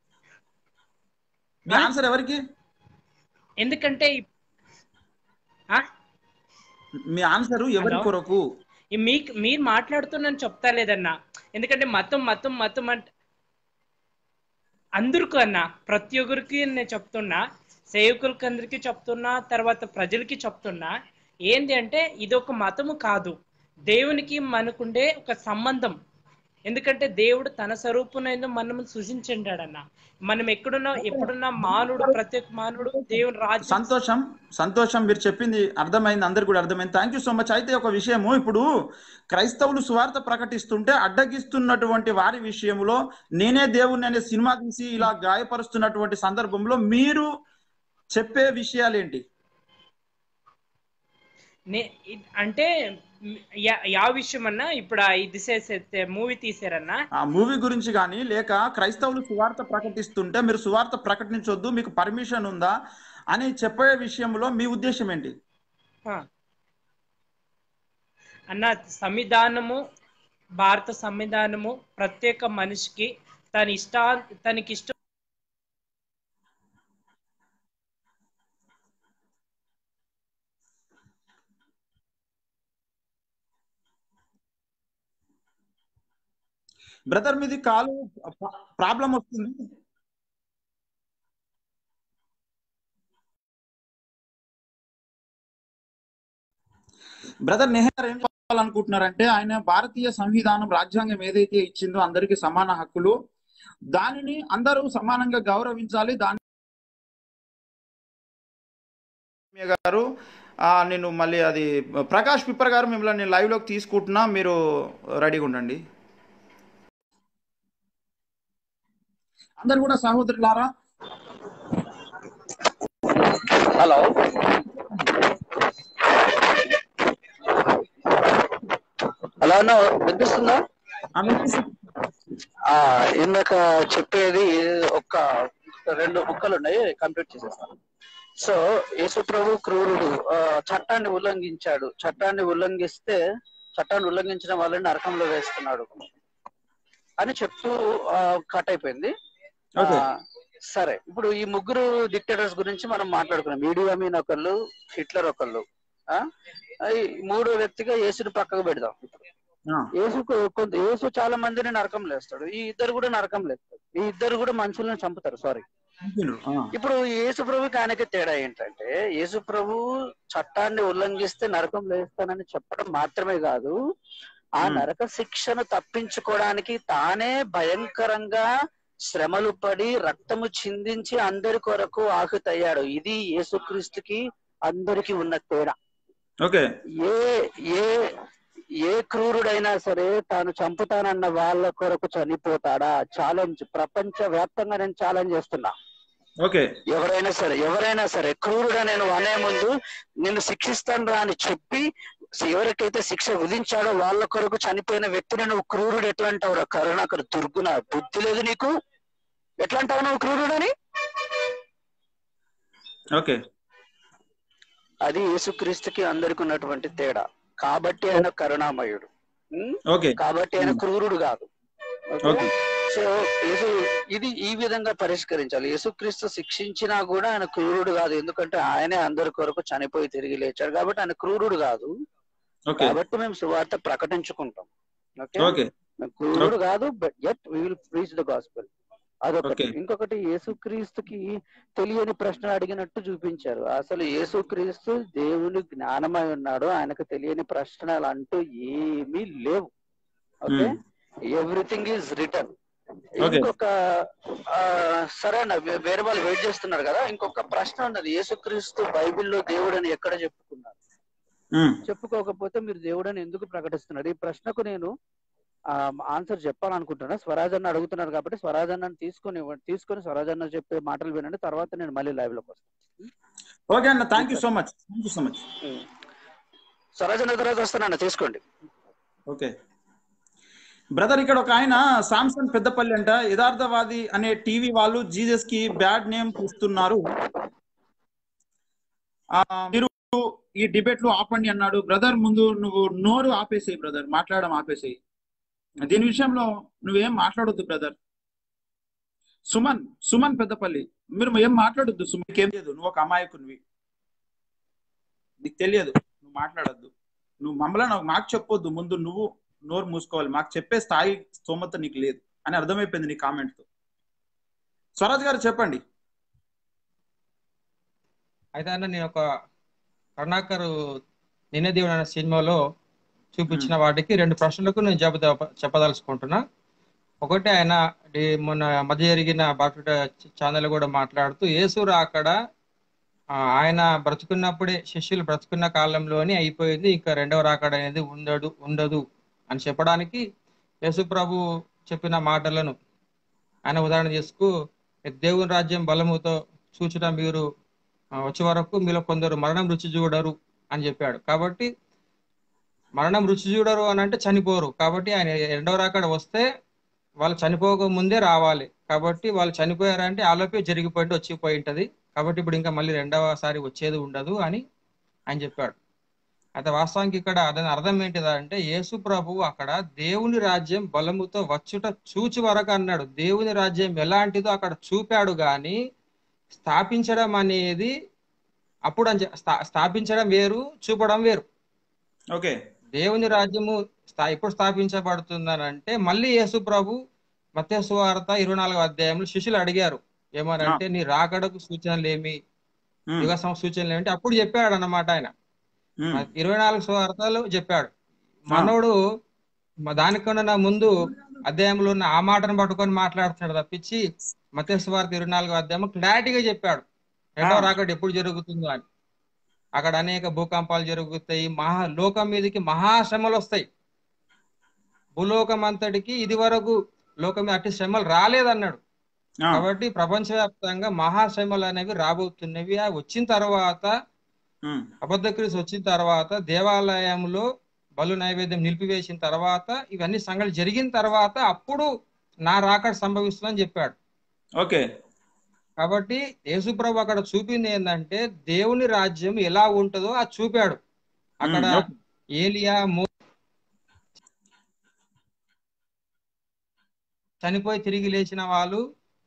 [SPEAKER 1] మీ
[SPEAKER 4] ఆ?
[SPEAKER 1] ఆన్సర్ ఎవరికి
[SPEAKER 4] ఎందుకంటే ఈ- ఆ?
[SPEAKER 1] మీ ఆన్సర్ ఎవరి
[SPEAKER 4] హలో?
[SPEAKER 1] కొరకు
[SPEAKER 4] ఈ మీకు మీరు మాట్లాడుతున్నాను చెప్తా లేదన్నా ఎందుకంటే మతం మతం మతం అంటే అందరికీ అన్న ప్రతి ఒక్కరికి నేను చెప్తున్నా సేవకులకి అందరికీ చెప్తున్నా తర్వాత ప్రజలకి చెప్తున్నా ఏంది అంటే ఇది ఒక మతము కాదు దేవునికి మనకుండే ఒక సంబంధం ఎందుకంటే దేవుడు తన స్వరూపునైన మనం సృజించిండాడన్న మనం ఎక్కడున్నా ఎప్పుడున్నా మానవుడు ప్రతి ఒక్క మానవుడు దేవుని రాజ్యం
[SPEAKER 1] సంతోషం సంతోషం మీరు చెప్పింది అర్థమైంది అందరు కూడా అర్థమైంది థ్యాంక్ యూ సో మచ్ అయితే ఒక విషయము ఇప్పుడు క్రైస్తవులు సువార్త ప్రకటిస్తుంటే అడ్డగిస్తున్నటువంటి వారి విషయంలో నేనే దేవుణ్ణి అనే సినిమా తీసి ఇలా గాయపరుస్తున్నటువంటి సందర్భంలో మీరు చెప్పే విషయాలు ఏంటి
[SPEAKER 4] నే- ఇ- అంటే మ్, యా- ಯಾವ విషయం ఇప్పుడు ఆ ఇది చేసే మూవీ తీసారన్నా
[SPEAKER 1] ఆ మూవీ గురించి కానీ లేక క్రైస్తవులు సువార్త ప్రకటిస్తుంటే మీరు సువార్త ప్రకటించొద్దు మీకు పర్మిషన్ ఉందా అని చెప్పే విషయంలో మీ ఉద్దేశం ఏంటి
[SPEAKER 4] ఆ. అన్న సంవిధానము భారత సంవిధానము ప్రత్యేక మనిషికి తన ఇష్టా తనకి ఇష్టం
[SPEAKER 1] బ్రదర్ మీది కాలు ప్రాబ్లం వస్తుంది బ్రదర్ నెహర్ ఏం చెప్పాలనుకుంటున్నారంటే ఆయన భారతీయ సంవిధానం రాజ్యాంగం ఏదైతే ఇచ్చిందో అందరికీ సమాన హక్కులు దానిని అందరూ సమానంగా గౌరవించాలి దాని గారు ఆ, నేను మళ్ళీ అది ప్రకాష్ పిప్పర్ గారు మిమ్మల్ని నేను లైవ్ లోకి తీసుకుంటున్నా మీరు రెడీగా ఉండండి అందరు కూడా సహోదరులారా
[SPEAKER 5] హలో హలో అన్న వినిపిస్తుందా
[SPEAKER 1] ఆ, వినిపిస్తుంది.
[SPEAKER 5] ఆ ఇందాక చెప్పేది ఒక్క రెండు ముక్కలు ఉన్నాయి కంప్లీట్ చేసేస్తాను సో యేసు ప్రభు క్రూరుడు ఆ, చట్టాన్ని ఉల్లంఘించాడు చట్టాన్ని ఉల్లంఘిస్తే చట్టాన్ని ఉల్లంఘించిన వాళ్ళని నరకంలో వేస్తున్నాడు అని చెప్తూ కట్ అయిపోయింది ఆ,
[SPEAKER 1] ఓకే
[SPEAKER 5] సరే ఇప్పుడు ఈ ముగ్గురు డిక్టేటర్స్ గురించి మనం మాట్లాడుకున్నాం మీడియా మీన్ ఒకళ్ళు హిట్లర్ ఒకళ్ళు ఆ ఈ మూడో వ్యక్తిగా యేసుని పక్కకు పెడదాం
[SPEAKER 1] ఆ,
[SPEAKER 5] యేసు కొంత యేసు చాలా మందిని నరకం లేస్తాడు ఈ ఇద్దరు కూడా నరకం లేస్తారు ఈ ఇద్దరు కూడా మనుషులను చంపుతారు సారీ
[SPEAKER 1] continue. ఆ,
[SPEAKER 5] ఇప్పుడు యేసు ప్రభుకి ఆయనకి తేడా ఏంటంటే యేసు ప్రభు చట్టాన్ని ఉల్లంఘిస్తే నరకం లేస్తానని చెప్పడం మాత్రమే కాదు ఆ
[SPEAKER 1] Hmm.
[SPEAKER 5] నరక శిక్షను తప్పించుకోవడానికి తానే భయంకరంగా శ్రమలు పడి రక్తము చిందించి అందరి కొరకు ఆహుతయ్యాడు ఇది యేసుక్రీస్తుకి అందరికి ఉన్న తేడా
[SPEAKER 1] ఓకే
[SPEAKER 5] ఏ ఏ ఏ క్రూరుడైనా సరే తాను చంపుతానన్న వాళ్ళ కొరకు చనిపోతాడా ఛాలెంజ్ ప్రపంచ వ్యాప్తంగా నేను ఛాలెంజ్ చేస్తున్నా
[SPEAKER 1] ఓకే
[SPEAKER 5] ఎవరైనా సరే ఎవరైనా సరే క్రూరుడా నేను అనే ముందు నిన్ను శిక్షిస్తాను రా అని చెప్పి ఎవరికైతే శిక్ష విధించాడో వాళ్ళ కొరకు చనిపోయిన వ్యక్తిని నువ్వు క్రూరుడు ఎట్లా అంటావు రా కరుణాకర్ దుర్గున బుద్ధి లేదు నీకు ఎట్లా అంటావు నువ్వు క్రూరుడని
[SPEAKER 1] ఓకే
[SPEAKER 5] అది యేసుక్రీస్తుకి అందరికి ఉన్నటువంటి తేడా కాబట్టి ఆయన కరుణామయుడు ఉం?
[SPEAKER 1] ఓకే
[SPEAKER 5] కాబట్టి ఆయన
[SPEAKER 1] Hmm.
[SPEAKER 5] క్రూరుడు కాదు ఓకే?
[SPEAKER 1] ఓకే
[SPEAKER 5] సో యేసు ఇది ఈ విధంగా పరిష్కరించాలి యేసుక్రీస్తు శిక్షించినా కూడా ఆయన క్రూరుడు కాదు ఎందుకంటే ఆయనే అందరి కొరకు చనిపోయి తిరిగి లేచాడు కాబట్టి ఆయన క్రూరుడు కాదు
[SPEAKER 1] ఓకే
[SPEAKER 5] కాబట్టి మేము సువార్త ప్రకటించుకుంటాం ఓకే
[SPEAKER 1] ఓకే
[SPEAKER 5] మేము క్రూరుడు కాదు but yet we will preach the gospel అదొకటి
[SPEAKER 1] Okay.
[SPEAKER 5] ఇంకొకటి యేసుక్రీస్తుకి తెలియని ప్రశ్న అడిగినట్టు చూపించారు అసలు యేసుక్రీస్తు దేవుని జ్ఞానమై ఉన్నాడు ఆయనకు తెలియని ప్రశ్నలు అంటూ ఏమీ లేవు okay
[SPEAKER 1] Hmm.
[SPEAKER 5] Everything is return
[SPEAKER 1] Okay.
[SPEAKER 5] ఇంకొక ఆ, సరే అన్న వే- వేరే వాళ్ళు వెయిట్ చేస్తున్నారు కదా ఇంకొక ప్రశ్న ఉన్నది యేసుక్రీస్తు బైబిల్లో దేవుడు అని ఎక్కడ చెప్పుకున్నారు
[SPEAKER 1] ఉమ్,
[SPEAKER 5] చెప్పుకోకపోతే మీరు దేవుడని ఎందుకు ప్రకటిస్తున్నారు ఈ ప్రశ్నకు నేను ఆన్సర్ చెప్పాలనుకుంటున్నా స్వరాజ్ అన్న అడుగుతున్నారు కాబట్టి స్వరాజ్ అన్నని తీసుకొని తీసుకొని స్వరాజ్ అన్న చెప్పే మాటలు వినండి తర్వాత నేను మళ్ళీ లైవ్ లోకి వస్తాను
[SPEAKER 1] ఓకే అన్న thank you so much thank you so much
[SPEAKER 5] ఉం. స్వరాజ్ అన్న తర్వాత వస్తానన్న తీసుకోండి
[SPEAKER 1] ఓకే బ్రదర్ ఇక్కడ ఒక ఆయన సామ్సంగ్ పెద్దపల్లి అంట యథార్థవాది అనే టీవీ వాళ్ళు జీసస్ కి బ్యాడ్ నేమ్ ఇస్తున్నారు ఆ, మీరు ఈ డిబేట్ లో ఆపండి అన్నాడు బ్రదర్ ముందు నువ్వు నోరు ఆపేసేయి బ్రదర్ మాట్లాడడం ఆపేసేయి దీని విషయంలో నువ్వేం మాట్లాడొద్దు బ్రదర్ సుమన్ సుమన్ పెద్దపల్లి మీరు ఏం మాట్లాడొద్దు సుమన్ ఏం లేదు నువ్వు ఒక అమాయకునివి నీకు తెలియదు నువ్వు మాట్లాడొద్దు నువ్వు మమ్మల్ని మాకు చెప్పొద్దు ముందు నువ్వు నోరు మూసుకోవాలి మాకు చెప్పే స్థాయి స్తోమత నీకు లేదు అని అర్థమైపోయింది నీ కామెంట్ తో స్వరాజ్ గారు చెప్పండి
[SPEAKER 2] అయితే అన్న నేను ఒక కరుణాకర్ నిన్న దేవుడు అనే సినిమాలో చూపించిన వాటికి రెండు ప్రశ్నలకు నేను జవాబు చెప్పదలుచుకుంటున్నా ఒకటి ఆయన డి- మొన్న మధ్య జరిగిన బాప్టిట ఛానల్ కూడా మాట్లాడుతూ యేసు అక్కడ ఆయన బ్రతుకున్నప్పుడే శిష్యులు బ్రతుకున్న కాలంలోనే అయిపోయింది ఇంకా రెండవ రాకడ అనేది ఉండదు ఉండదు అని చెప్పడానికి యేసు ప్రభు చెప్పిన మాటలను ఆయన ఉదాహరణ చేసుకు దేవుని రాజ్యం బలముతో చూచడం మీరు ఆ, వచ్చే వరకు మీలో కొందరు మరణం రుచి చూడరు అని చెప్పాడు కాబట్టి మరణం రుచి చూడరు అని అంటే చనిపోరు కాబట్టి ఆయన రెండవ రాకడ వస్తే వాళ్ళు చనిపోక ముందే రావాలి కాబట్టి వాళ్ళు చనిపోయారంటే ఆలోపే జరిగిపోయింది వచ్చిపోయి ఉంటది కాబట్టి ఇప్పుడు ఇంకా మళ్ళీ రెండవసారి వచ్చేది ఉండదు అని ఆయన చెప్పాడు అయితే వాస్తవానికి ఇక్కడ దాని అర్థం ఏంటిదంటే యేసు ప్రభు అక్కడ దేవుని రాజ్యం బలముతో వచ్చుట చూచి వరకు అన్నాడు దేవుని రాజ్యం ఎలాంటిదో అక్కడ చూపాడు గాని స్థాపించడం అనేది అప్పుడు అని చె- స్థా- స్థాపించడం వేరు చూపడం వేరు
[SPEAKER 1] ఓకే
[SPEAKER 2] దేవుని రాజ్యము స్థా- ఎప్పుడు స్థాపించబడుతుందని అంటే మళ్ళీ యేసు ప్రభు మత్స్సు వార్త ఇరవై నాలుగో అధ్యాయంలో శిష్యులు అడిగారు ఏమనంటే నీ రాకడకు సూచనలు ఏమి
[SPEAKER 1] ఉమ్,
[SPEAKER 2] యుగ సం- సూచనలు ఏమిటి అప్పుడు చెప్పాడు అన్నమాట ఆయన
[SPEAKER 1] ఉమ్,
[SPEAKER 2] ఇరవై నాలుగు సువార్తలు చెప్పాడు మనోడు మ- దానికన్నా ముందు అధ్యాయంలో ఉన్న ఆ మాటను పట్టుకొని మాట్లాడుతున్నాడు తప్పించి మత్స్సు వార్త ఇరవై నాలుగో అధ్యాయం క్లారిటీగా చెప్పాడు రెండవ
[SPEAKER 1] ఆ.
[SPEAKER 2] రాకడ ఎప్పుడు జరుగుతుందో అని అక్కడ అనేక భూకంపాలు జరుగుతాయి మహా లోకం మీదకి మహాశ్రమలు వస్తాయి భూలోకం అంతటికి ఇది వరకు లోకం మీద అట్టి శ్రమలు రాలేదన్నాడు
[SPEAKER 1] ఆ,
[SPEAKER 2] కాబట్టి ప్రపంచవ్యాప్తంగా మహాశ్రమలు అనేవి రాబోతున్నవి ఆ వచ్చిన తర్వాత
[SPEAKER 1] ఉమ్,
[SPEAKER 2] అబద్ధ క్రీస్తు వచ్చిన తర్వాత దేవాలయంలో బలు నైవేద్యం నిలిపివేసిన తర్వాత ఇవన్నీ సంగతులు జరిగిన తర్వాత అప్పుడు నా రాకడ సంభవిస్తుందని చెప్పాడు
[SPEAKER 1] ఓకే
[SPEAKER 2] కాబట్టి యేసుప్రభు అక్కడ చూపింది ఏంటంటే దేవుని రాజ్యం ఎలా ఉంటుందో అది చూపాడు అక్కడ
[SPEAKER 1] ఉమ్, ఓకే.
[SPEAKER 2] ఏలియా మో చనిపోయి తిరిగి లేచిన వాళ్ళు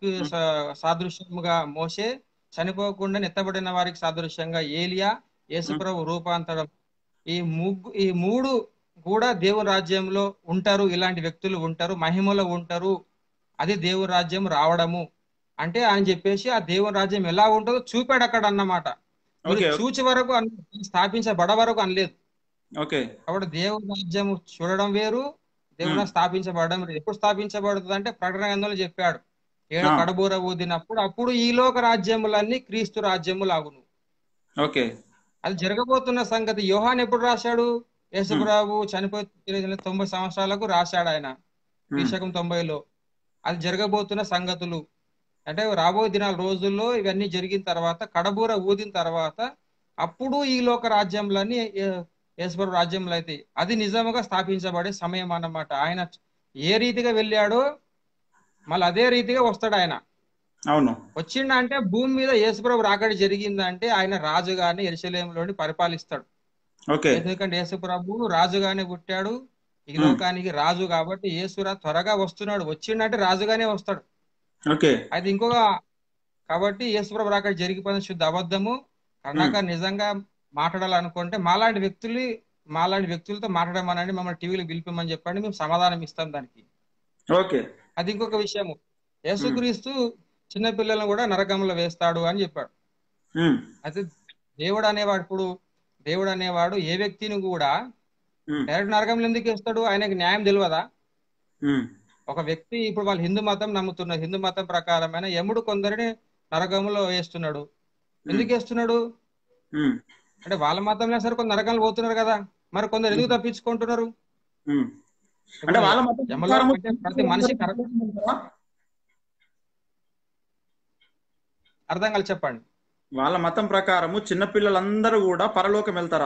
[SPEAKER 2] స- సాదృశ్యముగా మోసే చనిపోకుండా నెత్తబడిన వారికి సాదృశ్యంగా ఏలియా యేసుప్రభు రూపాంతరం ఈ ముగ్గు ఈ మూడు కూడా దేవుని రాజ్యంలో ఉంటారు ఇలాంటి వ్యక్తులు ఉంటారు మహిమలో ఉంటారు అది దేవుని రాజ్యం రావడము అంటే ఆయన చెప్పేసి ఆ దేవుని రాజ్యం ఎలా ఉంటుందో చూపాడు అక్కడ అన్నమాట మీరు
[SPEAKER 1] ఓకే
[SPEAKER 2] చూచి వరకు అన్- స్థాపించబడ వరకు అనలేదు
[SPEAKER 1] ఓకే
[SPEAKER 2] కాబట్టి దేవుని రాజ్యం చూడడం వేరు దేవుని స్థాపించబడడం వేరు. ఎప్పుడు స్థాపించబడుతుంది అంటే ప్రకటన గ్రంథంలో చెప్పాడు ఏడు
[SPEAKER 1] ఆ.
[SPEAKER 2] కడబూర ఊదినప్పుడు అప్పుడు ఈ లోక రాజ్యములన్నీ క్రీస్తు రాజ్యములు ఆగును
[SPEAKER 1] ఓకే
[SPEAKER 2] అది జరగబోతున్న సంగతి యోహాన్ ఎప్పుడు రాశాడు యేసుప్రభు చనిపోయి తొంభై సంవత్సరాలకు రాశాడు ఆయన
[SPEAKER 1] ఉమ్,
[SPEAKER 2] శకం తొంభైలో అది జరగబోతున్న సంగతులు అంటే రాబోయే దినాల రోజుల్లో ఇవన్నీ జరిగిన తర్వాత కడబూర ఊదిన తర్వాత అప్పుడు ఈ లోక రాజ్యంలన్నీ యేసుప్రభు రాజ్యంలో అయితే అది నిజముగా స్థాపించబడే సమయం అన్నమాట ఆయన ఏ రీతిగా వెళ్ళాడో మళ్ళీ అదే రీతిగా వస్తాడు ఆయన
[SPEAKER 1] అవును
[SPEAKER 2] వచ్చిండ అంటే భూమి మీద యేసుప్రభు రాకడి జరిగిందంటే ఆయన రాజుగానే ఎరుసలేంలోని పరిపాలిస్తాడు
[SPEAKER 1] ఓకే
[SPEAKER 2] ఎందుకంటే యేసుప్రభు రాజుగానే పుట్టాడు ఈ
[SPEAKER 1] Hmm.
[SPEAKER 2] లోకానికి రాజు కాబట్టి యేసురా త్వరగా వస్తున్నాడు వచ్చిండంటే రాజుగానే వస్తాడు
[SPEAKER 1] ఓకే
[SPEAKER 2] అది ఇంకొక కాబట్టి యేసుప్రభు రాకడ జరిగిపోయిన శుద్ధ అబద్ధము కనుక నిజంగా మాట్లాడాలనుకుంటే మాలాంటి వ్యక్తులు మాలాంటి వ్యక్తులతో మాట్లాడమనండి మమ్మల్ని టీవీలో పిలిపిమని చెప్పండి మేము సమాధానం ఇస్తాం దానికి
[SPEAKER 1] ఓకే
[SPEAKER 2] అది ఇంకొక విషయము యేసుక్రీస్తు చిన్న పిల్లలను కూడా నరకంలో వేస్తాడు అని చెప్పాడు
[SPEAKER 1] ఉమ్,
[SPEAKER 2] అయితే దేవుడు అనేవాడు ఇప్పుడు దేవుడు అనేవాడు ఏ వ్యక్తిని కూడా
[SPEAKER 1] ఉమ్,
[SPEAKER 2] డైరెక్ట్ నరకంలో ఎందుకు వేస్తాడు ఆయనకి న్యాయం తెలియదా
[SPEAKER 1] ఉమ్,
[SPEAKER 2] ఒక వ్యక్తి ఇప్పుడు వాళ్ళు హిందూ మతం నమ్ముతున్నారు హిందూ మతం ప్రకారమైన యముడు కొందరిని నరకంలో వేస్తున్నాడు ఎందుకు వేస్తున్నాడు
[SPEAKER 1] ఉమ్,
[SPEAKER 2] అంటే వాళ్ళ మతంలో సరే కొంత నరకంలో పోతున్నారు కదా మరి కొందరు ఎందుకు తప్పించుకుంటున్నారు
[SPEAKER 1] ఉమ్. అంటే వాళ్ళ మతం
[SPEAKER 2] యమలో
[SPEAKER 1] ప్రకారం
[SPEAKER 2] అంటే ప్రతి మనిషి కరెక్ట్ అర్థం కాదు చెప్పండి
[SPEAKER 1] వాళ్ళ మతం ప్రకారము చిన్నపిల్లలందరూ కూడా పరలోకం వెళ్తారా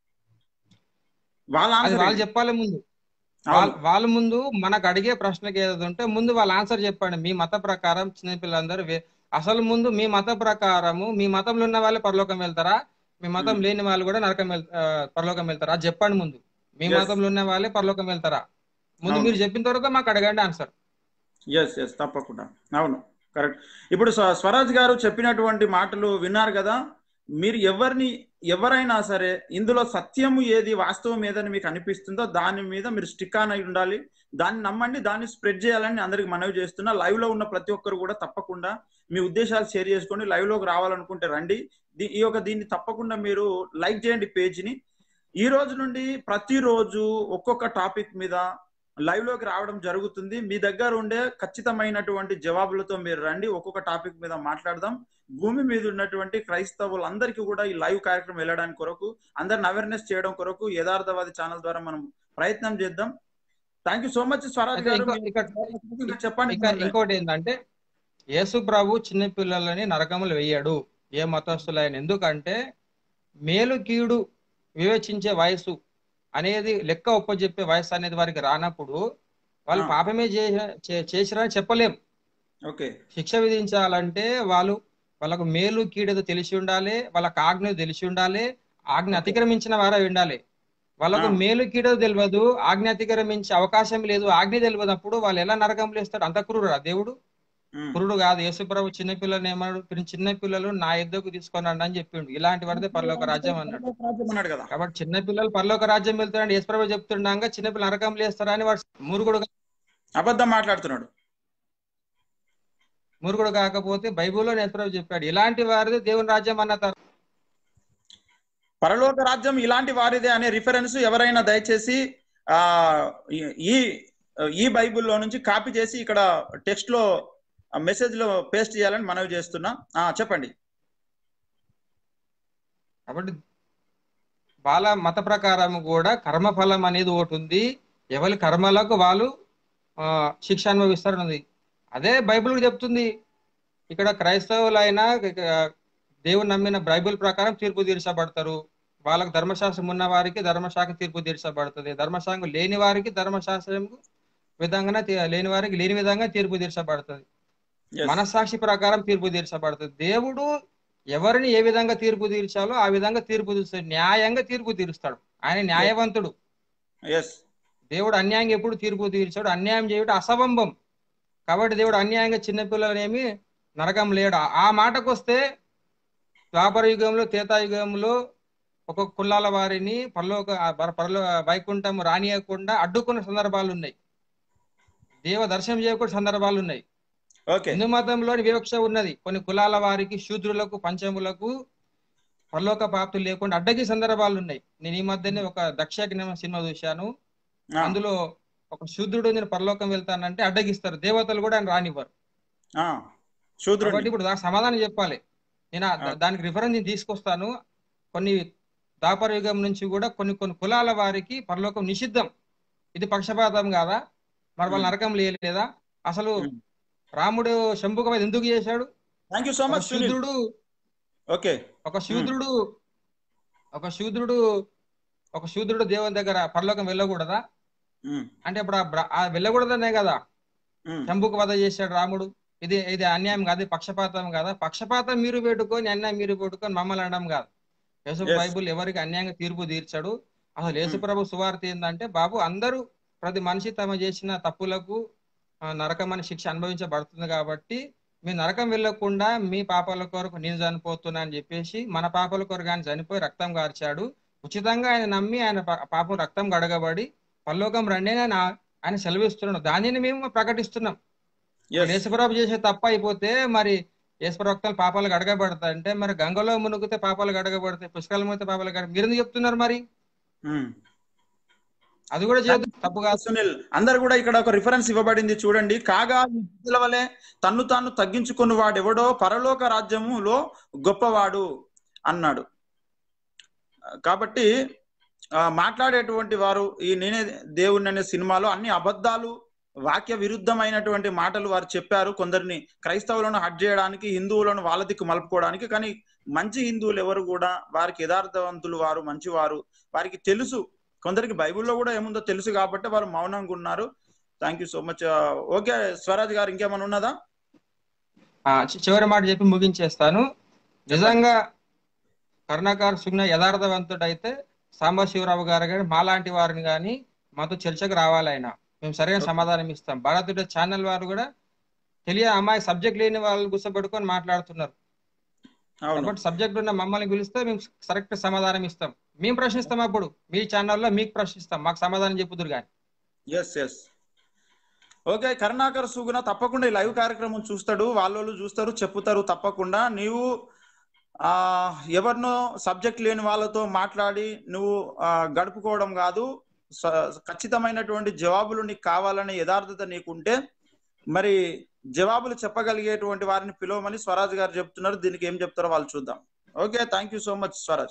[SPEAKER 1] వాళ్ళ
[SPEAKER 2] అది
[SPEAKER 1] answer
[SPEAKER 2] వాళ్ళు
[SPEAKER 1] ఏంటి?
[SPEAKER 2] చెప్పాలి ముందు
[SPEAKER 1] అవును.
[SPEAKER 2] వాళ్ళ వాళ్ళ ముందు మనకు అడిగే ప్రశ్నకి ఏదో ఉంటే ముందు వాళ్ళ ఆన్సర్ చెప్పండి మీ మత ప్రకారం చిన్నపిల్లలందరూ వే- అసలు ముందు మీ మత ప్రకారము మీ మతంలో ఉన్న వాళ్ళు పరలోకం వెళ్తారా మీ మతం
[SPEAKER 1] Hmm.
[SPEAKER 2] లేని వాళ్ళు కూడా నరకం వెళ్ ఆ, పరలోకం వెళ్తారా అది చెప్పండి ముందు మీ
[SPEAKER 1] Yes.
[SPEAKER 2] మతంలో ఉన్న వాళ్ళే పరలోకం వెళ్తారా ముందు
[SPEAKER 1] అవును.
[SPEAKER 2] మీరు చెప్పిన తర్వాత మాకు అడగండి ఆన్సర్
[SPEAKER 1] ఎస్ ఎస్ తప్పకుండా అవును కరెక్ట్ ఇప్పుడు స్వ- స్వరాజ్ గారు చెప్పినటువంటి మాటలు విన్నారు కదా మీరు ఎవరిని ఎవరైనా సరే ఇందులో సత్యము ఏది వాస్తవం ఏదని మీకు అనిపిస్తుందో దాని మీద మీరు స్టిక్ ఆన్ అయి ఉండాలి దాన్ని నమ్మండి దాన్ని స్ప్రెడ్ చేయాలని అందరికి మనవి చేస్తున్నా లైవ్ లో ఉన్న ప్రతి ఒక్కరు కూడా తప్పకుండా మీ ఉద్దేశాలు షేర్ చేసుకొని లైవ్ లోకి రావాలనుకుంటే రండి దీ- ఈ యొక్క దీన్ని తప్పకుండా మీరు లైక్ చేయండి పేజ్ ని ఈ రోజు నుండి ప్రతిరోజు ఒక్కొక్క టాపిక్ మీద లైవ్ లోకి రావడం జరుగుతుంది మీ దగ్గర ఉండే ఖచ్చితమైనటువంటి జవాబులతో మీరు రండి ఒక్కొక్క టాపిక్ మీద మాట్లాడదాం భూమి మీద ఉన్నటువంటి క్రైస్తవులందరికీ కూడా ఈ లైవ్ కార్యక్రమం వెళ్ళడానికి కొరకు అందరిని అవేర్నెస్ చేయడం కొరకు యథార్థవాది ఛానల్ ద్వారా మనం ప్రయత్నం చేద్దాం thank you so much Swaraj
[SPEAKER 2] అయితే
[SPEAKER 1] గారు
[SPEAKER 2] ఇంకో-
[SPEAKER 1] మీరు
[SPEAKER 2] ఇక్కడ-
[SPEAKER 1] చెప్పండి
[SPEAKER 2] ఇంకా ఇంకోటి ఏంటంటే యేసు ప్రభు చిన్న పిల్లలని నరకములు వేయడు ఏ మతస్థులైన ఎందుకంటే మేలు కీడు వివేచించే వయసు అనేది లెక్క ఒప్పజెప్పే వయసు అనేది వారికి రానప్పుడు వాళ్ళు
[SPEAKER 1] ఆ.
[SPEAKER 2] పాపమే చే- చే- చేసిరని చెప్పలేం
[SPEAKER 1] ఓకే
[SPEAKER 2] శిక్ష విధించాలంటే వాళ్ళు వాళ్ళకు మేలు కీడేదో తెలిసి ఉండాలి వాళ్ళకి ఆజ్ఞ తెలిసి ఉండాలి ఆజ్ఞ
[SPEAKER 1] Okay.
[SPEAKER 2] అతిక్రమించిన వారే ఉండాలి వాళ్ళకు
[SPEAKER 1] ఆ.
[SPEAKER 2] మేలు కీడో తెలియదు ఆజ్ఞ అతిక్రమించే అవకాశం లేదు ఆజ్ఞ తెలియనప్పుడు వాళ్ళు ఎలా నరకంలో ఇస్తారు అంత క్రూరుడా దేవుడు
[SPEAKER 1] ఉమ్.
[SPEAKER 2] క్రూరుడు కాదు యేసుప్రభు చిన్న పిల్లలు ఏమన్నాడు "మీరు చిన్న పిల్లలు నా ఎద్దకు తీసుకొని అని చెప్పిండు ఇలాంటి వాడితే పరలోక రాజ్యం అన్నాడు
[SPEAKER 1] రాజ్యం అన్నాడు కదా
[SPEAKER 2] కాబట్టి చిన్న పిల్లలు పరలోక రాజ్యం వెళ్తారని యేసుప్రభు చెప్తుండగా చిన్న పిల్లలు నరకంలో వేస్తారా అని వాడు మురుగుడు
[SPEAKER 1] అబద్ధం మాట్లాడుతున్నాడు
[SPEAKER 2] మురుగుడు కాకపోతే బైబిల్లో యేసుప్రభు చెప్పాడు ఇలాంటి వారిది దేవుని రాజ్యం అన్న తర్వాత
[SPEAKER 1] పరలోక రాజ్యం ఇలాంటి వారిదే అనే రిఫరెన్స్ ఎవరైనా దయచేసి ఆ ఈ ఈ బైబిల్లో నుంచి కాపీ చేసి ఇక్కడ టెక్స్ట్ లో మెసేజ్ లో పేస్ట్ చేయాలని మనవి చేస్తున్నా ఆ చెప్పండి
[SPEAKER 2] కాబట్టి వాళ్ళ మత ప్రకారం కూడా కర్మఫలం అనేది ఒకటి ఉంది ఎవరి కర్మలకు వాళ్ళు ఆ, శిక్ష అనుభవిస్తారన్నది అదే బైబిల్ కూడా చెప్తుంది ఇక్కడ క్రైస్తవులైనా ఇక దేవుని నమ్మిన బైబిల్ ప్రకారం తీర్పు తీర్చబడతారు వాళ్ళకి ధర్మశాస్త్రం ఉన్న వారికి ధర్మశాఖ తీర్పు తీర్చబడుతుంది ధర్మశాస్త్రం లేని వారికి ధర్మశాస్త్రం విధంగా తీ- లేని వారికి లేని విధంగా తీర్పు తీర్చబడుతుంది
[SPEAKER 1] Yes.
[SPEAKER 2] మనస్సాక్షి ప్రకారం తీర్పు తీర్చబడుతుంది దేవుడు ఎవరిని ఏ విధంగా తీర్పు తీర్చాలో ఆ విధంగా తీర్పు తీరుస్తాడు న్యాయంగా తీర్పు తీరుస్తాడు ఆయన న్యాయవంతుడు
[SPEAKER 1] ఎస్
[SPEAKER 2] దేవుడు అన్యాయంగా ఎప్పుడు తీర్పు తీర్చాడు అన్యాయం చేయడం అసంభవం కాబట్టి దేవుడు అన్యాయంగా చిన్నపిల్లలనేమి నరకం లేడు ఆ- ఆ మాటకు వస్తే ద్వాపర యుగంలో త్రేతాయుగంలో ఒక కులాల వారిని పరలోక ఆ పర- పరలో వైకుంఠం రానియకుండా అడ్డుకున్న సందర్భాలు ఉన్నాయి దేవ దర్శనం చేయకుండా సందర్భాలు ఉన్నాయి
[SPEAKER 1] ఓకే
[SPEAKER 2] హిందూ మతంలోని వివక్ష ఉన్నది కొన్ని కులాల వారికి శూద్రులకు పంచములకు పరలోక ప్రాప్తులు లేకుండా అడ్డకి సందర్భాలు ఉన్నాయి నేను ఈ మధ్యనే ఒక దక్షజ్ఞాన సినిమా చూశాను అందులో ఒక శూద్రుడు నేను పరలోకం వెళ్తానంటే అడ్డగిస్తారు దేవతలు కూడా ఆయన రానివ్వరు
[SPEAKER 1] శూద్రుడు
[SPEAKER 2] కాబట్టి ఇప్పుడు దానికి సమాధానం చెప్పాలి నేను ఆ-
[SPEAKER 1] ఆ.
[SPEAKER 2] దానికి రిఫరెన్స్ నేను తీసుకొస్తాను కొన్ని దాపర యుగం నుంచి కూడా కొన్ని కొన్ని కులాల వారికి పరలోకం నిషిద్ధం ఇది పక్షపాతం కాదా మరి వాళ్ళ
[SPEAKER 1] ఉమ్.
[SPEAKER 2] నరకం లేదా అసలు
[SPEAKER 1] ఉమ్.
[SPEAKER 2] రాముడు శంభుక మీద ఎందుకు చేశాడు
[SPEAKER 1] థ్యాంక్ యూ సో
[SPEAKER 2] ఒక
[SPEAKER 1] మచ్ సునీల్
[SPEAKER 2] శూద్రుడు
[SPEAKER 1] ఓకే
[SPEAKER 2] ఒక శూద్రుడు ఒక శూద్రుడు ఒక శూద్రుడు దేవుని దగ్గర పరలోకం వెళ్ళకూడదా అంటే ఇప్పుడు ఆ బ్ర- ఆ వెళ్ళకూడదనే కదా శంభుకు వధ చేశాడు రాముడు ఇది ఇది అన్యాయం కాదు ఇది పక్షపాతం కాదా పక్షపాతం మీరు పెట్టుకొని అన్యాయం మీరు పెట్టుకొని మమ్మల్ని అనడం కాదు యేసు
[SPEAKER 1] Yes.
[SPEAKER 2] బైబుల్ ఎవరికి అన్యాయంగా తీర్పు తీర్చాడు అసలు యేసు ప్రభు సువార్త ఏంటంటే బాబు అందరూ ప్రతి మనిషి తమ చేసిన తప్పులకు ఆ, నరకం అనే శిక్ష అనుభవించబడుతుంది కాబట్టి మీ నరకం వెళ్ళకుండా మీ పాపాల కొరకు నేను చనిపోతున్నా అని చెప్పేసి మన పాపాల కొరకు ఆయన చనిపోయి రక్తం కార్చాడు ఉచితంగా ఆయన నమ్మి ఆయన పా- పాపం రక్తం గడగబడి పరలోకం రండి అని ఆయన ఆయన సెలవిస్తున్నాడు దానిని మేము ప్రకటిస్తున్నాం యేసుప్రభు చేసే తప్ప అయిపోతే మరి యేసుప్రభు రక్తాలు పాపాలు గడగబడతాయి అంటే మరి గంగలో మునిగితే పాపాలు గడగబడతాయి పుష్కరాల మునిగితే పాపాలు గడగ మీరు ఎందుకు చెప్తున్నారు మరి అది కూడా చేయదు తప్పు కాదు
[SPEAKER 1] సునీల్ అందరు కూడా ఇక్కడ ఒక రిఫరెన్స్ ఇవ్వబడింది చూడండి కాగా ఈ ప్రజల వలె తన్ను తాను తగ్గించుకున్న వాడెవడో పరలోక రాజ్యములో గొప్పవాడు అన్నాడు కాబట్టి ఆ, మాట్లాడేటువంటి వారు ఈ నేనే దేవుణ్ణి అనే సినిమాలో అన్ని అబద్ధాలు వాక్య విరుద్ధమైనటువంటి మాటలు వారు చెప్పారు కొందరిని క్రైస్తవులను హట్ చేయడానికి హిందువులను వాళ్ళ దిక్కు మలుపుకోవడానికి కానీ మంచి హిందువులు ఎవరు కూడా వారికి యథార్థవంతులు వారు మంచివారు వారికి తెలుసు కొందరికి బైబిల్లో కూడా ఏముందో తెలుసు కాబట్టి వారు మౌనంగా ఉన్నారు thank you so much okay Swaraj garu ఇంకేమైనా ఉన్నదా
[SPEAKER 2] ఆ, చి- చివరి మాట చెప్పి ముగించేస్తాను నిజంగా కరుణాకర్ సుగ్న యథార్థవంతుడైతే సాంబశివరావు గారు కానీ మాలాంటి వారిని కానీ మాతో చర్చకు రావాలి ఆయన మేము సరైన సమాధానం ఇస్తాం భారతుడ ఛానల్ వారు కూడా తెలియ అమ్మాయి సబ్జెక్ట్ లేని వాళ్ళు గుసపెట్టుకొని మాట్లాడుతున్నారు
[SPEAKER 1] అవును
[SPEAKER 2] కాబట్టి సబ్జెక్ట్ ఉన్న మమ్మల్ని పిలిస్తే మేము కరెక్ట్ సమాధానం ఇస్తాం మేము ప్రశ్నిస్తాం అప్పుడు మీ ఛానల్లో మీకు ప్రశ్నిస్తాం మాకు సమాధానం చెప్పుదురు కానీ
[SPEAKER 1] yes yes okay Karunakar Suguna తప్పకుండా ఈ లైవ్ కార్యక్రమం చూస్తాడు వాళ్ళు చూస్తారు చెప్పుతారు తప్పకుండా నీవు ఆ ఎవరినో సబ్జెక్ట్ లేని వాళ్ళతో మాట్లాడి నువ్వు ఆ, గడుపుకోవడం కాదు స- ఖచ్చితమైనటువంటి జవాబులు నీకు కావాలనే యథార్థత నీకుంటే మరి జవాబులు చెప్పగలిగేటువంటి వారిని పిలవమని స్వరాజ్ గారు చెప్తున్నారు దీనికి ఏం చెప్తారో వాళ్ళు చూద్దాం okay thank you so much Swaraj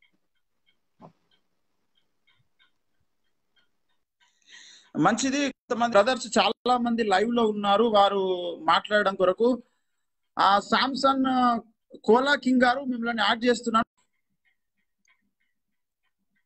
[SPEAKER 1] మంచిది కొంతమంది బ్రదర్స్ చాలా మంది లైవ్ లో ఉన్నారు వారు మాట్లాడడం కొరకు ఆ సామ్సన్ కోలా కింగ్ గారు మిమ్మల్ని యాడ్ చేస్తున్నాను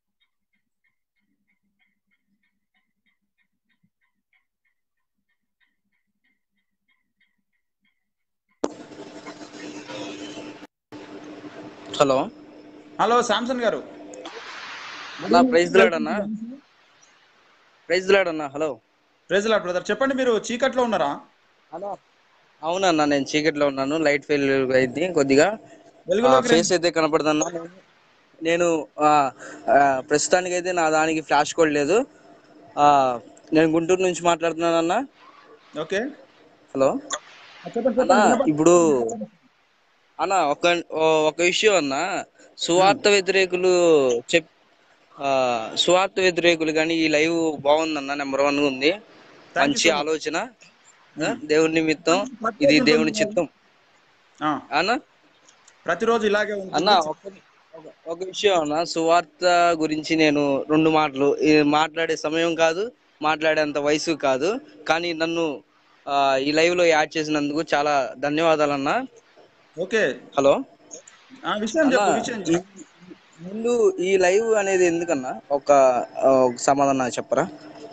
[SPEAKER 6] హలో
[SPEAKER 1] హలో శాంసన్ గారు
[SPEAKER 6] అన్నా ప్రైజ్ లాడ్ అన్నా ప్రైజ్ లాడ్ అన్నా హలో
[SPEAKER 1] ప్రైజ్ లాడ్ బ్రదర్ చెప్పండి మీరు చీకట్లో ఉన్నారా
[SPEAKER 6] అన్నా అవునన్నా నేను చీకట్లో ఉన్నాను లైట్ ఫెయిల్ అయింది కొద్దిగా
[SPEAKER 1] వెలుగులోకి
[SPEAKER 6] ఫేస్ అయితే కనపడుతుందన్నా నేను ఆ, ఆ, ప్రస్తుతానికి అయితే నా దానికి ఫ్లాష్ కోడ్ లేదు ఆ, నేను గుంటూరు నుంచి మాట్లాడుతున్నానన్నా
[SPEAKER 1] ఓకే
[SPEAKER 6] హలో
[SPEAKER 1] చెప్పండి
[SPEAKER 6] అన్నా
[SPEAKER 1] చెప్పండి
[SPEAKER 6] ఇప్పుడు అన్న ఒక ఒక విషయం అన్న సువార్త వ్యతిరేకులు చెప్ ఆ, సువార్త వ్యతిరేకులు కానీ ఈ లైవ్ బాగుందన్న నెంబర్ వన్ ఉంది మంచి ఆలోచన ఆ, దేవుని నిమిత్తం ఇది దేవుని చిత్తం
[SPEAKER 1] ఆ,
[SPEAKER 6] అన్న
[SPEAKER 1] ప్రతిరోజు ఇలాగే
[SPEAKER 6] అన్న
[SPEAKER 1] ఉంటుంది
[SPEAKER 6] ఒక ఒక- ఒక విషయం అన్న సువార్త గురించి నేను రెండు మాటలు ఇది మాట్లాడే సమయం కాదు మాట్లాడేంత వయసు కాదు కానీ నన్ను ఆ, ఈ లైవ్ లో యాడ్ చేసినందుకు చాలా ధన్యవాదాలు అన్న
[SPEAKER 1] ఓకే
[SPEAKER 6] హలో
[SPEAKER 1] ఆ విషయం చెప్పు
[SPEAKER 6] అన్నా,
[SPEAKER 1] విషయం
[SPEAKER 6] ఈ- ముందు ఈ లైవ్ అనేది ఎందుకన్నా ఒక ఆ, ఒక సమాధానం నాకు చెప్పరా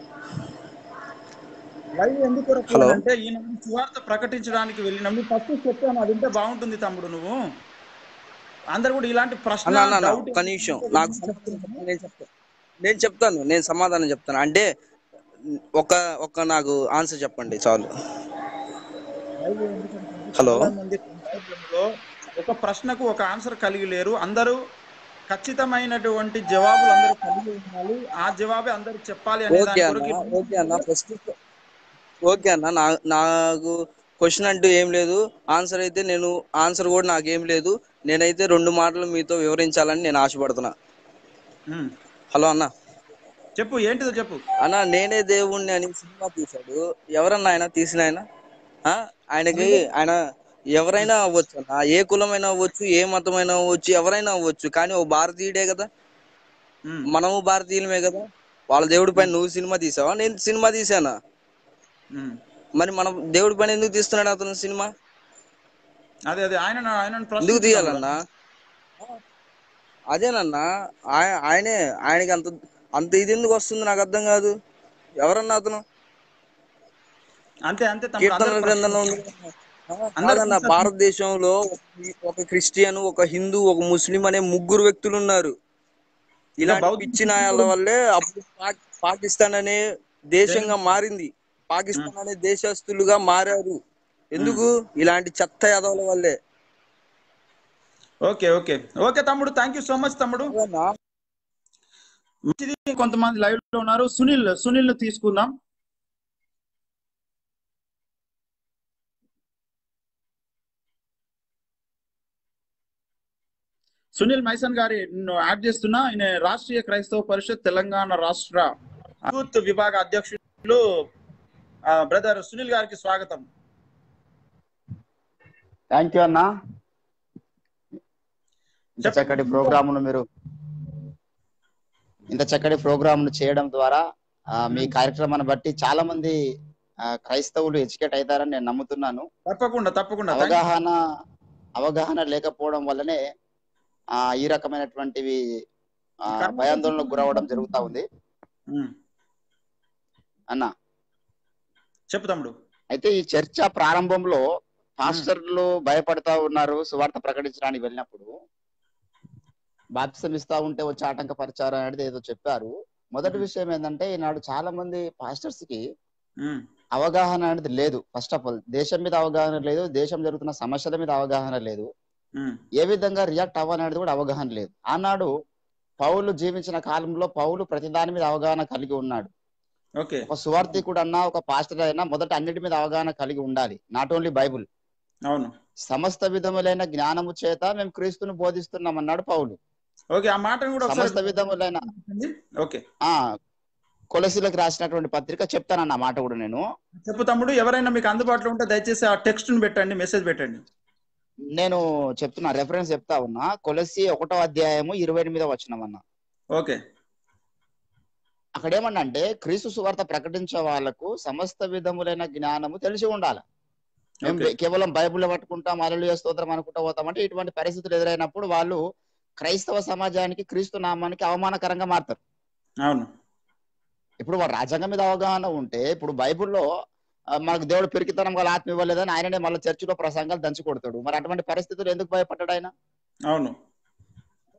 [SPEAKER 1] లైవ్ ఎందుకు కొరకు
[SPEAKER 6] హలో.
[SPEAKER 1] అంటే ఈయన సువార్త ప్రకటించడానికి వెళ్ళినప్పుడు ఫస్ట్ చెప్పాను అది ఉంటే బాగుంటుంది తమ్ముడు నువ్వు అందరు కూడా ఇలాంటి ప్రశ్న
[SPEAKER 6] అన్న అన్న, అన్న
[SPEAKER 1] doubt
[SPEAKER 6] ఒక్క నిమిషం నాకు నేను చెప్తాను నేను చెప్తాను నేను సమాధానం చెప్తాను అంటే ఒక ఒక నాకు ఆన్సర్ చెప్పండి చాలు
[SPEAKER 1] లైవ్ ఎందుకంటే
[SPEAKER 6] హలో.
[SPEAKER 1] చాలా మంది సందర్భంలో ఒక ప్రశ్నకు ఒక ఆన్సర్ కలిగి లేరు అందరూ ఖచ్చితమైనటువంటి జవాబులు అందరూ కలిగి ఉండాలి ఆ జవాబే అందరూ చెప్పాలి అనే
[SPEAKER 6] ఓకే
[SPEAKER 1] దాని
[SPEAKER 6] అన్న
[SPEAKER 1] కొరకు
[SPEAKER 6] ఓకే అన్న ఫస్ట్ ఓకే అన్న నా నాకు క్వశ్చన్ అంటూ ఏం లేదు ఆన్సర్ అయితే నేను ఆన్సర్ కూడా నాకేం లేదు నేనైతే రెండు మాటలు మీతో వివరించాలని నేను ఆశపడుతున్నా
[SPEAKER 1] ఉమ్.
[SPEAKER 6] హలో అన్న
[SPEAKER 1] చెప్పు ఏంటిదో చెప్పు
[SPEAKER 6] అన్న నేనే దేవుణ్ణి అని సినిమా తీశాడు ఎవరన్నా ఆయన తీసిన ఆయన ఆ? ఆయనకి ఆయన ఎవరైనా అవ్వచ్చు అన్న ఏ కులమైనా అవ్వచ్చు ఏ మతమైనా అవ్వచ్చు ఎవరైనా అవ్వచ్చు కానీ ఓ భారతీయుడే కదా
[SPEAKER 1] ఉమ్.
[SPEAKER 6] మనము భారతీయులమే కదా వాళ్ళ దేవుడి పైన నువ్వు సినిమా తీసావా నేను సినిమా తీసానా
[SPEAKER 1] ఉమ్.
[SPEAKER 6] మరి మనం దేవుడి పైన ఎందుకు తీస్తున్నాడు అతను సినిమా
[SPEAKER 1] అదే అదే ఆయన ఆయన
[SPEAKER 6] ఎందుకు తీయాలన్నా అదేనన్నా ఆయ- ఆయనే ఆయనకి అంత అంత ఇది ఎందుకు వస్తుంది నాకు అర్థం కాదు ఎవరన్నా అతను
[SPEAKER 1] అంతే అంతే తమ్ముడు
[SPEAKER 6] కీర్తనల
[SPEAKER 1] అందరూ
[SPEAKER 6] గ్రంథంలో ఉంది ఆ, కాదన్న భారతదేశంలో ఒక క్రిస్టియన్ ఒక హిందూ ఒక ముస్లిం అనే ముగ్గురు వ్యక్తులు ఉన్నారు ఇలాంటి
[SPEAKER 1] బౌద్ధ
[SPEAKER 6] పిచ్చి నాయాల వల్లే అప్పుడు పాక్- పాకిస్తాన్ అనే దేశంగా మారింది పాకిస్తాన్ అనే దేశస్తులుగా మారారు ఎందుకు ఇలాంటి చెత్త యాదవుల వల్లే
[SPEAKER 1] ఓకే ఓకే ఓకే తమ్ముడు థ్యాంక్ యూ సో మచ్ తమ్ముడు
[SPEAKER 6] అవునా?
[SPEAKER 1] మంచిది కొంతమంది లైవ్ లో ఉన్నారు సునీల్ సునీల్ ను తీసుకుందాం సునీల్ మైసన్ గారి నిన్ను యాడ్ చేస్తున్నా ఆయన రాష్ట్రీయ క్రైస్తవ పరిషత్ తెలంగాణ రాష్ట్ర యూత్ విభాగ అధ్యక్షులు బ్రదర్ సునీల్ గారికి స్వాగతం
[SPEAKER 7] థ్యాంక్ యూ అన్న ఇంత చక్కటి ప్రోగ్రామును మీరు ఇంత చక్కటి ప్రోగ్రామును చేయడం ద్వారా ఆ, మీ కార్యక్రమాన్ని బట్టి చాలా మంది ఆ, క్రైస్తవులు ఎడ్యుకేట్ అవుతారని నేను నమ్ముతున్నాను
[SPEAKER 1] తప్పకుండా తప్పకుండా Thank you.
[SPEAKER 7] అవగాహన అవగాహన లేకపోవడం వల్లనే ఆ ఈ రకమైనటువంటివి ఆ, భయాందోళనకు గురవడం జరుగుతా ఉంది
[SPEAKER 1] ఉమ్,
[SPEAKER 7] అన్న
[SPEAKER 1] చెప్పు తమ్ముడు
[SPEAKER 7] అయితే ఈ చర్చ ప్రారంభంలో పాస్టర్లు భయపడతా ఉన్నారు సువార్త ప్రకటించడానికి వెళ్ళినప్పుడు బాప్తిసం ఇస్తా ఉంటే వచ్చి ఆటంకపరిచారు అనేది ఏదో చెప్పారు మొదటి విషయం ఏంటంటే ఈనాడు చాలా మంది పాస్టర్స్ కి
[SPEAKER 1] ఉమ్,
[SPEAKER 7] అవగాహన అనేది లేదు ఫస్ట్ ఆఫ్ ఆల్ దేశం మీద అవగాహన లేదు దేశం జరుగుతున్న సమస్యల మీద అవగాహన లేదు
[SPEAKER 1] ఉమ్,
[SPEAKER 7] ఏ విధంగా రియాక్ట్ అవ్వాలనేది కూడా అవగాహన లేదు ఆనాడు పౌలు జీవించిన కాలంలో పౌలు ప్రతి దాని మీద అవగాహన కలిగి ఉన్నాడు
[SPEAKER 1] ఓకే
[SPEAKER 7] ఒక సువార్థికుడు అన్నా ఒక పాస్టర్ అయినా మొదట అన్నిటి మీద అవగాహన కలిగి ఉండాలి నాట్ ఓన్లీ బైబుల్
[SPEAKER 1] అవును
[SPEAKER 7] సమస్త విధములైన జ్ఞానము చేత మేము క్రీస్తును బోధిస్తున్నాం అన్నాడు పౌలు
[SPEAKER 1] ఓకే ఆ మాటను కూడా
[SPEAKER 7] సమస్త
[SPEAKER 1] ఒకసారి
[SPEAKER 7] విధములైన
[SPEAKER 1] ఓకే
[SPEAKER 7] ఆ కొలసీలకు రాసినటువంటి పత్రిక చెప్తానన్న మాట కూడా నేను
[SPEAKER 1] చెప్పు తమ్ముడు ఎవరైనా మీకు అందుబాటులో ఉంటే దయచేసి ఆ టెక్స్ట్ ను పెట్టండి మెసేజ్ పెట్టండి
[SPEAKER 7] నేను చెప్తున్నా రెఫరెన్స్ చెప్తా ఉన్నా కొలసి ఒకటో అధ్యాయము ఇరవై ఎనిమిదో వచనం అన్న
[SPEAKER 1] ఓకే
[SPEAKER 7] అక్కడ ఏమన్నా అంటే క్రీస్తు సువార్త ప్రకటించే వాళ్ళకు సమస్త విధములైన జ్ఞానము తెలిసి ఉండాలి మేము
[SPEAKER 1] ఓకే
[SPEAKER 7] కేవలం బైబుల్ పట్టుకుంటాం అలలు స్తోత్రం అనుకుంటా పోతాం అంటే ఇటువంటి పరిస్థితులు ఎదురైనప్పుడు వాళ్ళు క్రైస్తవ సమాజానికి క్రీస్తు నామానికి అవమానకరంగా మారుతారు
[SPEAKER 1] అవును
[SPEAKER 7] ఇప్పుడు వాడు రాజ్యాంగం మీద అవగాహన ఉంటే ఇప్పుడు బైబిల్లో ఆ, మనకు దేవుడు పెరికితనం గల ఆత్మ ఇవ్వలేదని ఆయననే మళ్ళీ చర్చిలో ప్రసంగాలు దంచి కొడతాడు మరి అటువంటి పరిస్థితులు ఎందుకు భయపడ్డాడు ఆయన
[SPEAKER 1] అవును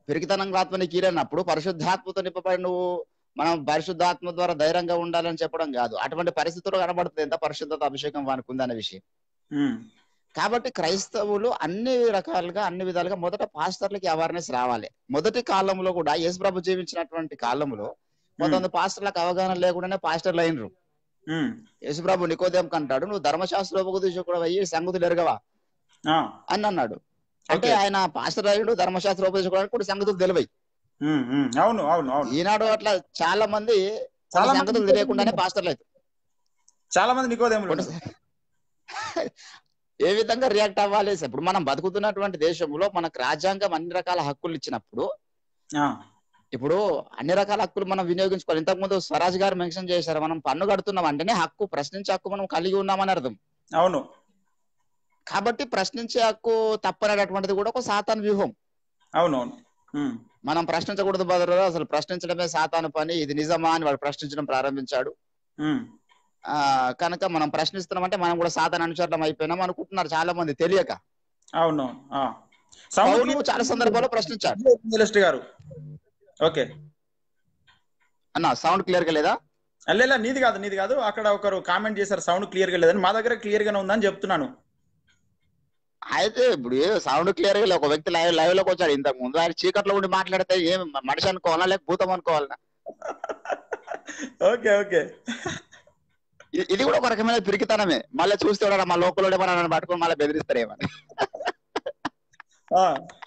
[SPEAKER 7] పెరిగితనం ఆత్మ నీకు ఈరన్నప్పుడు పరిశుద్ధాత్మతో నింపబడి నువ్వు మనం పరిశుద్ధాత్మ ద్వారా ధైర్యంగా ఉండాలని చెప్పడం కాదు అటువంటి పరిస్థితుల్లో కనబడుతుంది ఎంత పరిశుద్ధత అభిషేకం వానికి ఉందనే విషయం
[SPEAKER 1] ఉమ్,
[SPEAKER 7] కాబట్టి క్రైస్తవులు అన్ని రకాలుగా అన్ని విధాలుగా మొదట పాస్టర్లకి అవేర్నెస్ రావాలి మొదటి కాలంలో కూడా యేసు ప్రభు జీవించినటువంటి కాలంలో కొంతమంది పాస్టర్లకు అవగాహన లేకుండానే పాస్టర్లు అయినరు
[SPEAKER 1] ఉమ్,
[SPEAKER 7] యేసుప్రభు నికోదేం కంటాడు నువ్వు ధర్మశాస్త్ర ఉపదేశకుడు అయ్యి సంగతులు ఎరగవా
[SPEAKER 1] ఆ,
[SPEAKER 7] అని అన్నాడు అంటే
[SPEAKER 1] ఓకే.
[SPEAKER 7] ఆయన పాస్టర్ అయ్యుడు ధర్మశాస్త్ర ఉపదేశకుడు కూడా సంగతులు తెలివై
[SPEAKER 1] ఉమ్, ఉమ్, అవును అవును అవును
[SPEAKER 7] ఈనాడు అట్లా చాలా మంది కొన్ని
[SPEAKER 1] చాలా మంది
[SPEAKER 7] సంగతులు తెలియకుండానే పాస్టర్లు అవుతారు
[SPEAKER 1] చాలా మంది నికోదేములు
[SPEAKER 7] కొన్ని ఏ విధంగా రియాక్ట్ అవ్వాలి ఇప్పుడు మనం బతుకుతున్నటువంటి దేశంలో మనకు రాజ్యాంగం అన్ని రకాల హక్కులు ఇచ్చినప్పుడు
[SPEAKER 1] ఆ,
[SPEAKER 7] ఇప్పుడు అన్ని రకాల హక్కులు మనం వినియోగించుకోవాలి ఇంతకు ముందు స్వరాజ్ గారు మెన్షన్ చేశారు మనం పన్ను కడుతున్నాం అంటేనే హక్కు ప్రశ్నించే హక్కు మనం కలిగి ఉన్నామని అర్థం
[SPEAKER 1] అవును
[SPEAKER 7] కాబట్టి ప్రశ్నించే హక్కు తప్పనేటటువంటిది కూడా ఒక సాతాన్ వ్యూహం
[SPEAKER 1] అవును అవును ఉమ్,
[SPEAKER 7] మనం ప్రశ్నించకూడదు బదులు అసలు ప్రశ్నించడమే సాతాను పని ఇది నిజమా అని వాడు ప్రశ్నించడం ప్రారంభించాడు
[SPEAKER 1] ఉమ్,
[SPEAKER 7] ఆ కనుక మనం ప్రశ్నిస్తున్నామంటే మనం కూడా సాతాన్ అనుచరులం అయిపోయినాం అనుకుంటున్నారు చాలా మంది తెలియక
[SPEAKER 1] అవును ఆ. సౌండ్
[SPEAKER 7] పౌలు
[SPEAKER 1] క్లియర్
[SPEAKER 7] చాలా సందర్భాల్లో ప్రశ్నించాడు
[SPEAKER 1] జర్నలిస్ట్ గారు ఓకే
[SPEAKER 7] అన్న సౌండ్ క్లియర్ గా లేదా
[SPEAKER 1] అల్లేలా నీది కాదు నీది కాదు అక్కడ ఒకరు కామెంట్ చేశారు సౌండ్ క్లియర్ గా లేదని మా దగ్గర క్లియర్ గానే ఉందని చెప్తున్నాను
[SPEAKER 7] అయితే ఇప్పుడు సౌండ్ క్లియర్ గా లేదు. ఒక వ్యక్తి లైవ్ లైవ్ లోకి వచ్చాడు ఇంతకు ముందు ఆయన చీకట్లో ఉండి మాట్లాడితే ఏం మనిషి అనుకోవాలా లేక భూతం అనుకోవాలనా
[SPEAKER 1] ఓకే ఓకే
[SPEAKER 7] ఇ- ఇది కూడా ఒక రకమైన పిరికితనమే మళ్ళీ చూస్తే కూడా మా లోకల్ ఏమన్నా నన్ను పట్టుకొని మళ్ళీ బెదిరిస్తారేమని
[SPEAKER 1] ఆ,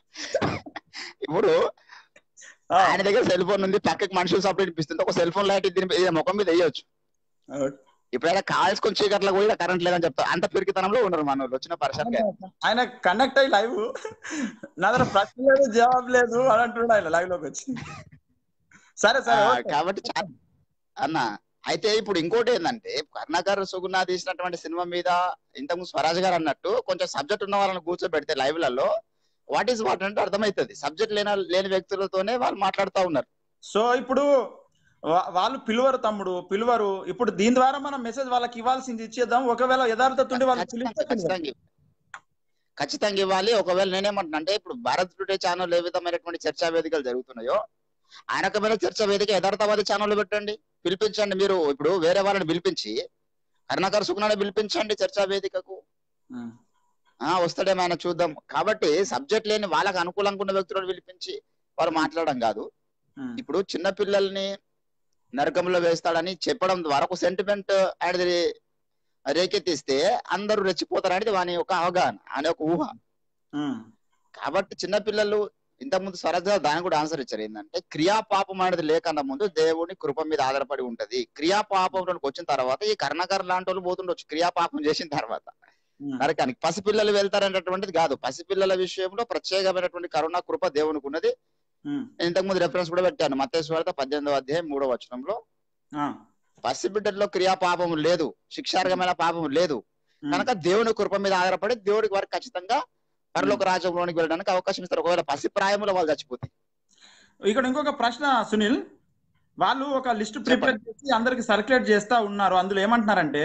[SPEAKER 7] ఇప్పుడు
[SPEAKER 1] ఆ,
[SPEAKER 7] ఆయన దగ్గర సెల్ ఫోన్ ఉంది పక్కకి మనుషులు సపరేట్ ఇప్పిస్తుంది ఒక సెల్ ఫోన్ లైట్ దీని మీద- ముఖం మీద వేయొచ్చు ఇప్పుడు ఆయన కాల్చుకొని చీకట్లో కూడా కరెంట్ లేదని చెప్తా అంత పిరికితనంలో ఉన్నారు మన వాళ్ళు వచ్చిన పరిసరం
[SPEAKER 1] ఆయన కనెక్ట్ అయ్యి లైవ్ నా దగ్గర ప్రశ్న లేదు జవాబు లేదు అని అంటున్నాడు ఆయన లైవ్ లోకి వచ్చి సరే సరే ఓకే.
[SPEAKER 7] కాబట్టి చా- అన్న అయితే ఇప్పుడు ఇంకోటి ఏంటంటే కర్ణాకర్ సుగుణ తీసినటువంటి సినిమా మీద ఇంతకు స్వరాజ్ గారు అన్నట్టు కొంచెం సబ్జెక్ట్ ఉన్న వాళ్ళని కూర్చోబెడితే లైవ్ లలో వాట్ ఈస్ వాట్ అంటే అర్థమవుతుంది సబ్జెక్ట్ లేని లేని వ్యక్తులతోనే వాళ్ళు మాట్లాడుతూ ఉన్నారు
[SPEAKER 1] సో ఇప్పుడు వా- వాళ్ళు పిలువరు తమ్ముడు పిలువరు ఇప్పుడు దీని ద్వారా మనం మెసేజ్ వాళ్ళకి ఇవ్వాల్సింది ఇచ్చేద్దాం ఒకవేళ యథార్థత ఉండి వాళ్ళు
[SPEAKER 7] ఖచ్చితంగా
[SPEAKER 1] పిలిస్తే పిలువరు.
[SPEAKER 7] ఖచ్చితంగా ఇవ్వాలి. ఖచ్చితంగా ఇవ్వాలి ఒకవేళ నేనేమంటున్నా అంటే ఇప్పుడు భారత్ టుడే ఛానల్ ఏ విధమైనటువంటి చర్చా వేదికలు జరుగుతున్నాయో ఆ రకమైన చర్చా వేదిక యథార్థవాది ఛానల్ పెట్టండి పిలిపించండి మీరు ఇప్పుడు వేరే వాళ్ళని పిలిపించి కరుణాకర్ సుగుణాన్ని పిలిపించండి చర్చా వేదికకు
[SPEAKER 1] ఉమ్,
[SPEAKER 7] ఆ వస్తాడేమో ఆయన చూద్దాం కాబట్టి సబ్జెక్ట్ లేని వాళ్ళకి అనుకూలంగా ఉన్న వ్యక్తులను పిలిపించి వారు మాట్లాడడం కాదు
[SPEAKER 1] ఉమ్,
[SPEAKER 7] ఇప్పుడు చిన్న పిల్లల్ని నరకంలో వేస్తాడని చెప్పడం ద్వారా ఒక సెంటిమెంట్ అనేది రేకెత్తిస్తే అందరూ రెచ్చిపోతారు అనేది వాని యొక్క అవగాహన అనే ఒక ఊహ
[SPEAKER 1] ఉమ్,
[SPEAKER 7] కాబట్టి చిన్న పిల్లలు ఇంతకుముందు స్వరజ దాని కూడా ఆన్సర్ ఇచ్చారు ఏంటంటే క్రియాపాపం అనేది లేకన్నా ముందు దేవుని కృప మీద ఆధారపడి ఉంటది క్రియాపాపంలోకి వచ్చిన తర్వాత ఈ కర్ణకర్ లాంటి వాళ్ళు పోతుండొచ్చు క్రియాపాపం చేసిన తర్వాత
[SPEAKER 1] ఉమ్,
[SPEAKER 7] నరకానికి పసిపిల్లలు వెళ్తారనేటువంటిది కాదు పసిపిల్లల విషయంలో ప్రత్యేకమైనటువంటి కరుణ కృప దేవునికి ఉన్నది
[SPEAKER 1] ఉమ్,
[SPEAKER 7] నేను ఇంతకుముందు రెఫరెన్స్ కూడా పెట్టాను మత్తేశ్వరత పద్దెనిమిదవ అధ్యాయం మూడో వచనంలో
[SPEAKER 1] ఆ,
[SPEAKER 7] పసిబిడ్డల్లో క్రియా పాపం లేదు శిక్షార్హమైన పాపం లేదు
[SPEAKER 1] ఉమ్.
[SPEAKER 7] కనుక దేవుని కృప మీద ఆధారపడి దేవుడికి వారికి ఖచ్చితంగా పరలోక రాజ్యంలోనికి వెళ్ళడానికి అవకాశం ఇస్తారు ఒకవేళ పసి ప్రాయములో వాళ్ళు చచ్చిపోతే
[SPEAKER 1] ఇక్కడ ఇంకొక ప్రశ్న సునీల్ వాళ్ళు ఒక లిస్ట్ ప్రిపేర్ చేసి అందరికి సర్క్యులేట్ చేస్తా ఉన్నారు అందులో ఏమంటున్నారంటే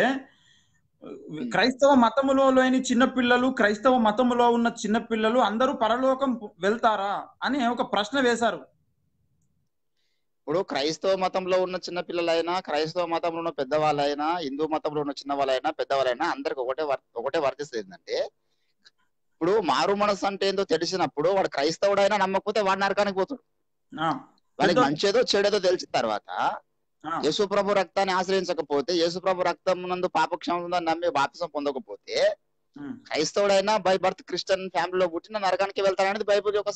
[SPEAKER 1] క్రైస్తవ మతములో లేని చిన్న పిల్లలు క్రైస్తవ మతములో ఉన్న చిన్న పిల్లలు అందరూ పరలోకం వెళ్తారా అని ఒక ప్రశ్న వేశారు
[SPEAKER 7] ఇప్పుడు క్రైస్తవ మతంలో ఉన్న చిన్న పిల్లలైనా క్రైస్తవ మతంలో ఉన్న పెద్దవాళ్ళైనా హిందూ మతంలో ఉన్న చిన్న వాళ్ళైనా పెద్దవాళ్ళైనా అందరికి ఒకటే వర్- ఒకటే వర్తిస్తుంది ఏంటంటే ఇప్పుడు మారు మనసు అంటే ఏందో తెలిసినప్పుడు వాడు క్రైస్తవుడైనా నమ్మకపోతే వాడు నరకానికి పోతాడు
[SPEAKER 1] ఆ,
[SPEAKER 7] వాడికి
[SPEAKER 1] ఎంతో-
[SPEAKER 7] మంచేదో చెడేదో తెలిసిన తర్వాత
[SPEAKER 1] ఆ,
[SPEAKER 7] యేసు ప్రభు రక్తాన్ని ఆశ్రయించకపోతే యేసు ప్రభు రక్తం నందు పాపక్షమం నమ్మి బాప్తిసం పొందకపోతే
[SPEAKER 1] ఉమ్,
[SPEAKER 7] క్రైస్తవుడైనా బై బర్త్ క్రిస్టియన్ ఫ్యామిలీలో పుట్టిన నరకానికి వెళ్తారనేది బైబుల్ యొక్క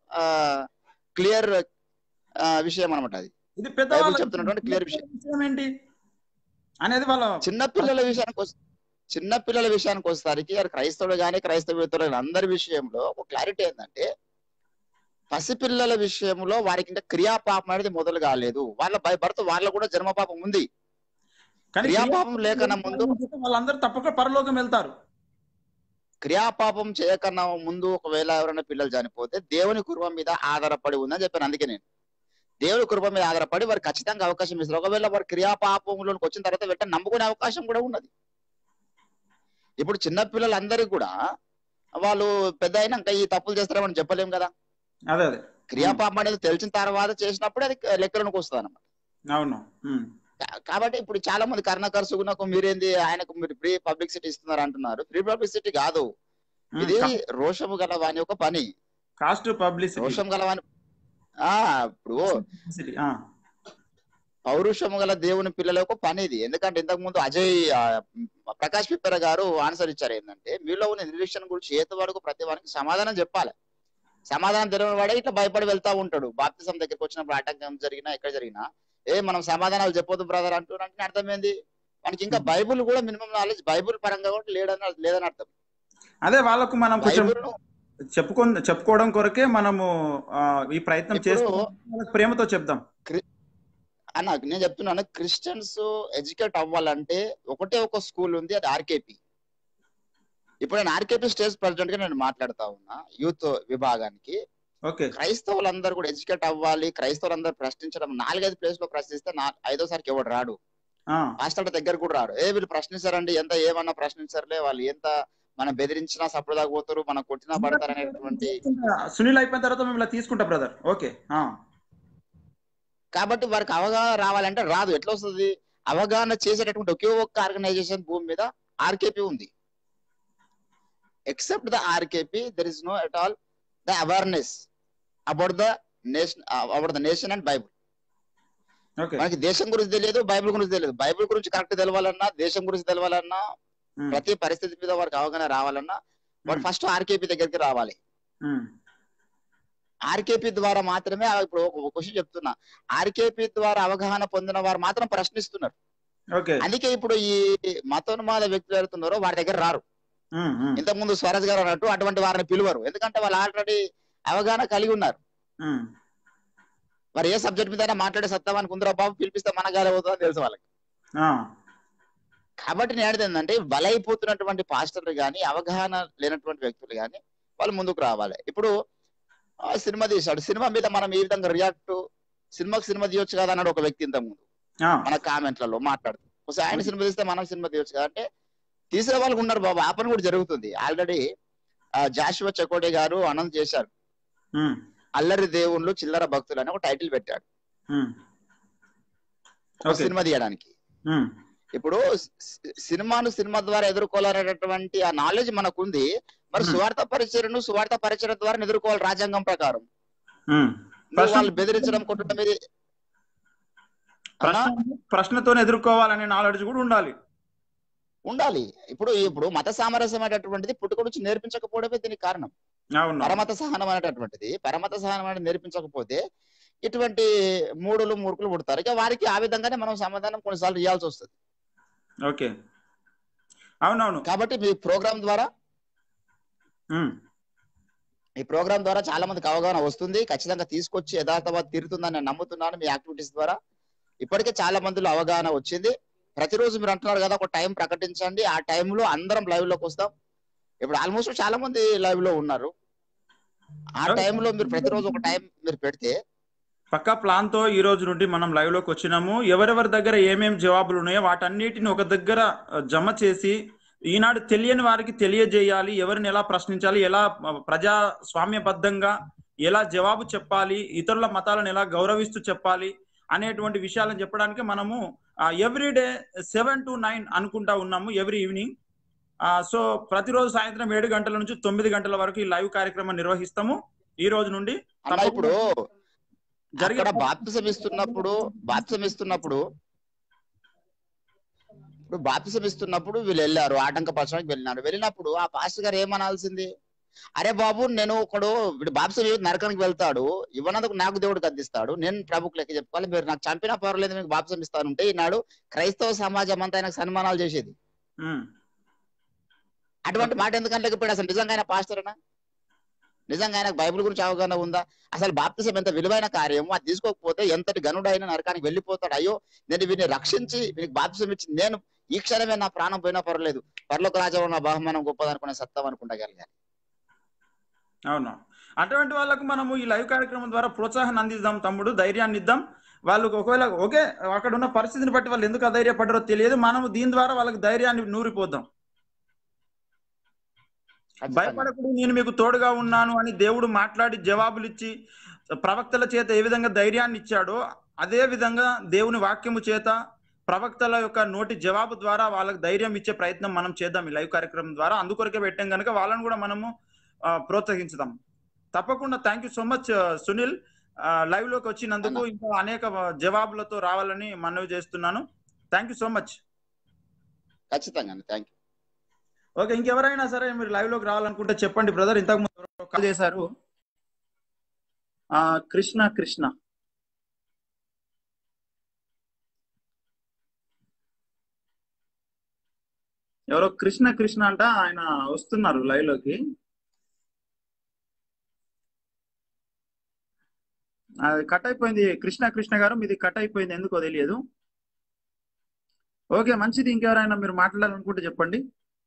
[SPEAKER 7] క్లియర్ విషయం అనమాట అది
[SPEAKER 1] ఇది పెద్దవాళ్ళ
[SPEAKER 7] బైబిల్ చెప్తున్నటువంటి clear విషయం.
[SPEAKER 1] విషయం ఏంటి అనేది వాళ్ళ
[SPEAKER 7] చిన్న పిల్లల విషయానికి వస్- చిన్న పిల్లల విషయానికి వచ్చేసరికి అది క్రైస్తవులు కానీ క్రైస్తవేతరులు కానీ అందరి విషయంలో ఒక క్లారిటీ ఏంటంటే పసిపిల్లల విషయంలో వారికి ఇంకా క్రియాపాపం అనేది మొదలు కాలేదు వాళ్ళ బై బర్త్ వాళ్ళ కూడా జన్మపాపం ఉంది
[SPEAKER 1] కానీ
[SPEAKER 7] క్రియాపాపం లేకన్నా ముందు
[SPEAKER 1] వాళ్ళందరూ తప్పక పరలోకం వెళ్తారు
[SPEAKER 7] క్రియాపాపం చేయకన్నా ముందు ఒకవేళ ఎవరైనా పిల్లలు చనిపోతే దేవుని కృప మీద ఆధారపడి ఉందని చెప్పాను అందుకే నేను దేవుని కృప మీద ఆధారపడి వారు ఖచ్చితంగా అవకాశం ఇస్తారు ఒకవేళ వారు క్రియాపాపంలోకి వచ్చిన తర్వాత వెంటనే నమ్ముకునే అవకాశం కూడా ఉన్నది ఇప్పుడు చిన్న పిల్లలందరికీ కూడా వాళ్ళు పెద్ద అయినాక ఈ తప్పులు చేస్తారని చెప్పలేం కదా
[SPEAKER 1] అదే అదే
[SPEAKER 7] క్రియాపాపం అనేది తెలిసిన తర్వాత చేసినప్పుడే అది లెక్కలోకి వస్తుంది అనమాట
[SPEAKER 1] అవును ఉమ్,
[SPEAKER 7] కా- కాబట్టి ఇప్పుడు చాలా మంది కర్ణకర్ సుగుణకు మీరేంది ఆయనకు మీరు ఫ్రీ పబ్లిసిటీ ఇస్తున్నారు అంటున్నారు ఫ్రీ పబ్లిసిటీ కాదు
[SPEAKER 1] ఉమ్,
[SPEAKER 7] ఇది
[SPEAKER 1] కా-
[SPEAKER 7] రోషము గల వాని ఒక పని
[SPEAKER 1] కాస్ట్ పబ్లిసిటీ
[SPEAKER 7] రోషం గల వాని ఆ ఇప్పుడు
[SPEAKER 1] పబ్లిసిటీ, ఆ,
[SPEAKER 7] పౌరుషము గల దేవుని పిల్లల యొక్క పని ఇది ఎందుకంటే ఇంతకు ముందు అజయ్ ఆ, ప్రకాష్ పిప్పర గారు ఆన్సర్ ఇచ్చారు ఏంటంటే మీలో ఉన్న నిరీక్షణ గురించి ఏత వరకు ప్రతి వారికి సమాధానం చెప్పాలి సమాధానం తెలియని వాడే ఇట్లా భయపడి వెళ్తా ఉంటాడు బాప్తిసం దగ్గరికి వచ్చినప్పుడు ఆటంకం జరిగినా ఎక్కడ జరిగినా ఏ మనం సమాధానాలు చెప్పొద్దు బ్రదర్ అంటున్నారంటే అర్థం ఏంది మనకి ఇంకా బైబుల్ కూడా మినిమం నాలెడ్జ్ బైబుల్ పరంగా కూడా లేడని లేదని అర్థం
[SPEAKER 1] అదే వాళ్ళకు మనం కొంచెం
[SPEAKER 7] బైబుల్
[SPEAKER 1] చెప్పుకో చెప్పుకోవడం కొరకే మనము ఆ, ఈ ప్రయత్నం
[SPEAKER 7] ఇప్పుడు
[SPEAKER 1] చేస్తూ వాళ్ళకి ప్రేమతో చెప్దాం
[SPEAKER 7] అన్న నేను చెప్తున్నాను క్రిస్టియన్స్ ఎడ్యుకేట్ అవ్వాలంటే ఒకటే ఒక స్కూల్ ఉంది అది ఆర్కేపీ ఇప్పుడు నేను ఆర్కేపీ స్టేజ్ ప్రెసిడెంట్ గా నేను మాట్లాడుతా ఉన్నా యూత్ విభాగానికి
[SPEAKER 1] ఓకే
[SPEAKER 7] క్రైస్తవులందరూ కూడా ఎడ్యుకేట్ అవ్వాలి క్రైస్తవులందరూ ప్రశ్నించడం నాలుగైదు ప్లేస్ లో ప్రశ్నిస్తే నా ఐదోసారికి ఎవడు రాడు
[SPEAKER 1] ఆ,
[SPEAKER 7] మాస్టర్ దగ్గర కూడా రాడు ఏ వీళ్ళు ప్రశ్నించారండి ఎంత ఏమన్నా ప్రశ్నించారులే వాళ్ళు ఎంత మనం బెదిరించినా సప్పుడు దాకపోతారు మనం కొట్టినా పడతారు అనేటువంటి
[SPEAKER 1] సునీల్ అయిపోయిన తర్వాత మిమ్మల్ని తీసుకుంటా బ్రదర్ ఓకే ఆ,
[SPEAKER 7] కాబట్టి వారికి అవగాహన రావాలంటే రాదు ఎట్లా వస్తుంది అవగాహన చేసేటటువంటి ఒకే ఒక్క ఆర్గనైజేషన్ భూమి మీద ఆర్కేపీ ఉంది except the RKP there is no at all the awareness about the nation about the nation and Bible
[SPEAKER 1] okay
[SPEAKER 7] మనకి దేశం గురించి తెలియదు బైబిల్ గురించి తెలియదు బైబిల్ గురించి కరెక్ట్ తెలవాలన్నా దేశం గురించి తెలవాలన్నా
[SPEAKER 1] ఉమ్,
[SPEAKER 7] ప్రతి పరిస్థితి మీద వారికి అవగాహన రావాలన్నా వాడు
[SPEAKER 1] ఉమ్,
[SPEAKER 7] ఫస్ట్ ఆర్కేపీ దగ్గరికి రావాలి
[SPEAKER 1] ఉమ్,
[SPEAKER 7] ఆర్కేపీ ద్వారా మాత్రమే ఆ ఇప్పుడు ఒక క్వశ్చన్ చెప్తున్నా ఆర్కేపీ ద్వారా అవగాహన పొందిన వారు మాత్రం ప్రశ్నిస్తున్నారు
[SPEAKER 1] ఓకే
[SPEAKER 7] అందుకే ఇప్పుడు ఈ మతోన్మాద వ్యక్తులు వెళ్తున్నారో వారి దగ్గర రారు
[SPEAKER 1] ఉమ్, ఉమ్,
[SPEAKER 7] ఇంతకు ముందు స్వరాజ్ గారు అన్నట్టు అటువంటి వారిని పిలువరు ఎందుకంటే వాళ్ళు ఆల్రెడీ అవగాహన కలిగి ఉన్నారు
[SPEAKER 1] ఉమ్,
[SPEAKER 7] మరి ఏ సబ్జెక్ట్ మీద మాట్లాడే సత్తావానికి ఉందిరా బాబు పిలిపిస్తే మన గాలి అవుతుందని తెలుసు వాళ్ళకి
[SPEAKER 1] ఆ,
[SPEAKER 7] కాబట్టి నేను అనేది ఏంటంటే బలైపోతున్నటువంటి పాస్టర్లు కానీ అవగాహన లేనటువంటి వ్యక్తులు కానీ వాళ్ళు ముందుకు రావాలి ఇప్పుడు ఆ సినిమా తీశాడు సినిమా మీద మనం ఏ విధంగా రియాక్ట్ సినిమాకి సినిమా తీయొచ్చు కదా అన్నాడు ఒక వ్యక్తి ఇంతకు ముందు
[SPEAKER 1] ఆ,
[SPEAKER 7] మన కామెంట్లలో మాట్లాడుతూ ఒకసారి ఆయన సినిమా తీస్తే మనం సినిమా తీయొచ్చు కదా అంటే తీసే వాళ్ళు ఉన్నారు బాబు ఆ పని కూడా జరుగుతుంది ఆల్రెడీ జాషువా చకోటి గారు అనౌన్స్ చేశారు
[SPEAKER 1] ఉమ్,
[SPEAKER 7] అల్లరి దేవుళ్ళు చిల్లర భక్తులు అని ఒక టైటిల్ పెట్టాడు
[SPEAKER 1] ఉమ్,
[SPEAKER 7] ఒక
[SPEAKER 1] ఓకే
[SPEAKER 7] సినిమా తీయడానికి
[SPEAKER 1] ఉమ్,
[SPEAKER 7] ఇప్పుడు సి- సినిమాను సినిమా ద్వారా ఎదుర్కోవాలనేటటువంటి ఆ నాలెడ్జ్ మనకుంది మరి
[SPEAKER 1] మ్మ్.
[SPEAKER 7] సువార్త పరిచయను సువార్త పరిచయం ద్వారా ఎదుర్కోవాలి రాజ్యాంగం ప్రకారం
[SPEAKER 1] ఉమ్.
[SPEAKER 7] నువ్వు
[SPEAKER 1] ప్రశ్న
[SPEAKER 7] వాళ్ళు బెదిరించడం కొట్టడం మీద అన్నా
[SPEAKER 1] ప్రశ్న ప్రశ్నతో ఎదుర్కోవాలనే నాలెడ్జ్ కూడా ఉండాలి
[SPEAKER 7] ఉండాలి ఇప్పుడు ఇప్పుడు మత సామరస్యం అనేటటువంటిది పుట్టుక నుంచి నేర్పించకపోవడమే దీనికి కారణం
[SPEAKER 1] అవును
[SPEAKER 7] పరమత సహనం అనేటటువంటిది పరమత సహనం అనేది నేర్పించకపోతే ఇటువంటి మూడులు మూర్ఖులు పుడతారు ఇక వారికి ఆ విధంగానే మనం సమాధానం కొన్నిసార్లు ఇవ్వాల్సి వస్తుంది
[SPEAKER 1] ఓకే అవునవును
[SPEAKER 7] కాబట్టి మీ ప్రోగ్రామ్ ద్వారా
[SPEAKER 1] ఉమ్,
[SPEAKER 7] ఈ ప్రోగ్రామ్ ద్వారా చాలా మందికి అవగాహన వస్తుంది ఖచ్చితంగా తీసుకొచ్చి యథార్థవాద తీరుతుందని నేను నమ్ముతున్నాను మీ యాక్టివిటీస్ ద్వారా ఇప్పటికే చాలా మందిలో అవగాహన వచ్చింది ప్రతిరోజు మీరు అంటున్నారు కదా ఒక టైం ప్రకటించండి ఆ టైంలో అందరం లైవ్ లోకి వస్తాం ఇప్పుడు ఆల్మోస్ట్ చాలా మంది లైవ్ లో ఉన్నారు ఆ టైంలో మీరు ప్రతిరోజు ఒక టైం మీరు పెడితే
[SPEAKER 1] పక్కా ప్లాన్ తో ఈ రోజు నుండి మనం లైవ్ లోకి వచ్చినాము ఎవరెవరి దగ్గర ఏమేం జవాబులు ఉన్నాయో వాటన్నిటిని ఒక దగ్గర ఆ, జమ చేసి ఈనాడు తెలియని వారికి తెలియజేయాలి ఎవరిని ఎలా ప్రశ్నించాలి ఎలా ఆ, ప్రజాస్వామ్యబద్ధంగా ఎలా జవాబు చెప్పాలి ఇతరుల మతాలను ఎలా గౌరవిస్తూ చెప్పాలి అనేటువంటి విషయాలను చెప్పడానికి మనము every day seven to nine అనుకుంటా ఉన్నాము ఎవ్రీ ఈవినింగ్ సో ప్రతిరోజు సాయంత్రం ఏడు గంటల నుంచి తొమ్మిది గంటల వరకు ఈ లైవ్ కార్యక్రమం నిర్వహిస్తాము ఈ రోజు నుండి
[SPEAKER 7] అలా ఇప్పుడు
[SPEAKER 1] జరిగే
[SPEAKER 7] అక్కడ బాప్తిసం ఇస్తున్నప్పుడు బాప్తిసం ఇస్తున్నప్పుడు ఇప్పుడు బాప్తిసం ఇస్తున్నప్పుడు వీళ్ళు వెళ్ళారు ఆటంకపరచడానికి వెళ్ళినారు వెళ్ళినప్పుడు ఆ పాస్టర్ గారు ఏమనాల్సింది అరే బాబు నేను ఒకడు వీడు బాప్తిసం ఇవ్వదు నరకానికి వెళ్తాడు ఇవ్వనందుకు నాకు దేవుడు గద్దిస్తాడు నేను ప్రభుకు లెక్క చెప్పుకోవాలి మీరు నాకు చంపినా పర్వాలేదు మీకు బాప్తిసం ఇస్తానుంటే ఈనాడు క్రైస్తవ సమాజం అంతా ఆయనకు సన్మానాలు చేసేది
[SPEAKER 1] ఉమ్,
[SPEAKER 7] అటువంటి మాట ఎందుకంటే లేకపోయాడు అసలు నిజంగా ఆయన పాస్టరేనా నిజంగా ఆయనకు బైబిల్ గురించి అవగాహన ఉందా అసలు బాప్తిసం ఎంత విలువైన కార్యము అది తీసుకోకపోతే ఎంతటి గనుడైన నరకానికి వెళ్ళిపోతాడు అయ్యో నేను వీడిని రక్షించి వీనికి బాప్తిసం ఇచ్చి నేను ఈ క్షణమే నా ప్రాణం పోయినా పర్వాలేదు పర్లోక రాజ్యం నా బహుమానం గొప్పదనుకునే సత్తం అనుకుంటగలిగాను
[SPEAKER 1] అవును అటువంటి వాళ్ళకు మనము ఈ లైవ్ కార్యక్రమం ద్వారా ప్రోత్సాహాన్ని అందిద్దాం తమ్ముడు ధైర్యాన్ని ఇద్దాం వాళ్ళకు ఒకవేళ ఓకే అక్కడ ఉన్న పరిస్థితిని బట్టి వాళ్ళు ఎందుకు అధైర్యపడ్డారో తెలియదు మనము దీని ద్వారా వాళ్ళకి ధైర్యాన్ని నూరిపోద్దాం భయపడకుడు నేను మీకు తోడుగా ఉన్నాను అని దేవుడు మాట్లాడి జవాబులు ఇచ్చి ప్రవక్తల చేత ఏ విధంగా ధైర్యాన్ని ఇచ్చాడో అదే విధంగా దేవుని వాక్యము చేత ప్రవక్తల యొక్క నోటి జవాబు ద్వారా వాళ్ళకి ధైర్యం ఇచ్చే ప్రయత్నం మనం చేద్దాం ఈ లైవ్ కార్యక్రమం ద్వారా అందుకొరకే పెట్టాం కనుక వాళ్ళని కూడా మనము ఆ, ప్రోత్సహించుదాం తప్పకుండా thank you so much Sunil live లోకి వచ్చినందుకు ఇంకా అనేక జవాబులతో రావాలని మనవి చేస్తున్నాను థ్యాంక్ యూ సో మచ్
[SPEAKER 7] ఖచ్చితంగా థ్యాంక్ యూ
[SPEAKER 1] ఓకే ఇంకెవరైనా సరే మీరు లైవ్ లోకి రావాలనుకుంటే చెప్పండి బ్రదర్ ఇంతకు ముందు కాల్ చేశారు ఆ కృష్ణ కృష్ణ ఎవరో కృష్ణ కృష్ణ అంట ఆయన వస్తున్నారు లైవ్ లోకి అది కట్ అయిపోయింది కృష్ణ కృష్ణ గారు మీది కట్ అయిపోయింది ఎందుకో తెలియదు ఓకే మంచిది ఇంకెవరైనా మీరు మాట్లాడాలనుకుంటే చెప్పండి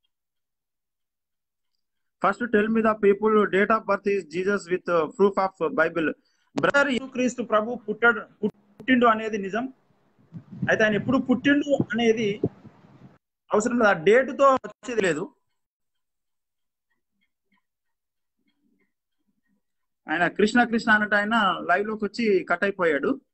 [SPEAKER 1] first tell me the people date of birth is Jesus with proof of Bible brother క్రీస్తు ప్రభు పుట్టాడు పుట్టిండు అనేది నిజం అయితే ఆయన ఎప్పుడు పుట్టిండు అనేది అవసరం లేదు ఆ డేట్ తో వచ్చేది లేదు ఆయన కృష్ణ కృష్ణ అన్నట్టు ఆయన లైవ్ లోకి వచ్చి కట్ అయిపోయాడు